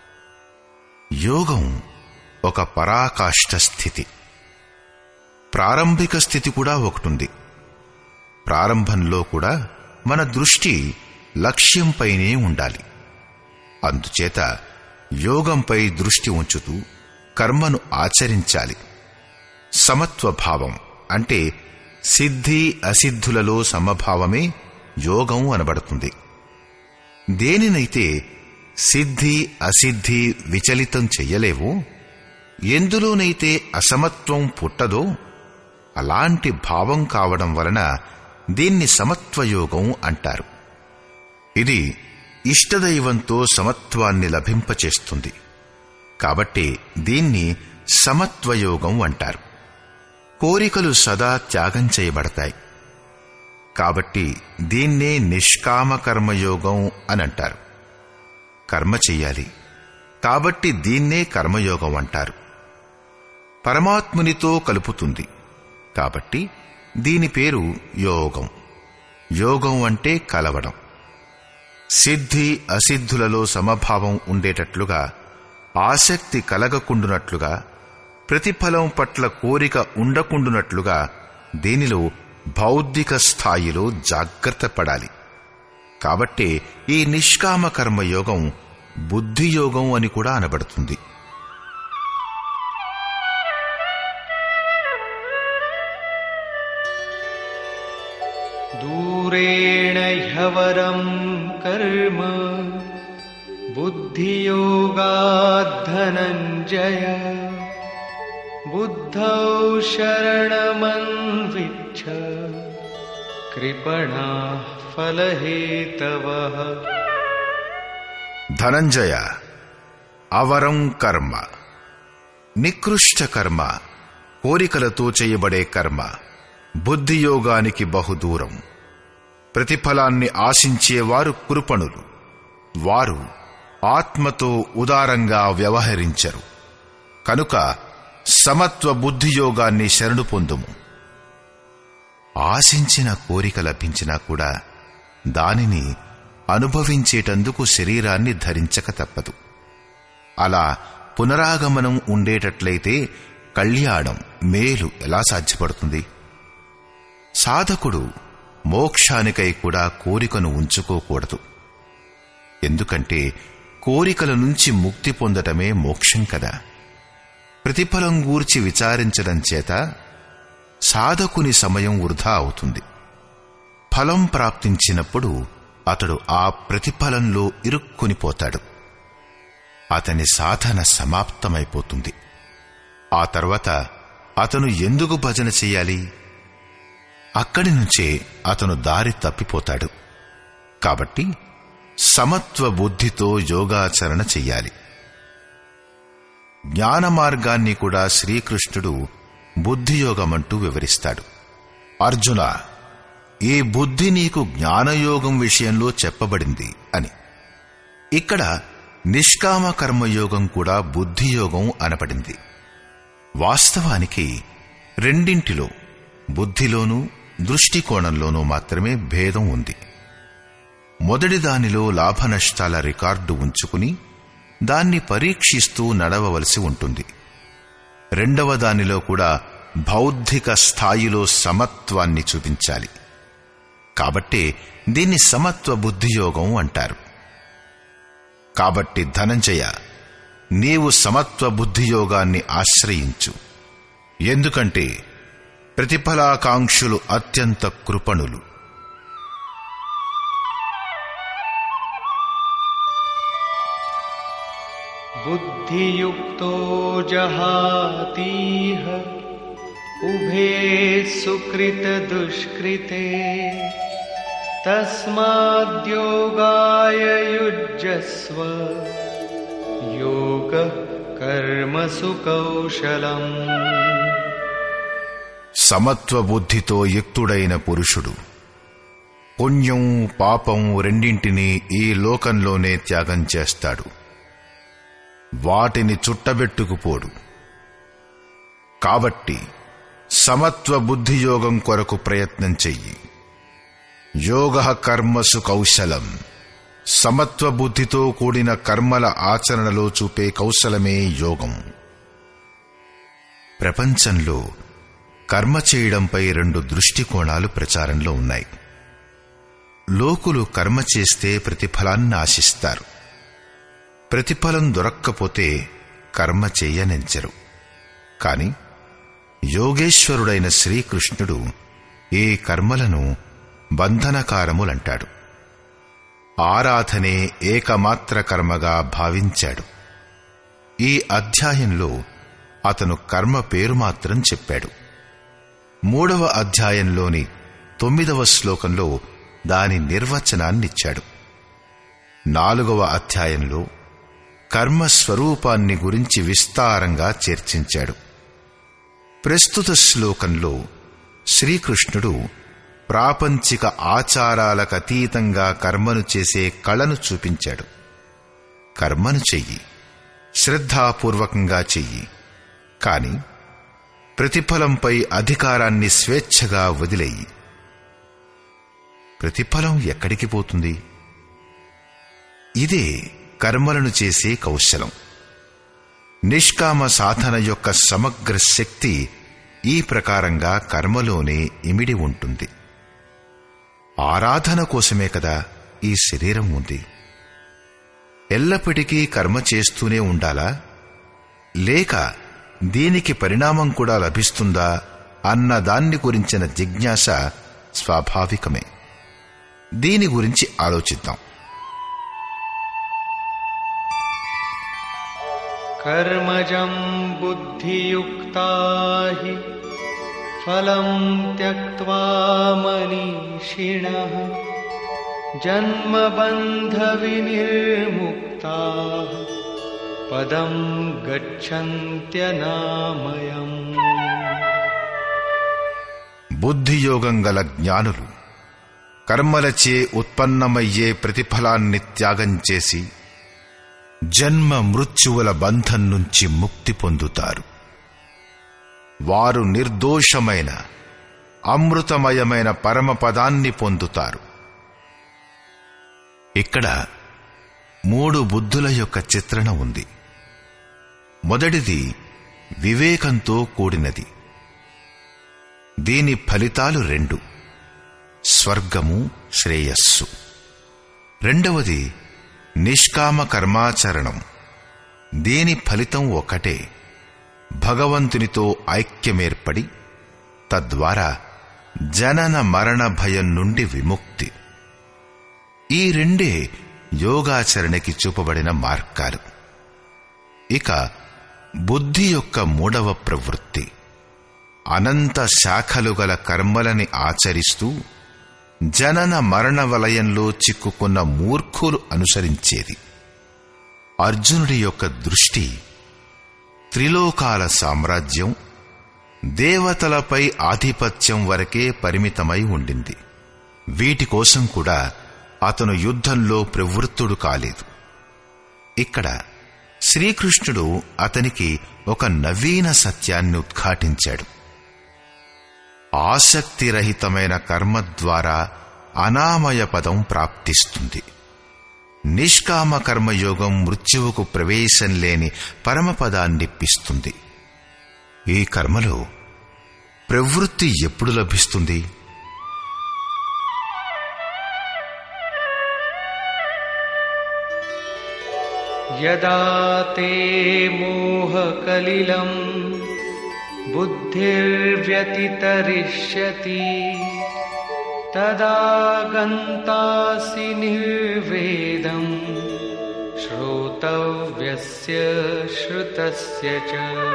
యోగం ఒక పరాకాష్ఠ స్థితి ప్రారంభిక స్థితి కూడా ఒకటుంది ప్రారంభంలో కూడా మన దృష్టి లక్ష్యంపైనే ఉండాలి అందుచేత యోగంపై దృష్టి ఉంచుతూ కర్మను ఆచరించాలి సమత్వ భావం అంటే సిద్ధి అసిద్ధులలో సమభావమే యోగం అనబడుతుంది దేనినైతే సిద్ధి అసిద్ధి విచలితం చెయ్యలేవో ఎందులోనైతే అసమత్వం పుట్టదో అలాంటి భావం కావడం వలన దీన్ని సమత్వయోగం అంటారు ఇది ఇష్టదైవంతో సమత్వాన్ని లభింపచేస్తుంది కాబట్టి దీన్ని సమత్వయోగం అంటారు కోరికలు సదా త్యాగం చేయబడతాయి కాబట్టి దీన్నే నిష్కామ కర్మయోగం అని అంటారు కర్మ చెయ్యాలి కాబట్టి దీన్నే కర్మయోగం అంటారు పరమాత్మునితో కలుపుతుంది కాబట్టి దీని పేరు యోగం యోగం అంటే కలవడం సిద్ధి అసిద్ధులలో సమభావం ఉండేటట్లుగా ఆసక్తి కలగకుండునట్లుగా ప్రతిఫలం పట్ల కోరిక ఉండకుండునట్లుగా దీనిలో బౌద్ధిక స్థాయిలో జాగ్రత్త పడాలి కాబట్టే ఈ నిష్కామ కర్మయోగం బుద్ధియోగం అని కూడా అనబడుతుంది दूरेण ह्यवरं कर्म बुद्धियोगाद्धनञ्जय बुद्धौ शरणमन्विच्छ कृपणाः फलहेतवः ధనంజయ అవరం కర్మ నికృష్ట కర్మ కోరికలతో చేయబడే కర్మ బుద్ధియోగానికి బహుదూరం ప్రతిఫలాన్ని ఆశించేవారు కృపణులు వారు ఆత్మతో ఉదారంగా వ్యవహరించరు కనుక సమత్వ బుద్ధియోగాన్ని శరణు పొందుము ఆశించిన కోరిక లభించినా కూడా దానిని అనుభవించేటందుకు శరీరాన్ని ధరించక తప్పదు అలా పునరాగమనం ఉండేటట్లయితే కళ్యాణం మేలు ఎలా సాధ్యపడుతుంది సాధకుడు మోక్షానికై కూడా కోరికను ఉంచుకోకూడదు ఎందుకంటే కోరికల నుంచి ముక్తి పొందటమే మోక్షం కదా ప్రతిఫలం గూర్చి విచారించడం చేత సాధకుని సమయం వృధా అవుతుంది ఫలం ప్రాప్తించినప్పుడు అతడు ఆ ప్రతిఫలంలో ఇరుక్కునిపోతాడు అతని సాధన సమాప్తమైపోతుంది ఆ తర్వాత అతను ఎందుకు భజన చెయ్యాలి అక్కడి నుంచే అతను దారి తప్పిపోతాడు కాబట్టి సమత్వ బుద్ధితో యోగాచరణ చెయ్యాలి జ్ఞాన మార్గాన్ని కూడా శ్రీకృష్ణుడు బుద్ధియోగమంటూ వివరిస్తాడు అర్జున ఈ బుద్ధి నీకు జ్ఞానయోగం విషయంలో చెప్పబడింది అని ఇక్కడ నిష్కామ కర్మయోగం కూడా బుద్ధియోగం అనబడింది వాస్తవానికి రెండింటిలో బుద్ధిలోనూ దృష్టికోణంలోనూ మాత్రమే భేదం ఉంది మొదటి దానిలో లాభనష్టాల రికార్డు ఉంచుకుని దాన్ని పరీక్షిస్తూ నడవవలసి ఉంటుంది రెండవ దానిలో కూడా బౌద్ధిక స్థాయిలో సమత్వాన్ని చూపించాలి కాబట్టే దీన్ని సమత్వ బుద్ధియోగం అంటారు కాబట్టి ధనంజయ నీవు సమత్వ బుద్ధియోగాన్ని ఆశ్రయించు ఎందుకంటే ప్రతిఫలాకాంక్షులు అత్యంత కృపణులు बुद्धियुक्तो जहातीह उभे सुकृतदुष्कृते तस्माद्योगाय युज्यस्व योगः कर्मसु कौशलम् సమత్వ బుద్ధితో యుక్తుడైన పురుషుడు పుణ్యం పాపం రెండింటినీ ఈ లోకంలోనే త్యాగం చేస్తాడు వాటిని చుట్టబెట్టుకుపోడు కాబట్టి సమత్వ బుద్ధియోగం కొరకు ప్రయత్నం చెయ్యి యోగ కర్మసు కౌశలం సమత్వ బుద్ధితో కూడిన కర్మల ఆచరణలో చూపే కౌశలమే యోగం ప్రపంచంలో కర్మ చేయడంపై రెండు దృష్టికోణాలు ప్రచారంలో ఉన్నాయి లోకులు కర్మ చేస్తే ప్రతిఫలాన్ని ఆశిస్తారు ప్రతిఫలం దొరక్కపోతే కర్మ చెయ్యనెంచరు కాని యోగేశ్వరుడైన శ్రీకృష్ణుడు ఈ కర్మలను బంధనకారములంటాడు ఆరాధనే ఏకమాత్ర కర్మగా భావించాడు ఈ అధ్యాయంలో అతను కర్మ పేరు మాత్రం చెప్పాడు మూడవ అధ్యాయంలోని తొమ్మిదవ శ్లోకంలో దాని నిర్వచనాన్నిచ్చాడు నాలుగవ అధ్యాయంలో కర్మ స్వరూపాన్ని గురించి విస్తారంగా చర్చించాడు ప్రస్తుత శ్లోకంలో శ్రీకృష్ణుడు ప్రాపంచిక ఆచారాలకు అతీతంగా కర్మను చేసే కళను చూపించాడు కర్మను చెయ్యి శ్రద్ధాపూర్వకంగా చెయ్యి కాని ప్రతిఫలంపై అధికారాన్ని స్వేచ్ఛగా వదిలేయి ప్రతిఫలం ఎక్కడికి పోతుంది ఇదే కర్మలను చేసే కౌశలం నిష్కామ సాధన యొక్క సమగ్ర శక్తి ఈ ప్రకారంగా కర్మలోనే ఇమిడి ఉంటుంది ఆరాధన కోసమే కదా ఈ శరీరం ఉంది ఎల్లప్పటికీ కర్మ చేస్తూనే ఉండాలా లేక దీనికి పరిణామం కూడా లభిస్తుందా అన్న దాన్ని గురించిన జిజ్ఞాస స్వాభావికమే దీని గురించి ఆలోచిద్దాం कर्मजं बुद्धियुक्ता हि फलं त्यक्त्वा मनीषिणः दुःखिनः जन्मबन्धविनिर्मुक्ताः पदं गच्छन्त्यनामयम् బుద్ధియోగం గల జ్ఞానులు కర్మలచే ఉత్పన్నమయ్యే ప్రతిఫలాన్ని త్యాగం చేసి జన్మ మృత్యువుల బంధం నుంచి ముక్తి పొందుతారు వారు నిర్దోషమైన అమృతమయమైన పరమపదాన్ని పొందుతారు ఇక్కడ మూడు బుద్ధుల యొక్క చిత్రణ ఉంది మొదటిది వివేకంతో కూడినది దీని ఫలితాలు రెండు స్వర్గము శ్రేయస్సు రెండవది నిష్కామ కర్మాచరణం దీని ఫలితం ఒకటే భగవంతునితో ఐక్యమేర్పడి తద్వారా జనన మరణ భయం నుండి విముక్తి ఈ రెండే యోగాచరణకి చూపబడిన మార్గాలు ఇక బుద్ధి యొక్క మూడవ ప్రవృత్తి అనంత శాఖలు గల కర్మలని ఆచరిస్తూ జనన మరణ వలయంలో చిక్కుకున్న మూర్ఖులు అనుసరించేది అర్జునుడి యొక్క దృష్టి త్రిలోకాల సామ్రాజ్యం దేవతలపై ఆధిపత్యం వరకే పరిమితమై ఉండింది వీటి కోసం కూడా అతను యుద్ధంలో ప్రవృత్తుడు కాలేదు ఇక్కడ శ్రీకృష్ణుడు అతనికి ఒక నవీన సత్యాన్ని ఉద్ఘాటించాడు ఆసక్తిరహితమైన కర్మ ద్వారా అనామయ పదం ప్రాప్తిస్తుంది నిష్కామ కర్మయోగం మృత్యువుకు ప్రవేశం లేని పరమపదాన్నిప్పిస్తుంది ఈ కర్మలో ప్రవృత్తి ఎప్పుడు లభిస్తుంది यदा ते मोहकलिलम् बुद्धिर्व्यतितरिष्यति तदा गन्तासि निर्वेदम् श्रोतव्यस्य श्रुतस्य च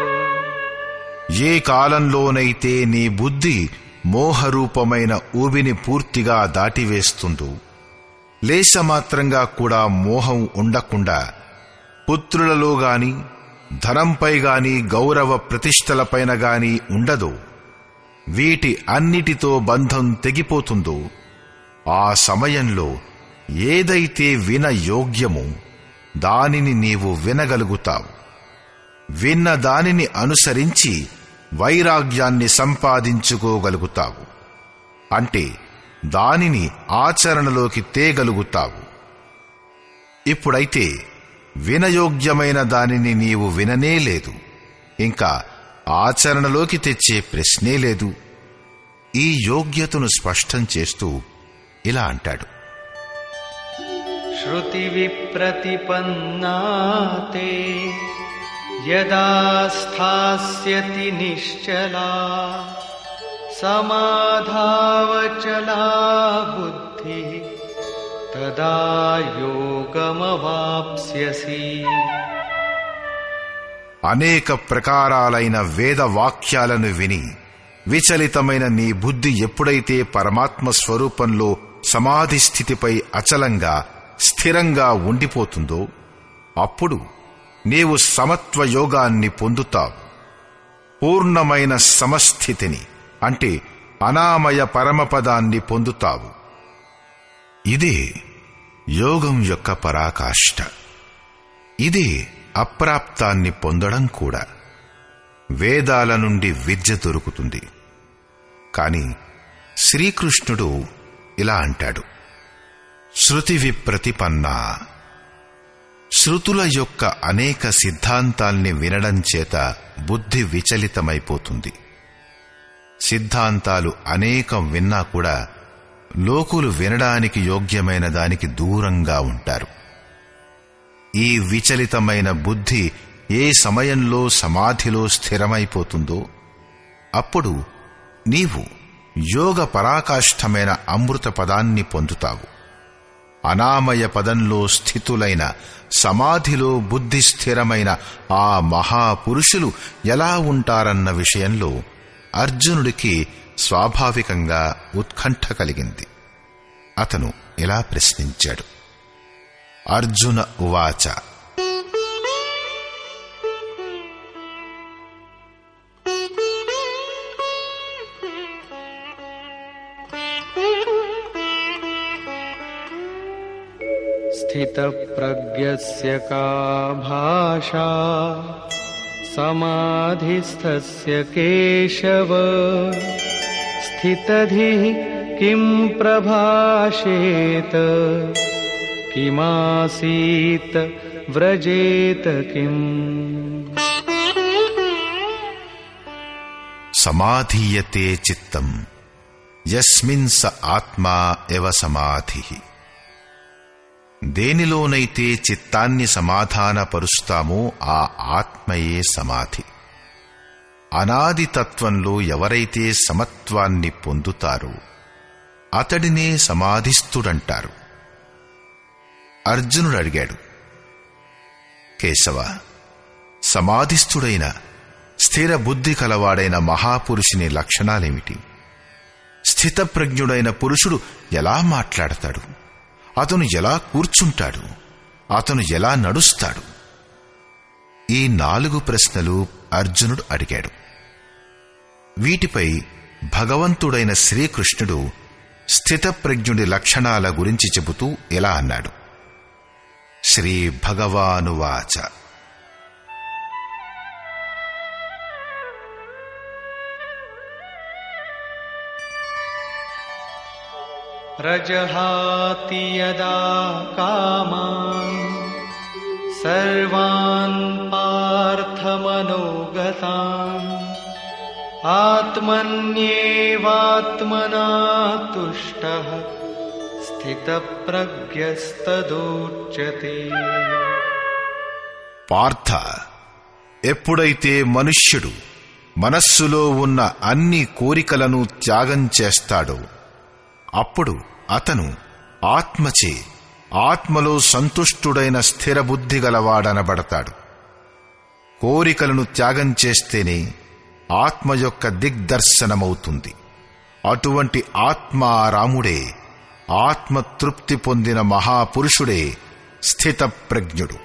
ఏ కాలంలోనైతే నీ బుద్ధి మోహరూపమైన ఊబిని పూర్తిగా దాటివేస్తుందో లేశమాత్రంగా కూడా మోహం ఉండకుండా పుత్రులలో గాని ధనంపై గాని గౌరవ ప్రతిష్టలపైన గాని ఉండదో వీటి అన్నిటితో బంధం తెగిపోతుందో ఆ సమయంలో ఏదైతే విన యోగ్యమో దానిని నీవు వినగలుగుతావు విన్న దానిని అనుసరించి వైరాగ్యాన్ని సంపాదించుకోగలుగుతావు అంటే దానిని ఆచరణలోకి తేగలుగుతావు ఇప్పుడైతే వినయోగ్యమైన దానిని నీవు విననే లేదు ఇంకా ఆచరణలోకి తెచ్చే ప్రశ్నే లేదు ఈ యోగ్యతను స్పష్టం చేస్తూ ఇలా అంటాడు श्रुतिविप्रतिपन्ना ते यदा स्थास्यति निश्चला समाधावचला बुद्धिः तदा योगमवाप्स्यसि అనేక ప్రకారాలైన వేద వాక్యాలను విని విచలితమైన నీ బుద్ధి ఎప్పుడైతే పరమాత్మ స్వరూపంలో సమాధి స్థితిపై అచలంగా స్థిరంగా ఉండిపోతుందో అప్పుడు నీవు సమత్వ యోగాన్ని పొందుతావు పూర్ణమైన సమస్థితిని అంటే అనామయ పరమపదాన్ని పొందుతావు ఇదే యోగం యొక్క పరాకాష్ఠ ఇదే అప్రాప్తాన్ని పొందడం కూడా వేదాల నుండి విద్య దొరుకుతుంది కాని శ్రీకృష్ణుడు ఇలా అంటాడు శృతి విప్రతిపన్న శృతుల యొక్క అనేక సిద్ధాంతాల్ని వినడం చేత బుద్ధి విచలితమైపోతుంది సిద్ధాంతాలు అనేకం విన్నా కూడా లోకులు వినడానికి యోగ్యమైన దానికి దూరంగా ఉంటారు ఈ విచలితమైన బుద్ధి ఏ సమయంలో సమాధిలో స్థిరమైపోతుందో అప్పుడు నీవు యోగ పరాకాష్ఠమైన అమృత పదాన్ని పొందుతావు అనామయ పదంలో స్థితులైన సమాధిలో బుద్ధి స్థిరమైన ఆ మహాపురుషులు ఎలా ఉంటారన్న విషయంలో అర్జునుడికి స్వాభావికంగా ఉత్కంఠ కలిగింది అతను ఇలా ప్రశ్నించాడు అర్జున ఉవాచ स्थितप्रज्ञस्य का भाषा समाधिस्थस्य केशव स्थितधिः किम् प्रभाषेत किमासीत् व्रजेत किम् సమాధీయతే చిత్తం యస్మిన్ స ఆత్మా ఎవ సమాధి దేనిలోనైతే చిత్తాన్ని సమాధానపరుస్తామో ఆ ఆత్మయే సమాధి అనాది తత్వంలో ఎవరైతే సమత్వాన్ని పొందుతారో అతడినే సమాధిస్థుడంటారు అర్జునుడు అడిగాడు కేశవ సమాధిస్థుడైన స్థిర బుద్ధి కలవాడైన మహాపురుషుని లక్షణాలేమిటి స్థితప్రజ్ఞుడైన పురుషుడు ఎలా మాట్లాడతాడు అతను ఎలా కూర్చుంటాడు అతను ఎలా నడుస్తాడు ఈ నాలుగు ప్రశ్నలు అర్జునుడు అడిగాడు వీటిపై భగవంతుడైన శ్రీకృష్ణుడు స్థితప్రజ్ఞుడి లక్షణాల గురించి చెబుతూ ఎలా అన్నాడు శ్రీ భగవానువాచ प्रजहाति यदा कामान् सर्वान् पार्थमनोगतान् आत्मन्येवात्मना तुष्टः स्थितप्रज्ञस्तदोच्यते పార్థ ఎప్పుడైతే మనుష్యుడు మనస్సులో ఉన్న అన్ని కోరికలను త్యాగం చేస్తాడో అప్పుడు అతను ఆత్మచే ఆత్మలో సంతుష్టుడైన స్థిరబుద్ధి గలవాడనబడతాడు కోరికలను త్యాగం చేస్తేనే ఆత్మ యొక్క దిగ్దర్శనమవుతుంది అటువంటి ఆత్మారాముడే ఆత్మతృప్తి పొందిన మహాపురుషుడే స్థితప్రజ్ఞుడు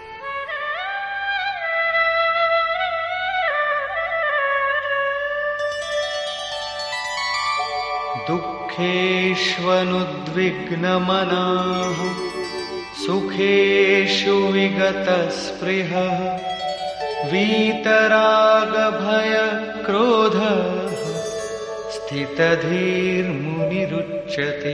दुःखेष्वनुद्विग्नमनाः सुखेषु विगतस्पृहः वीतरागभयक्रोधः स्थितधीर्मुनिरुच्यते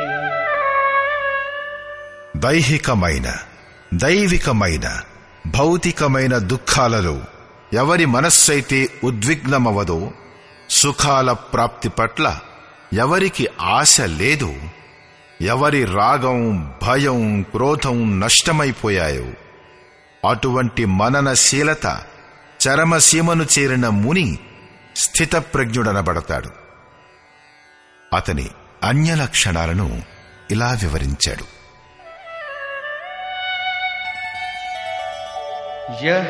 దైహికమైన దైవికమైన భౌతికమైన దుఃఖాలలో ఎవరి మనస్సైతే ఉద్విగ్నమవదో సుఖాల ప్రాప్తి పట్ల ఎవరికి ఆశ లేదో ఎవరి రాగం భయం క్రోధం నష్టమైపోయాయో అటువంటి మననశీలత చరమసీమను చేరిన ముని స్థితప్రజ్ఞుడనబడతాడు అతని అన్య లక్షణాలను ఇలా వివరించాడు यः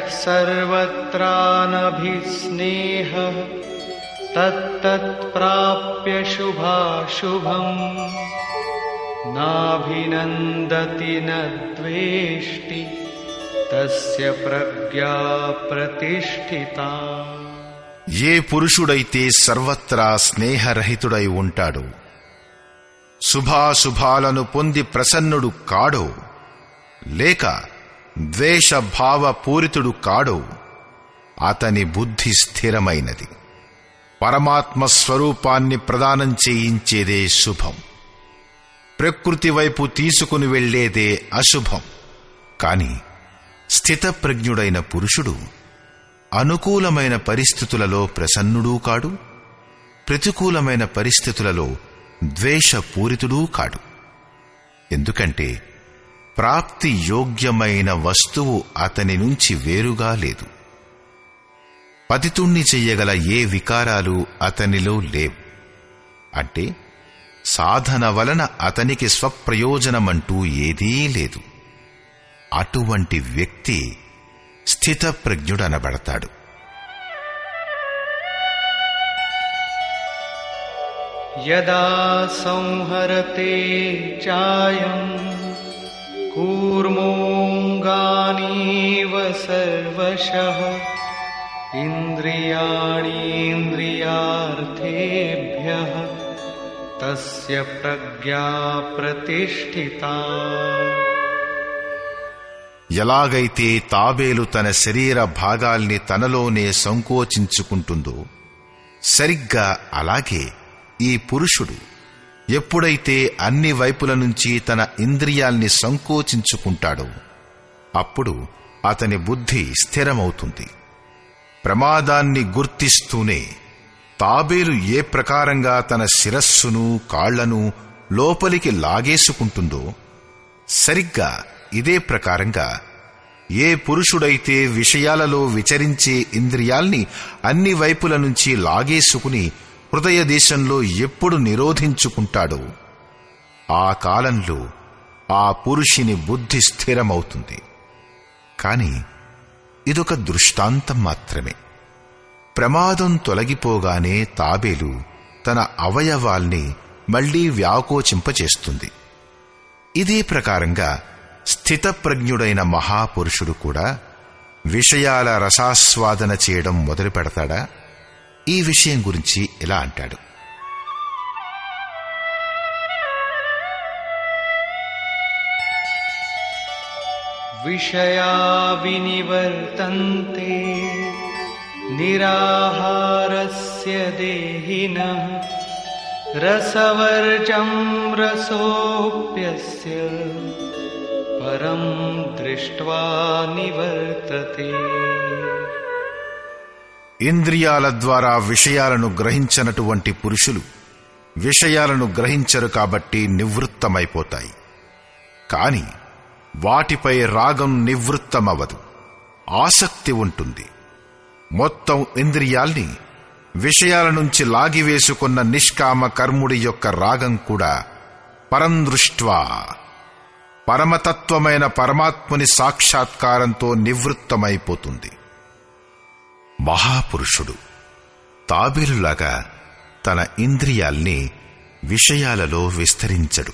सर्वत्रानभिस्नेहः तत्तत्प्राप्य शुभाशुभम् नाभिनन्दति न द्वेष्टि तस्य प्रज्ञा प्रतिष्ठिता ఏ పురుషుడైతే సర్వత్రా స్నేహరహితుడై ఉంటాడో శుభాశుభాలను పొంది ప్రసన్నుడు కాడో లేక ద్వేషభావపూరితుడు కాడో అతని బుద్ధి స్థిరమైనది పరమాత్మ స్వరూపాన్ని ప్రదానం చేయించేదే శుభం ప్రకృతి వైపు తీసుకుని వెళ్లేదే అశుభం కాని స్థితప్రజ్ఞుడైన పురుషుడు అనుకూలమైన పరిస్థితులలో ప్రసన్నుడూ కాడు ప్రతికూలమైన పరిస్థితులలో ద్వేషపూరితుడూ కాడు ఎందుకంటే ప్రాప్తి యోగ్యమైన వస్తువు అతని నుంచి వేరుగా లేదు పతితుణ్ణి చెయ్యగల ఏ వికారాలు అతనిలో లేవు అంటే సాధన వలన అతనికి స్వప్రయోజనమంటూ ఏదీ లేదు అటువంటి వ్యక్తి స్థితప్రజ్ఞుడనబడతాడు यदा संहरते चायम् कूर्मोऽङ्गानीव सर्वशः इन्द्रियाणीन्द्रियार्थेभ्यः तस्य प्रज्ञा प्रतिष्ठिता ఎలాగైతే తాబేలు తన శరీర భాగాల్ని తనలోనే సంకోచించుకుంటుందో సరిగ్గా అలాగే ఈ పురుషుడు ఎప్పుడైతే అన్ని వైపుల నుంచి తన ఇంద్రియాల్ని సంకోచించుకుంటాడో అప్పుడు అతని బుద్ధి స్థిరమవుతుంది ప్రమాదాన్ని గుర్తిస్తూనే తాబేలు ఏ ప్రకారంగా తన శిరస్సును కాళ్లను లోపలికి లాగేసుకుంటుందో సరిగ్గా ఇదే ప్రకారంగా ఏ పురుషుడైతే విషయాలలో విచరించే ఇంద్రియాల్ని అన్ని వైపుల నుంచి లాగేసుకుని హృదయ దేశంలో ఎప్పుడు నిరోధించుకుంటాడో ఆ కాలంలో ఆ పురుషుని బుద్ధి స్థిరమవుతుంది కాని ఇదొక దృష్టాంతం మాత్రమే ప్రమాదం తొలగిపోగానే తాబేలు తన అవయవాల్ని మళ్లీ వ్యాకోచింపచేస్తుంది ఇదే ప్రకారంగా స్థితప్రజ్ఞుడైన మహాపురుషుడు కూడా విషయాల రసాస్వాదన చేయడం మొదలు పెడతాడా ఈ విషయం గురించి ఇలా అంటాడు विषया विनिवर्तन्ते निराहारस्य देहिनः रसवर्जं रसोऽप्यस्य परं दृष्ट्वा निवर्तते ఇంద్రియాల ద్వారా విషయాలను గ్రహించనటువంటి పురుషులు విషయాలను గ్రహించరు కాబట్టి నివృత్తమైపోతాయి కాని వాటిపై రాగం నివృత్తమవదు ఆసక్తి ఉంటుంది మొత్తం ఇంద్రియాల్ని విషయాల నుంచి లాగివేసుకున్న నిష్కామ కర్ముడి యొక్క రాగం కూడా పరందృష్ట్వా పరమతత్వమైన పరమాత్ముని సాక్షాత్కారంతో నివృత్తమైపోతుంది మహాపురుషుడు తాబేలులాగా తన ఇంద్రియాల్ని విషయాలలో విస్తరించడు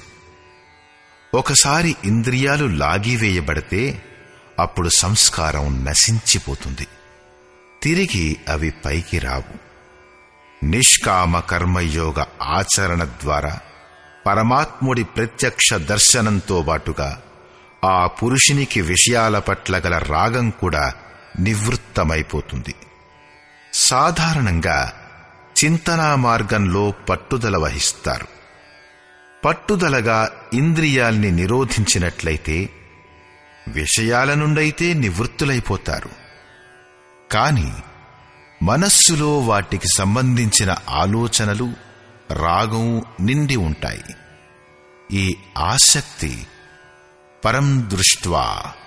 ఒకసారి ఇంద్రియాలు లాగివేయబడితే అప్పుడు సంస్కారం నశించిపోతుంది తిరిగి అవి పైకి రావు నిష్కామ కర్మయోగ ఆచరణ ద్వారా పరమాత్ముడి ప్రత్యక్ష దర్శనంతో బాటుగా ఆ పురుషునికి విషయాల పట్ల గల రాగం కూడా నివృత్తమైపోతుంది సాధారణంగా చింతనా మార్గంలో పట్టుదల వహిస్తారు పట్టుదలగా ఇంద్రియాల్ని నిరోధించినట్లయితే విషయాల నుండైతే నివృత్తులైపోతారు కాని మనస్సులో వాటికి సంబంధించిన ఆలోచనలు రాగం నిండి ఉంటాయి ఈ ఆసక్తి పరం దృష్ట్వా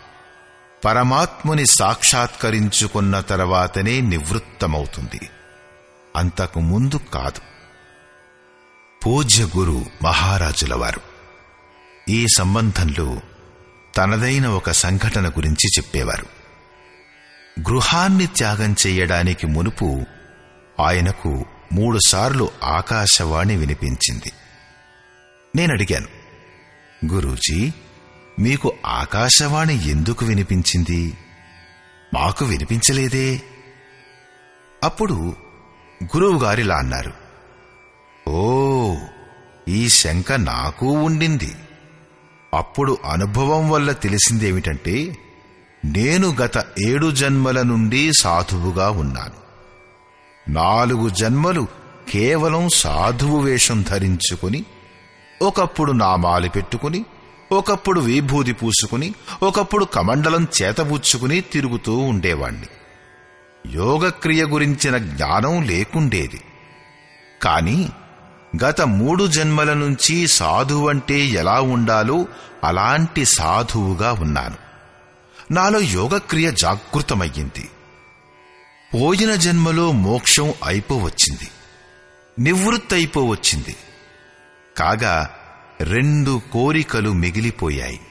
పరమాత్ముని సాక్షాత్కరించుకున్న తర్వాతనే నివృత్తమవుతుంది అంతకు ముందు కాదు పూజ్య గురు మహారాజుల వారు ఈ సంబంధంలో తనదైన ఒక సంఘటన గురించి చెప్పేవారు గృహాన్ని త్యాగం చెయ్యడానికి మునుపు ఆయనకు మూడుసార్లు ఆకాశవాణి వినిపించింది నేనడిగాను గురూజీ మీకు ఆకాశవాణి ఎందుకు వినిపించింది మాకు వినిపించలేదే అప్పుడు గురువుగారిలా అన్నారు ఓ ఈ శంక నాకు ఉండింది అప్పుడు అనుభవం వల్ల తెలిసిందేమిటంటే నేను గత ఏడు జన్మల నుండి సాధువుగా ఉన్నాను నాలుగు జన్మలు కేవలం సాధువు వేషం ధరించుకుని ఒకప్పుడు నామాలు పెట్టుకుని ఒకప్పుడు విభూది పూసుకుని ఒకప్పుడు కమండలం చేతబుచ్చుకుని తిరుగుతూ ఉండేవాణ్ణి యోగక్రియ గురించిన జ్ఞానం లేకుండేది కాని గత మూడు జన్మల నుంచి సాధువంటే ఎలా ఉండాలో అలాంటి సాధువుగా ఉన్నాను నాలో యోగక్రియ జాగృతమయ్యింది పోయిన జన్మలో మోక్షం అయిపోవచ్చింది నివృత్తయిపోవచ్చింది కాగా రెండు కోరికలు మిగిలిపోయాయి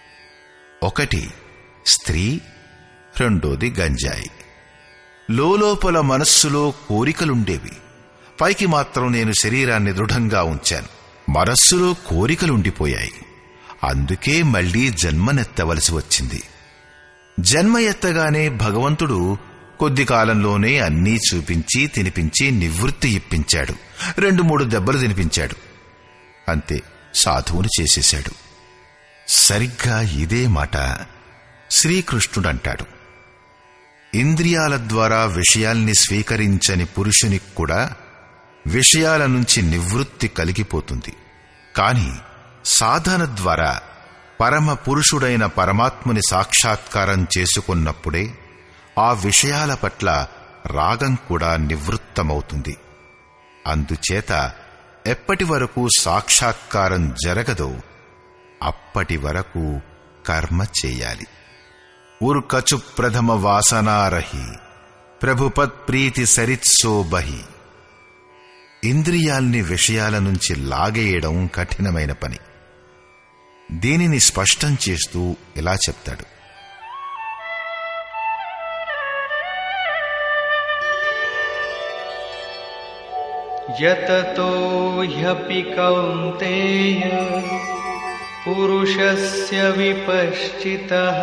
ఒకటి స్త్రీ రెండోది గంజాయి లోలోపల మనస్సులో కోరికలుండేవి పైకి మాత్రం నేను శరీరాన్ని దృఢంగా ఉంచాను మనస్సులో కోరికలుండిపోయాయి అందుకే మళ్లీ జన్మనెత్తవలసి వచ్చింది జన్మ ఎత్తగానే భగవంతుడు కొద్ది కాలంలోనే అన్నీ చూపించి తినిపించి నివృత్తి ఇప్పించాడు రెండు మూడు దెబ్బలు తినిపించాడు అంతే సాధువుని చేసేశాడు సరిగ్గా ఇదే మాట శ్రీకృష్ణుడంటాడు ఇంద్రియాల ద్వారా విషయాల్ని స్వీకరించని పురుషునికి కూడా విషయాల నుంచి నివృత్తి కలిగిపోతుంది కాని సాధన ద్వారా పరమ పురుషుడైన పరమాత్ముని సాక్షాత్కారం చేసుకున్నప్పుడే ఆ విషయాల పట్ల రాగం కూడా నివృత్తమవుతుంది అందుచేత ఎప్పటి వరకు సాక్షాత్కారం జరగదో అప్పటి వరకు కర్మ చేయాలి ఉర్కచు ప్రథమ వాసనారహి ప్రభుపత్ ప్రీతి సరిత్సోబహి ఇంద్రియాల్ని విషయాల నుంచి లాగేయడం కఠినమైన పని దీనిని స్పష్టం చేస్తూ ఇలా చెప్తాడు यततो ह्यपि कौन्तेय पुरुषस्य विपश्चितः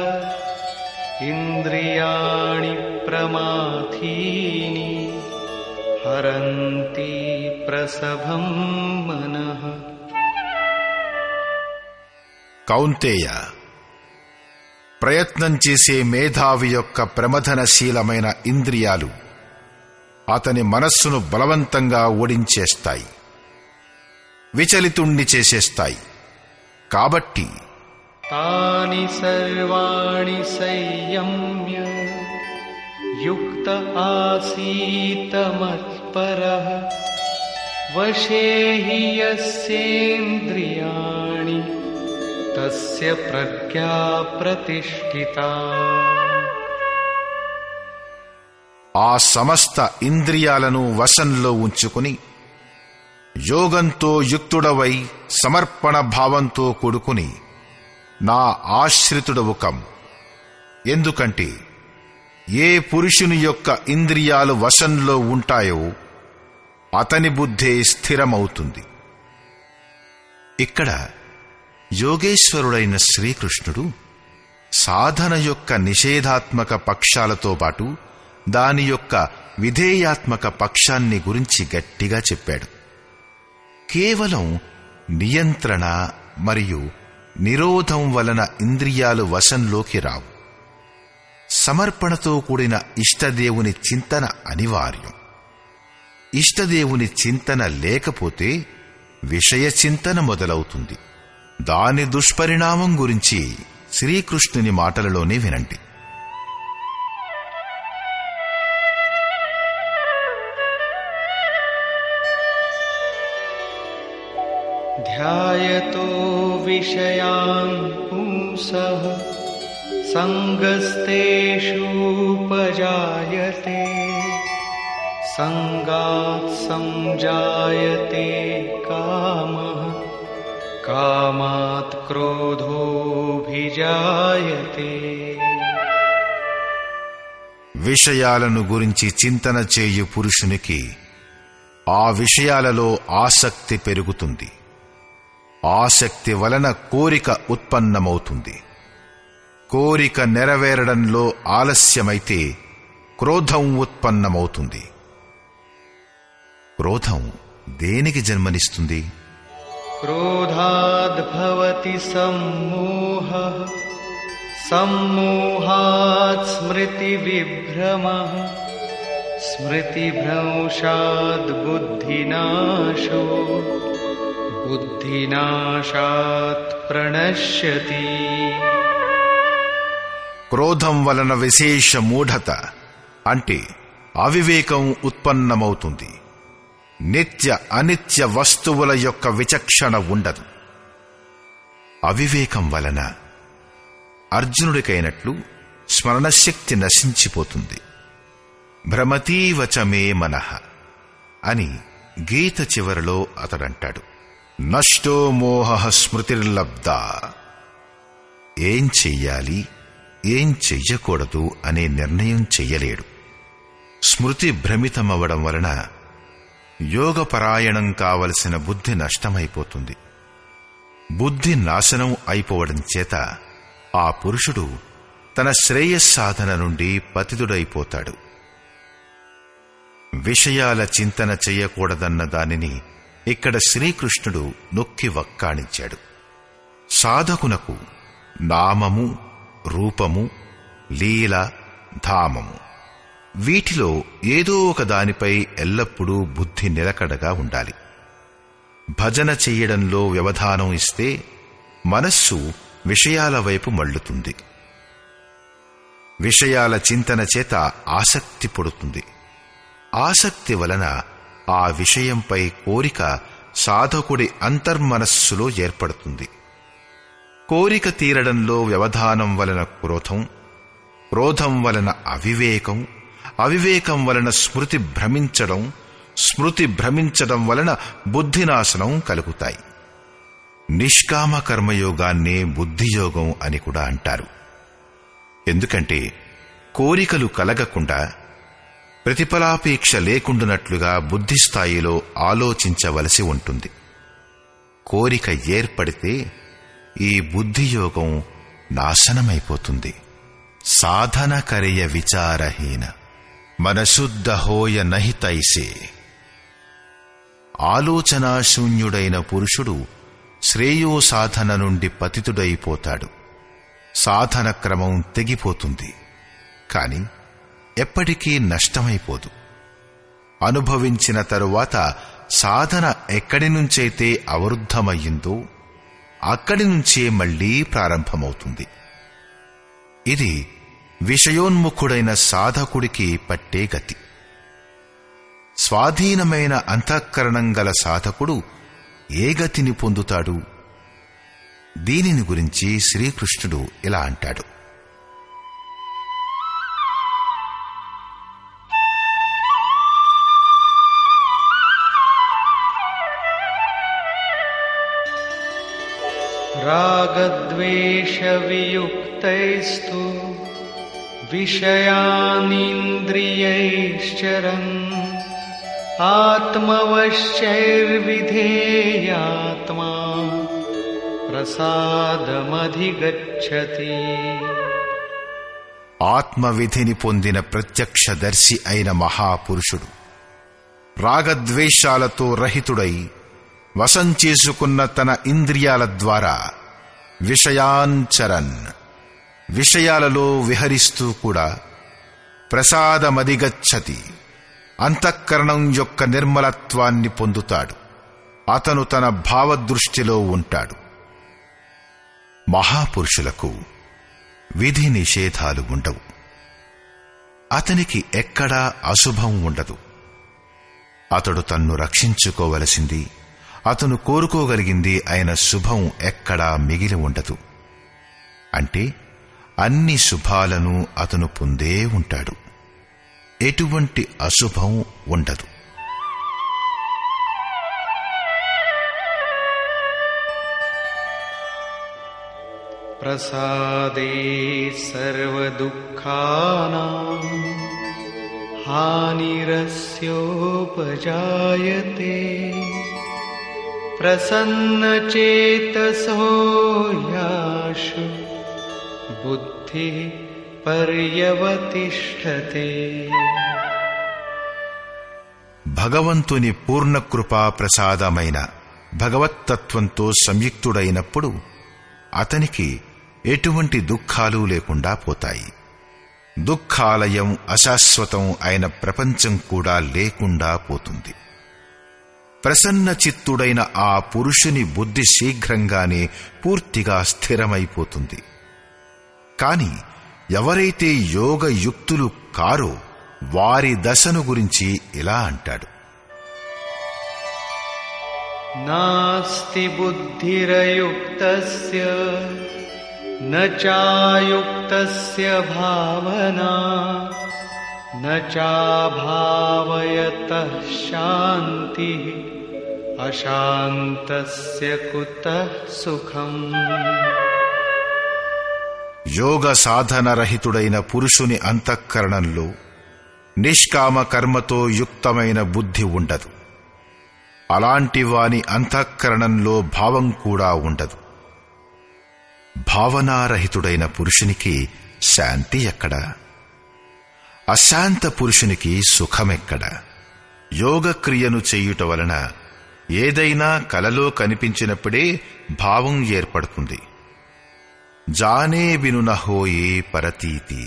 इन्द्रियाणि प्रमाथीनि हरन्ति प्रसभं मनः కౌంతేయ ప్రయత్నం చేసే మేధావి యొక్క ప్రమథనశీలమైన ఇంద్రియాలు అతని మనస్సును బలవంతంగా ఓడించేస్తాయి విచలితుణ్ణి చేసేస్తాయి కాబట్టి तानि सर्वाणि संयम्य युक्त आसीत मत्परः वशे हि यस्येन्द्रियाणि तस्य प्रज्ञा प्रतिष्ठिता ఆ సమస్త ఇంద్రియాలను వశంలో ఉంచుకుని యోగంతో యుక్తుడవై సమర్పణ భావంతో కూడుకుని నా ఆశ్రితుడవు కం ఎందుకంటే ఏ పురుషుని యొక్క ఇంద్రియాలు వశంలో ఉంటాయో అతని బుద్ధే స్థిరమవుతుంది ఇక్కడ యోగేశ్వరుడైన శ్రీకృష్ణుడు సాధన యొక్క నిషేధాత్మక పక్షాలతో పాటు దాని యొక్క విధేయాత్మక పక్షాన్ని గురించి గట్టిగా చెప్పాడు కేవలం నియంత్రణ మరియు నిరోధం వలన ఇంద్రియాలు వశంలోకి రావు సమర్పణతో కూడిన ఇష్టదేవుని చింతన అనివార్యం ఇష్టదేవుని చింతన లేకపోతే విషయ చింతన మొదలవుతుంది దాని దుష్పరిణామం గురించి శ్రీకృష్ణుని మాటలలోనే వినండి ध्यायतो विषयान् पुंसः सङ्गस्तेषूपजायते सङ्गात् सञ्जायते कामः कामात् क्रोधोऽभिजायते విషయాలను గురించి చింతన చేయు పురుషునికి ఆ విషయాలలో ఆసక్తి పెరుగుతుంది ఆసక్తి వలన కోరిక ఉత్పన్నమవుతుంది కోరిక నెరవేరడంలో ఆలస్యమైతే క్రోధం ఉత్పన్నమవుతుంది క్రోధం దేనికి జన్మనిస్తుంది क्रोधाद्भवति सम्मोहः सम्मोहात् स्मृतिविभ्रमः स्मृतिभ्रंशाद् बुद्धिनाशो बुद्धिनाशात् प्रणश्यति క్రోధం వలన విశేష మూఢత అంటే అవివేకం ఉత్పన్నమవుతుంది నిత్య అనిత్య వస్తువుల యొక్క విచక్షణ ఉండదు అవివేకం వలన అర్జునుడికైనట్లు స్మరణశక్తి నశించిపోతుంది భ్రమతీవచ మే మనః అని గీత చివరిలో అతడంటాడు నష్టో మోహ స్మృతిర్లబ్ధ ఏం చెయ్యాలి ఏం చెయ్యకూడదు అనే నిర్ణయం చెయ్యలేడు స్మృతి భ్రమితమవ్వడం వలన యోగపరాయణం కావలసిన బుద్ధి నష్టమైపోతుంది బుద్ధి నాశనం అయిపోవడం చేత ఆ పురుషుడు తన శ్రేయస్సాధన నుండి పతితుడైపోతాడు విషయాల చింతన చెయ్యకూడదన్న దానిని ఇక్కడ శ్రీకృష్ణుడు నొక్కి వక్కాణించాడు సాధకునకు నామము రూపము లీల ధామము వీటిలో ఏదో ఒక దానిపై ఎల్లప్పుడూ బుద్ధి నిలకడగా ఉండాలి భజన చెయ్యడంలో వ్యవధానం ఇస్తే మనస్సు విషయాల వైపు మళ్ళుతుంది విషయాల చింతన చేత ఆసక్తి పుడుతుంది ఆసక్తి వలన ఆ విషయంపై కోరిక సాధకుడి అంతర్మనస్సులో ఏర్పడుతుంది కోరిక తీరడంలో వ్యవధానం వలన క్రోధం క్రోధం వలన అవివేకం అవివేకం వలన స్మృతి భ్రమించడం స్మృతి భ్రమించడం వలన బుద్ధినాశనం కలుగుతాయి నిష్కామ కర్మయోగాన్నే బుద్ధియోగం అని కూడా అంటారు ఎందుకంటే కోరికలు కలగకుండా ప్రతిఫలాపేక్ష లేకుండునట్లుగా బుద్ధిస్థాయిలో ఆలోచించవలసి ఉంటుంది కోరిక ఏర్పడితే ఈ బుద్ధియోగం నాశనమైపోతుంది సాధన కరియ విచారహీన మనశుద్ధ హోయ నహితైసే ఆలోచనాశూన్యుడైన పురుషుడు శ్రేయో సాధన నుండి పతితుడైపోతాడు సాధన క్రమం తెగిపోతుంది కాని ఎప్పటికీ నష్టమైపోదు అనుభవించిన తరువాత సాధన ఎక్కడి నుంచైతే అవరుద్ధమయ్యిందో అక్కడి నుంచే మళ్లీ ప్రారంభమవుతుంది ఇది విషయోన్ముఖుడైన సాధకుడికి పట్టే గతి స్వాధీనమైన అంతఃకరణం గల సాధకుడు ఏ గతిని పొందుతాడు దీనిని గురించి శ్రీకృష్ణుడు ఇలా అంటాడు रागद्वेषवियुक्तैस्तु विषयानीन्द्रियैश्चरन् आत्मवश्चैर्विधेयात्मा प्रसादमधिगच्छति ఆత్మవిధిని పొందిన ప్రత్యక్షదర్శి అయిన మహాపురుషుడు రాగద్వేషాలతో రహితుడై వశం చేసుకున్న తన ఇంద్రియాల ద్వారా విషయాంచరన్ విషయాలలో విహరిస్తూ కూడా ప్రసాదమదిగచ్చతి అంతఃకరణం యొక్క నిర్మలత్వాన్ని పొందుతాడు అతను తన భావదృష్టిలో ఉంటాడు మహాపురుషులకు విధి నిషేధాలు ఉండవు అతనికి ఎక్కడా అశుభం ఉండదు అతడు తన్ను రక్షించుకోవలసింది అతను కోరుకోగలిగింది అయిన శుభం ఎక్కడా మిగిలి ఉండదు అంటే అన్ని శుభాలను అతను పొందే ఉంటాడు ఎటువంటి అశుభం ఉండదు प्रसादे सर्वदुःखानां हानिरस्योपजायते प्रसन्नचेतसो याशु बुद्धिः पर्यवतिष्ठते భగవంతుని పూర్ణకృపా ప్రసాదమైన భగవత్తత్వంతో సంయుక్తుడైనప్పుడు అతనికి ఎటువంటి దుఃఖాలు లేకుండా పోతాయి దుఃఖాలయం అశాశ్వతం అయిన ప్రపంచం కూడా లేకుండా పోతుంది ప్రసన్న చిత్తుడైన ఆ పురుషుని బుద్ధి శీఘ్రంగానే పూర్తిగా స్థిరమైపోతుంది కాని ఎవరైతే యోగయుక్తులు కారో వారి దశను గురించి ఇలా అంటాడు नास्ति बुद्धिरयुक्तस्य न चायुक्तस्य भावना न चाभावयतः शान्तिः अशान्तस्य कुतः सुखम् యోగ సాధన రహితుడైన పురుషుని అంతఃకరణంలో నిష్కామ కర్మతో యుక్తమైన బుద్ధి ఉండదు అలాంటి వాని అంతఃకరణంలో భావం కూడా ఉండదు భావనారహితుడైన పురుషునికి శాంతి ఎక్కడ అశాంత పురుషునికి సుఖమెక్కడ యోగక్రియను చెయ్యుట వలన ఏదైనా కలలో కనిపించినప్పుడే భావం ఏర్పడుతుంది జానే వినునహోయే పరతీతి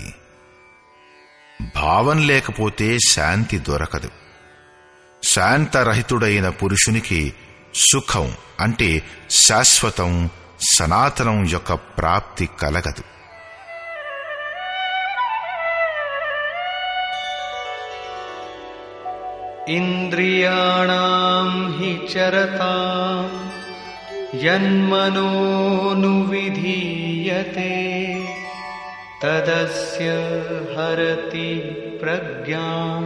భావం లేకపోతే శాంతి దొరకదు శాంతరహితుడైన పురుషునికి సుఖం అంటే శాశ్వతం సనాతనం యొక్క ప్రాప్తి కలగదు इन्द्रियाणां हि चरताम् यन्मनोनुविधीयते तदस्य हरति प्रज्ञाम्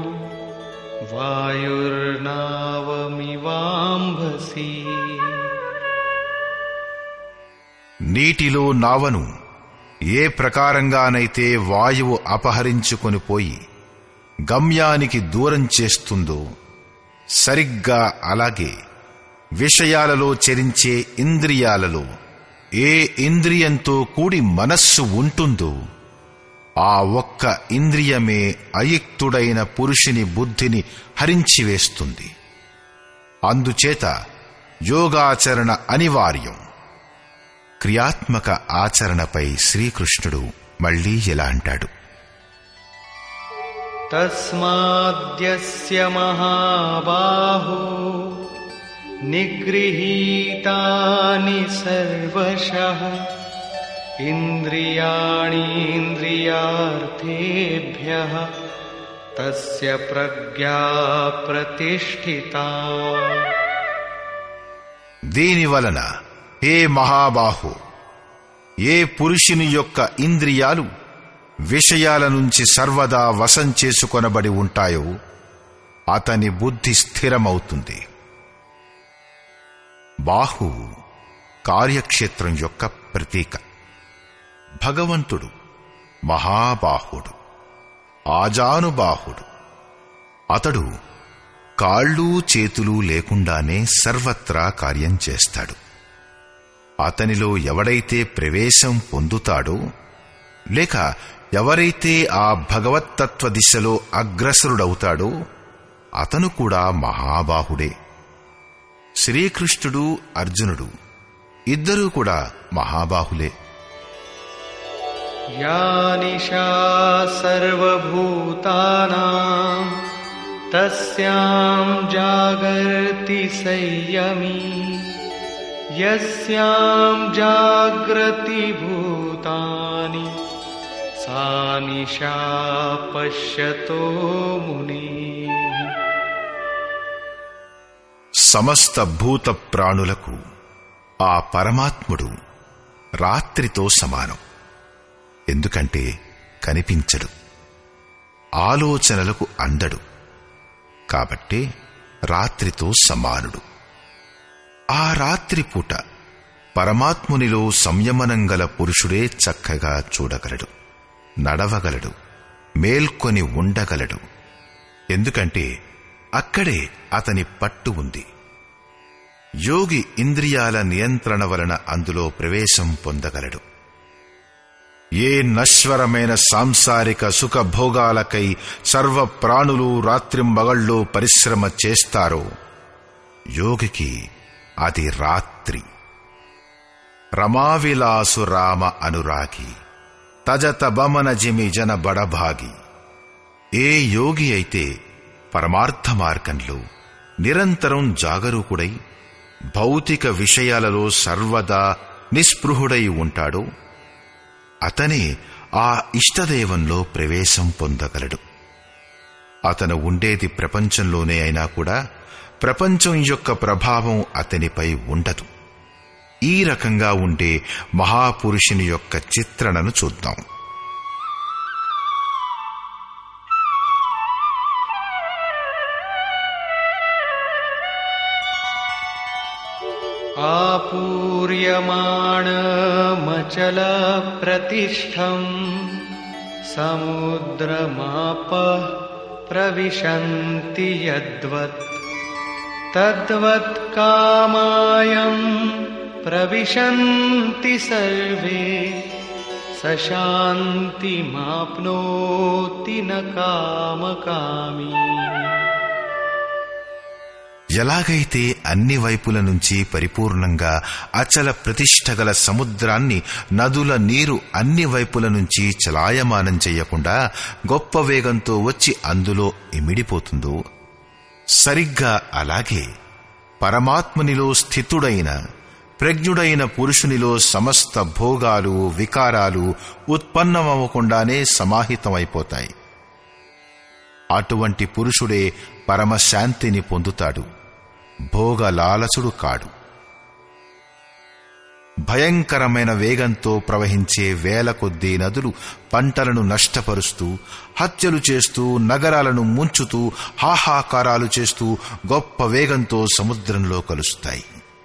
वायुर्नावमिवाम्भसि నీటిలో నావను ఏ ప్రకారంగానైతే వాయువు అపహరించుకొని పోయి గమ్యానికి దూరం చేస్తుందో సరిగ్గా అలాగే విషయాలలో చెరించే ఇంద్రియాలలో ఏ ఇంద్రియంతో కూడి మనస్సు ఉంటుందో ఆ ఒక్క ఇంద్రియమే అయుక్తుడైన పురుషుని బుద్ధిని హరించివేస్తుంది అందుచేత యోగాచరణ అనివార్యం క్రియాత్మక ఆచరణపై శ్రీకృష్ణుడు మళ్ళీ ఇలా అంటాడు तस्माद्यस्य महाबाहो निगृहीतानि सर्वशः इन्द्रियाणीन्द्रियार्थेभ्यः तस्य प्रज्ञा प्रतिष्ठिता దీని వలన హే మహాబాహు ఏ పురుషుని యొక్క ఇంద్రియాలు విషయాల నుంచి సర్వదా వశం చేసుకొనబడి ఉంటాయో అతని బుద్ధి స్థిరమవుతుంది బాహు కార్యక్షేత్రం యొక్క ప్రతీక భగవంతుడు మహాబాహుడు ఆజానుబాహుడు అతడు కాళ్ళు చేతులు లేకుండానే సర్వత్రా కార్యం చేస్తాడు అతనిలో ఎవడైతే ప్రవేశం పొందుతాడో లేక ఎవరైతే ఆ భగవత్తత్వ దిశలో అగ్రసరుడవుతాడో అతను కూడా మహాబాహుడే శ్రీకృష్ణుడు అర్జునుడు ఇద్దరూ కూడా మహాబాహులే या निशा सर्वभूतानां तस्यां जागर्ति संयमी यस्यां जाग्रति भूतानि सा निशा पश्यतो मुनिः సమస్త భూత ప్రాణులకు ఆ పరమాత్ముడు రాత్రితో సమానం ఎందుకంటే కనిపించడు ఆలోచనలకు అందడు కాబట్టే రాత్రితో సమానుడు ఆ రాత్రి పూట పరమాత్మునిలో సంయమనం గల పురుషుడే చక్కగా చూడగలడు నడవగలడు మేల్కొని ఉండగలడు ఎందుకంటే అక్కడే అతని పట్టు ఉంది యోగి ఇంద్రియాల నియంత్రణ వలన అందులో ప్రవేశం పొందగలడు ఏ నశ్వరమైన సాంసారిక సుఖభోగాలకై సర్వ ప్రాణులు రాత్రింబగళ్ళో పరిశ్రమ చేస్తారో యోగికి అది రాత్రి రమావిలాసు రామ అనురాగి తజత బమన జిమి జన బడభాగి ఏ యోగి అయితే పరమార్థ మార్గంలో నిరంతరం జాగరూకుడై భౌతిక విషయాలలో సర్వదా నిస్పృహుడై ఉంటాడో అతనే ఆ ఇష్టదేవంలో ప్రవేశం పొందగలడు అతను ఉండేది ప్రపంచంలోనే అయినా కూడా ప్రపంచం యొక్క ప్రభావం అతనిపై ఉండదు ఈ రకంగా ఉండే మహాపురుషుని యొక్క చిత్రణను చూద్దాం आपूर्यमाणमचलप्रतिष्ठम् समुद्रमापः प्रविशन्ति यद्वत् तद्वत्कामायम् प्रविशन्ति सर्वे स शान्तिमाप्नोति न कामकामी ఎలాగైతే అన్ని వైపుల నుంచి పరిపూర్ణంగా అచల ప్రతిష్ఠ గల సముద్రాన్ని నదుల నీరు అన్ని వైపుల నుంచి చలాయమానం చెయ్యకుండా గొప్ప వేగంతో వచ్చి అందులో ఇమిడిపోతుందో సరిగ్గా అలాగే పరమాత్మనిలో స్థితుడైన ప్రజ్ఞుడైన పురుషునిలో సమస్త భోగాలు వికారాలు ఉత్పన్నమవ్వకుండానే సమాహితమైపోతాయి అటువంటి పురుషుడే పరమశాంతిని పొందుతాడు భోగలాలసుడు కాడు భయంకరమైన వేగంతో ప్రవహించే వేల కొద్దీ నదులు పంటలను నష్టపరుస్తూ హత్యలు చేస్తూ నగరాలను ముంచుతూ హాహాకారాలు చేస్తూ గొప్ప వేగంతో సముద్రంలో కలుస్తాయి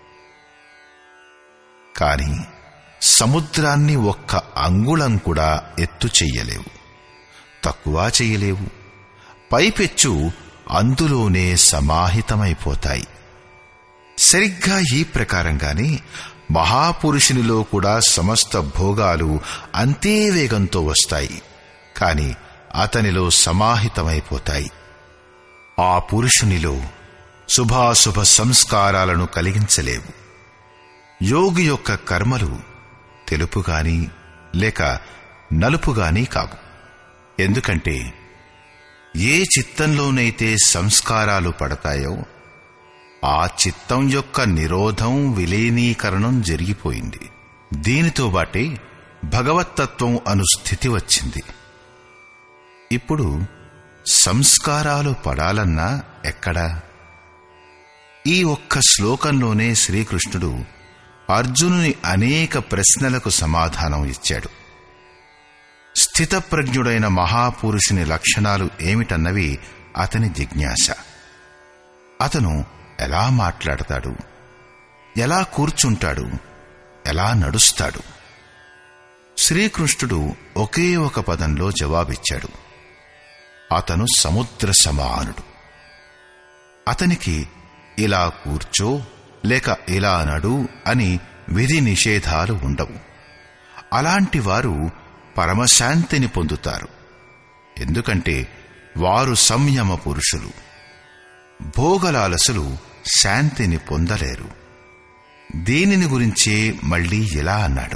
కాని సముద్రాన్ని ఒక్క అంగుళం కూడా ఎత్తు చెయ్యలేవు తక్కువ చెయ్యలేవు పైపెచ్చు అందులోనే సమాహితమైపోతాయి సరిగ్గా ఈ ప్రకారంగానే మహాపురుషునిలో కూడా సమస్త భోగాలు అంతే వేగంతో వస్తాయి కాని అతనిలో సమాహితమైపోతాయి ఆ పురుషునిలో శుభాశుభ సంస్కారాలను కలిగించలేవు యోగి యొక్క కర్మలు తెలుపుగాని లేక నలుపుగాని కావు ఎందుకంటే ఏ చిత్తంలోనైతే సంస్కారాలు పడతాయో ఆ చిత్తం యొక్క నిరోధం విలీనీకరణం జరిగిపోయింది దీనితో బాటే భగవత్తత్వం అను స్థితి వచ్చింది ఇప్పుడు సంస్కారాలు పడాలన్నా ఎక్కడా ఈ ఒక్క శ్లోకంలోనే శ్రీకృష్ణుడు అర్జునుని అనేక ప్రశ్నలకు సమాధానం ఇచ్చాడు స్థితప్రజ్ఞుడైన మహాపురుషుని లక్షణాలు ఏమిటన్నవి అతని జిజ్ఞాస అతను ఎలా మాట్లాడతాడు ఎలా కూర్చుంటాడు ఎలా నడుస్తాడు శ్రీకృష్ణుడు ఒకే ఒక పదంలో జవాబిచ్చాడు అతను సముద్ర సమానుడు అతనికి ఇలా కూర్చో లేక ఇలా నడు అని విధి నిషేధాలు ఉండవు అలాంటి వారు పరమశాంతిని పొందుతారు ఎందుకంటే వారు సంయమ పురుషులు భోగలాలసులు శాంతిని పొందలేరు దీనిని గురించే మళ్ళీ ఇలా అన్నాడు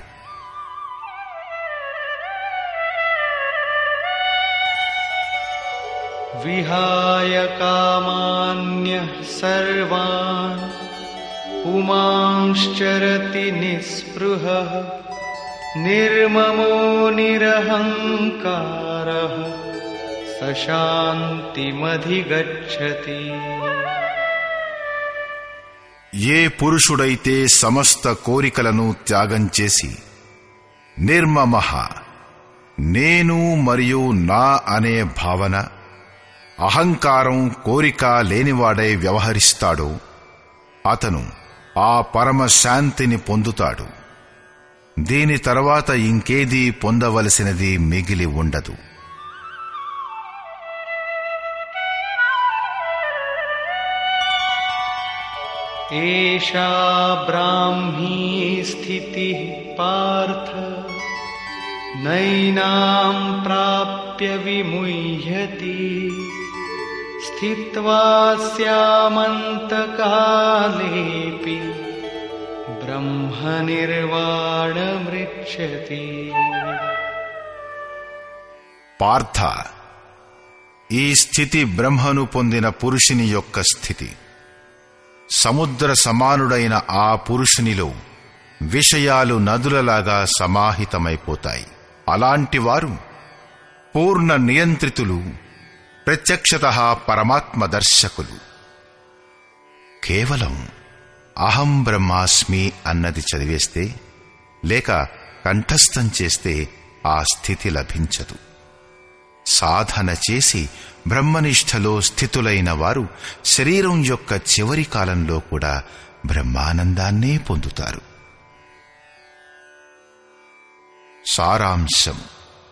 विहाय कामान्यः सर्वान् पुमांश्चरति निःस्पृहः निर्ममो निरहङ्कारः स शान्तिमधिगच्छति ఏ పురుషుడైతే సమస్త కోరికలను త్యాగం చేసి నిర్మమః నేను మరియు నా అనే భావన అహంకారం కోరిక లేనివాడై వ్యవహరిస్తాడో అతను ఆ పరమ శాంతిని పొందుతాడు దీని తర్వాత ఇంకేదీ పొందవలసినది మిగిలి ఉండదు एषा ब्राह्मी स्थितिः पार्थ नैनां प्राप्य विमुह्यति स्थित्वा स्यामन्तकालेऽपि ब्रह्मनिर्वाणमृच्छति పార్థ ఈ స్థితి బ్రహ్మను పొందిన పురుషుని యొక్క స్థితి సముద్ర సమానుడైన ఆ పురుషునిలో విషయాలు నదులలాగా సమాహితమైపోతాయి అలాంటి వారు పూర్ణ నియంత్రితులు ప్రత్యక్షత పరమాత్మ దర్శకులు కేవలం అహం బ్రహ్మాస్మి అన్నది చదివేస్తే లేక కంఠస్థం చేస్తే ఆ స్థితి లభించదు సాధన చేసి బ్రహ్మనిష్టలో స్థితులైన వారు శరీరం యొక్క చివరి కాలంలో కూడా బ్రహ్మానందాన్నే పొందుతారు సారాంశం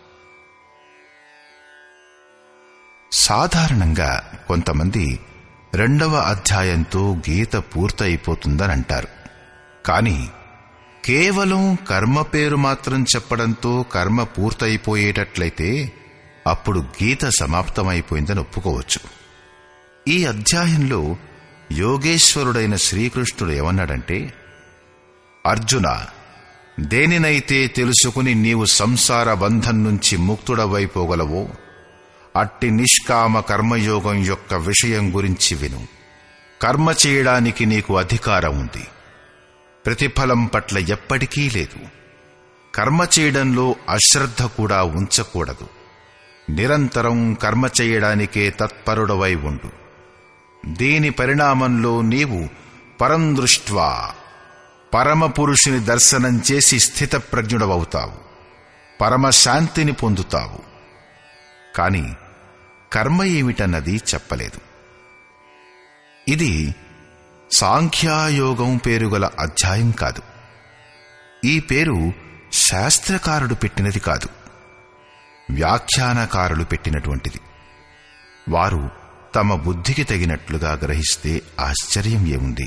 సాధారణంగా కొంతమంది రెండవ అధ్యాయంతో గీత పూర్తయిపోతుందని అంటారు కానీ కేవలం కర్మ పేరు మాత్రం చెప్పడంతో కర్మ పూర్తయిపోయేటట్లయితే అప్పుడు గీత సమాప్తమైపోయిందని ఒప్పుకోవచ్చు ఈ అధ్యాయంలో యోగేశ్వరుడైన శ్రీకృష్ణుడు ఏమన్నాడంటే అర్జున దేనినైతే తెలుసుకుని నీవు సంసార బంధం నుంచి ముక్తుడవైపోగలవో అట్టి నిష్కామ కర్మయోగం యొక్క విషయం గురించి విను కర్మ చేయడానికి నీకు అధికారం ఉంది ప్రతిఫలం పట్ల ఎప్పటికీ లేదు కర్మ చేయడంలో అశ్రద్ధ కూడా ఉంచకూడదు నిరంతరం కర్మ చేయడానికే తత్పరుడవై ఉండు దీని పరిణామంలో నీవు పరందృష్ట్వా పరమపురుషుని దర్శనం చేసి స్థితప్రజ్ఞుడవవుతావు పరమశాంతిని పొందుతావు కాని కర్మ ఏమిటన్నది చెప్పలేదు ఇది సాంఖ్యాయోగం పేరుగల అధ్యాయం కాదు ఈ పేరు శాస్త్రకారుడు పెట్టినది కాదు వ్యాఖ్యానకారులు పెట్టినటువంటిది వారు తమ బుద్ధికి తగినట్లుగా గ్రహిస్తే ఆశ్చర్యం ఏముంది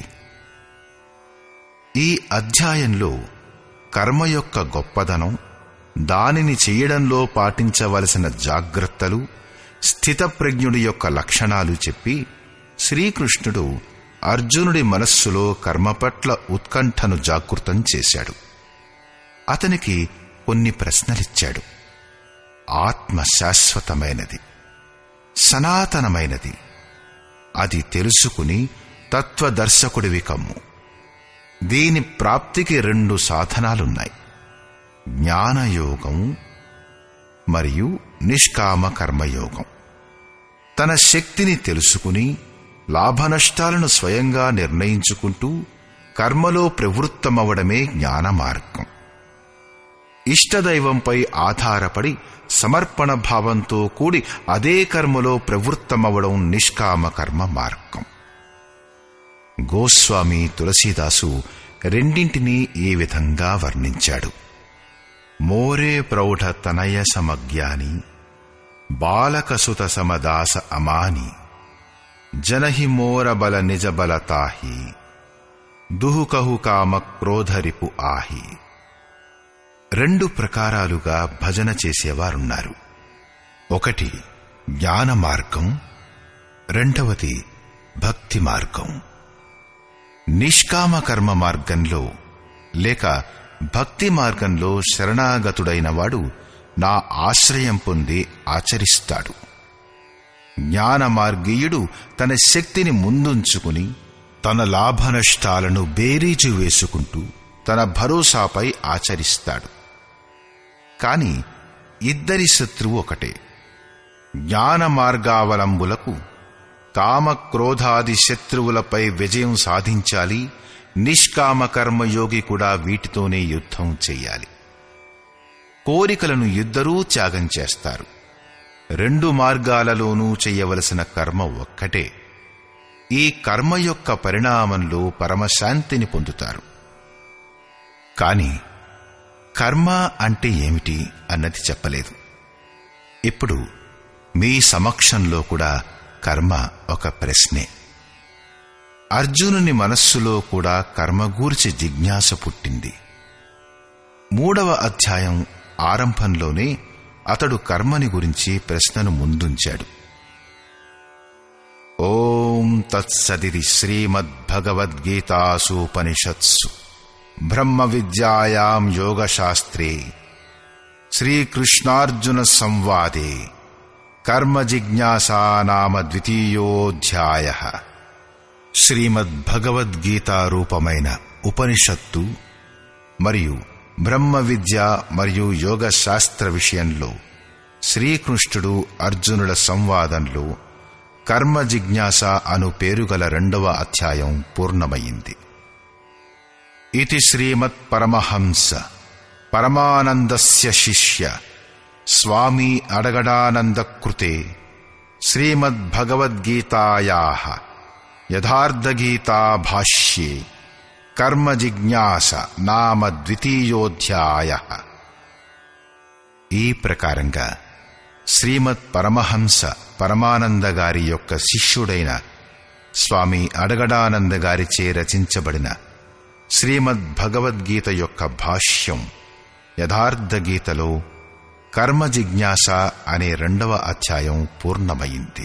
ఈ అధ్యాయంలో కర్మ యొక్క గొప్పదనం దానిని చేయడంలో పాటించవలసిన జాగ్రత్తలు స్థితప్రజ్ఞుడి యొక్క లక్షణాలు చెప్పి శ్రీకృష్ణుడు అర్జునుడి మనస్సులో కర్మ పట్ల ఉత్కంఠను జాగృతం చేశాడు అతనికి కొన్ని ప్రశ్నలిచ్చాడు ఆత్మ శాశ్వతమైనది సనాతనమైనది అది తెలుసుకుని తత్వదర్శకుడివి కమ్ము దీని ప్రాప్తికి రెండు సాధనాలున్నాయి జ్ఞానయోగం మరియు నిష్కామ కర్మయోగం తన శక్తిని తెలుసుకుని లాభనష్టాలను స్వయంగా నిర్ణయించుకుంటూ కర్మలో ప్రవృత్తమవడమే జ్ఞాన మార్గం ఇష్టదైవంపై ఆధారపడి సమర్పణ భావంతో కూడి అదే కర్మలో ప్రవృత్తమవడం నిష్కామ కర్మ మార్గం గోస్వామి తులసీదాసు రెండింటినీ ఈ విధంగా వర్ణించాడు మోరే ప్రౌఢ తనయ సమజ్ఞాని బాలకసుత సమదాస అమాని జనహి మోర బల నిజ బల తాహి దుహుకహు కామ క్రోధరిపు ఆహి రెండు ప్రకారాలుగా భజన చేసేవారున్నారు ఒకటి జ్ఞాన మార్గం రెండవది భక్తి మార్గం నిష్కామ కర్మ మార్గంలో లేక భక్తి మార్గంలో శరణాగతుడైన వాడు నా ఆశ్రయం పొంది ఆచరిస్తాడు జ్ఞాన మార్గీయుడు తన శక్తిని ముందుంచుకుని తన లాభనష్టాలను బేరీజు వేసుకుంటూ తన భరోసాపై ఆచరిస్తాడు కాని ఇద్దరి శత్రువు ఒకటే జ్ఞాన మార్గావలంబులకు కామక్రోధాది శత్రువులపై విజయం సాధించాలి నిష్కామ కర్మయోగి కూడా వీటితోనే యుద్ధం చెయ్యాలి కోరికలను ఇద్దరూ త్యాగం చేస్తారు రెండు మార్గాలలోనూ చెయ్యవలసిన కర్మ ఒక్కటే ఈ కర్మ యొక్క పరిణామంలో పరమశాంతిని పొందుతారు కాని కర్మ అంటే ఏమిటి అన్నది చెప్పలేదు ఇప్పుడు మీ సమక్షంలో కూడా కర్మ ఒక ప్రశ్నే అర్జునుని మనస్సులో కూడా కర్మ గూర్చి జిజ్ఞాస పుట్టింది మూడవ అధ్యాయం ఆరంభంలోనే అతడు కర్మని గురించి ప్రశ్నను ముందుంచాడు ఓం తత్సదిరి శ్రీమద్భగవద్గీతాసూపనిషత్సు బ్రహ్మ విద్యాయాం యోగశాస్త్రే శ్రీకృష్ణార్జున సంవాదే కర్మ జిజ్ఞాసా నామ ద్వితీయోధ్యాయ శ్రీమద్భగవద్గీతా రూపమైన ఉపనిషత్తు మరియు బ్రహ్మ విద్య మరియు యోగ శాస్త్ర విషయంలో శ్రీకృష్ణుడు అర్జునుల సంవాదంలో కర్మ జిజ్ఞాస అను పేరుగల రెండవ అధ్యాయం పూర్ణమయ్యింది ఇది శ్రీమత్ పరమహంస పరమానందస్య శిష్య స్వామి అడగడానంద కృతే శ్రీమద్భగవద్గీతాయా యథార్థగీతా భాష్యే కర్మ జిజ్ఞాస నామ ద్వితీయోధ్యాయ ఈ ప్రకారంగా శ్రీమత్ పరమహంస పరమానంద గారి యొక్క శిష్యుడైన స్వామి అడగడానంద గారిచే రచించబడిన శ్రీమద్ భగవద్గీత యొక్క భాష్యం యథార్థ గీతలో కర్మ జిజ్ఞాస అనే రెండవ అధ్యాయం పూర్ణమైంది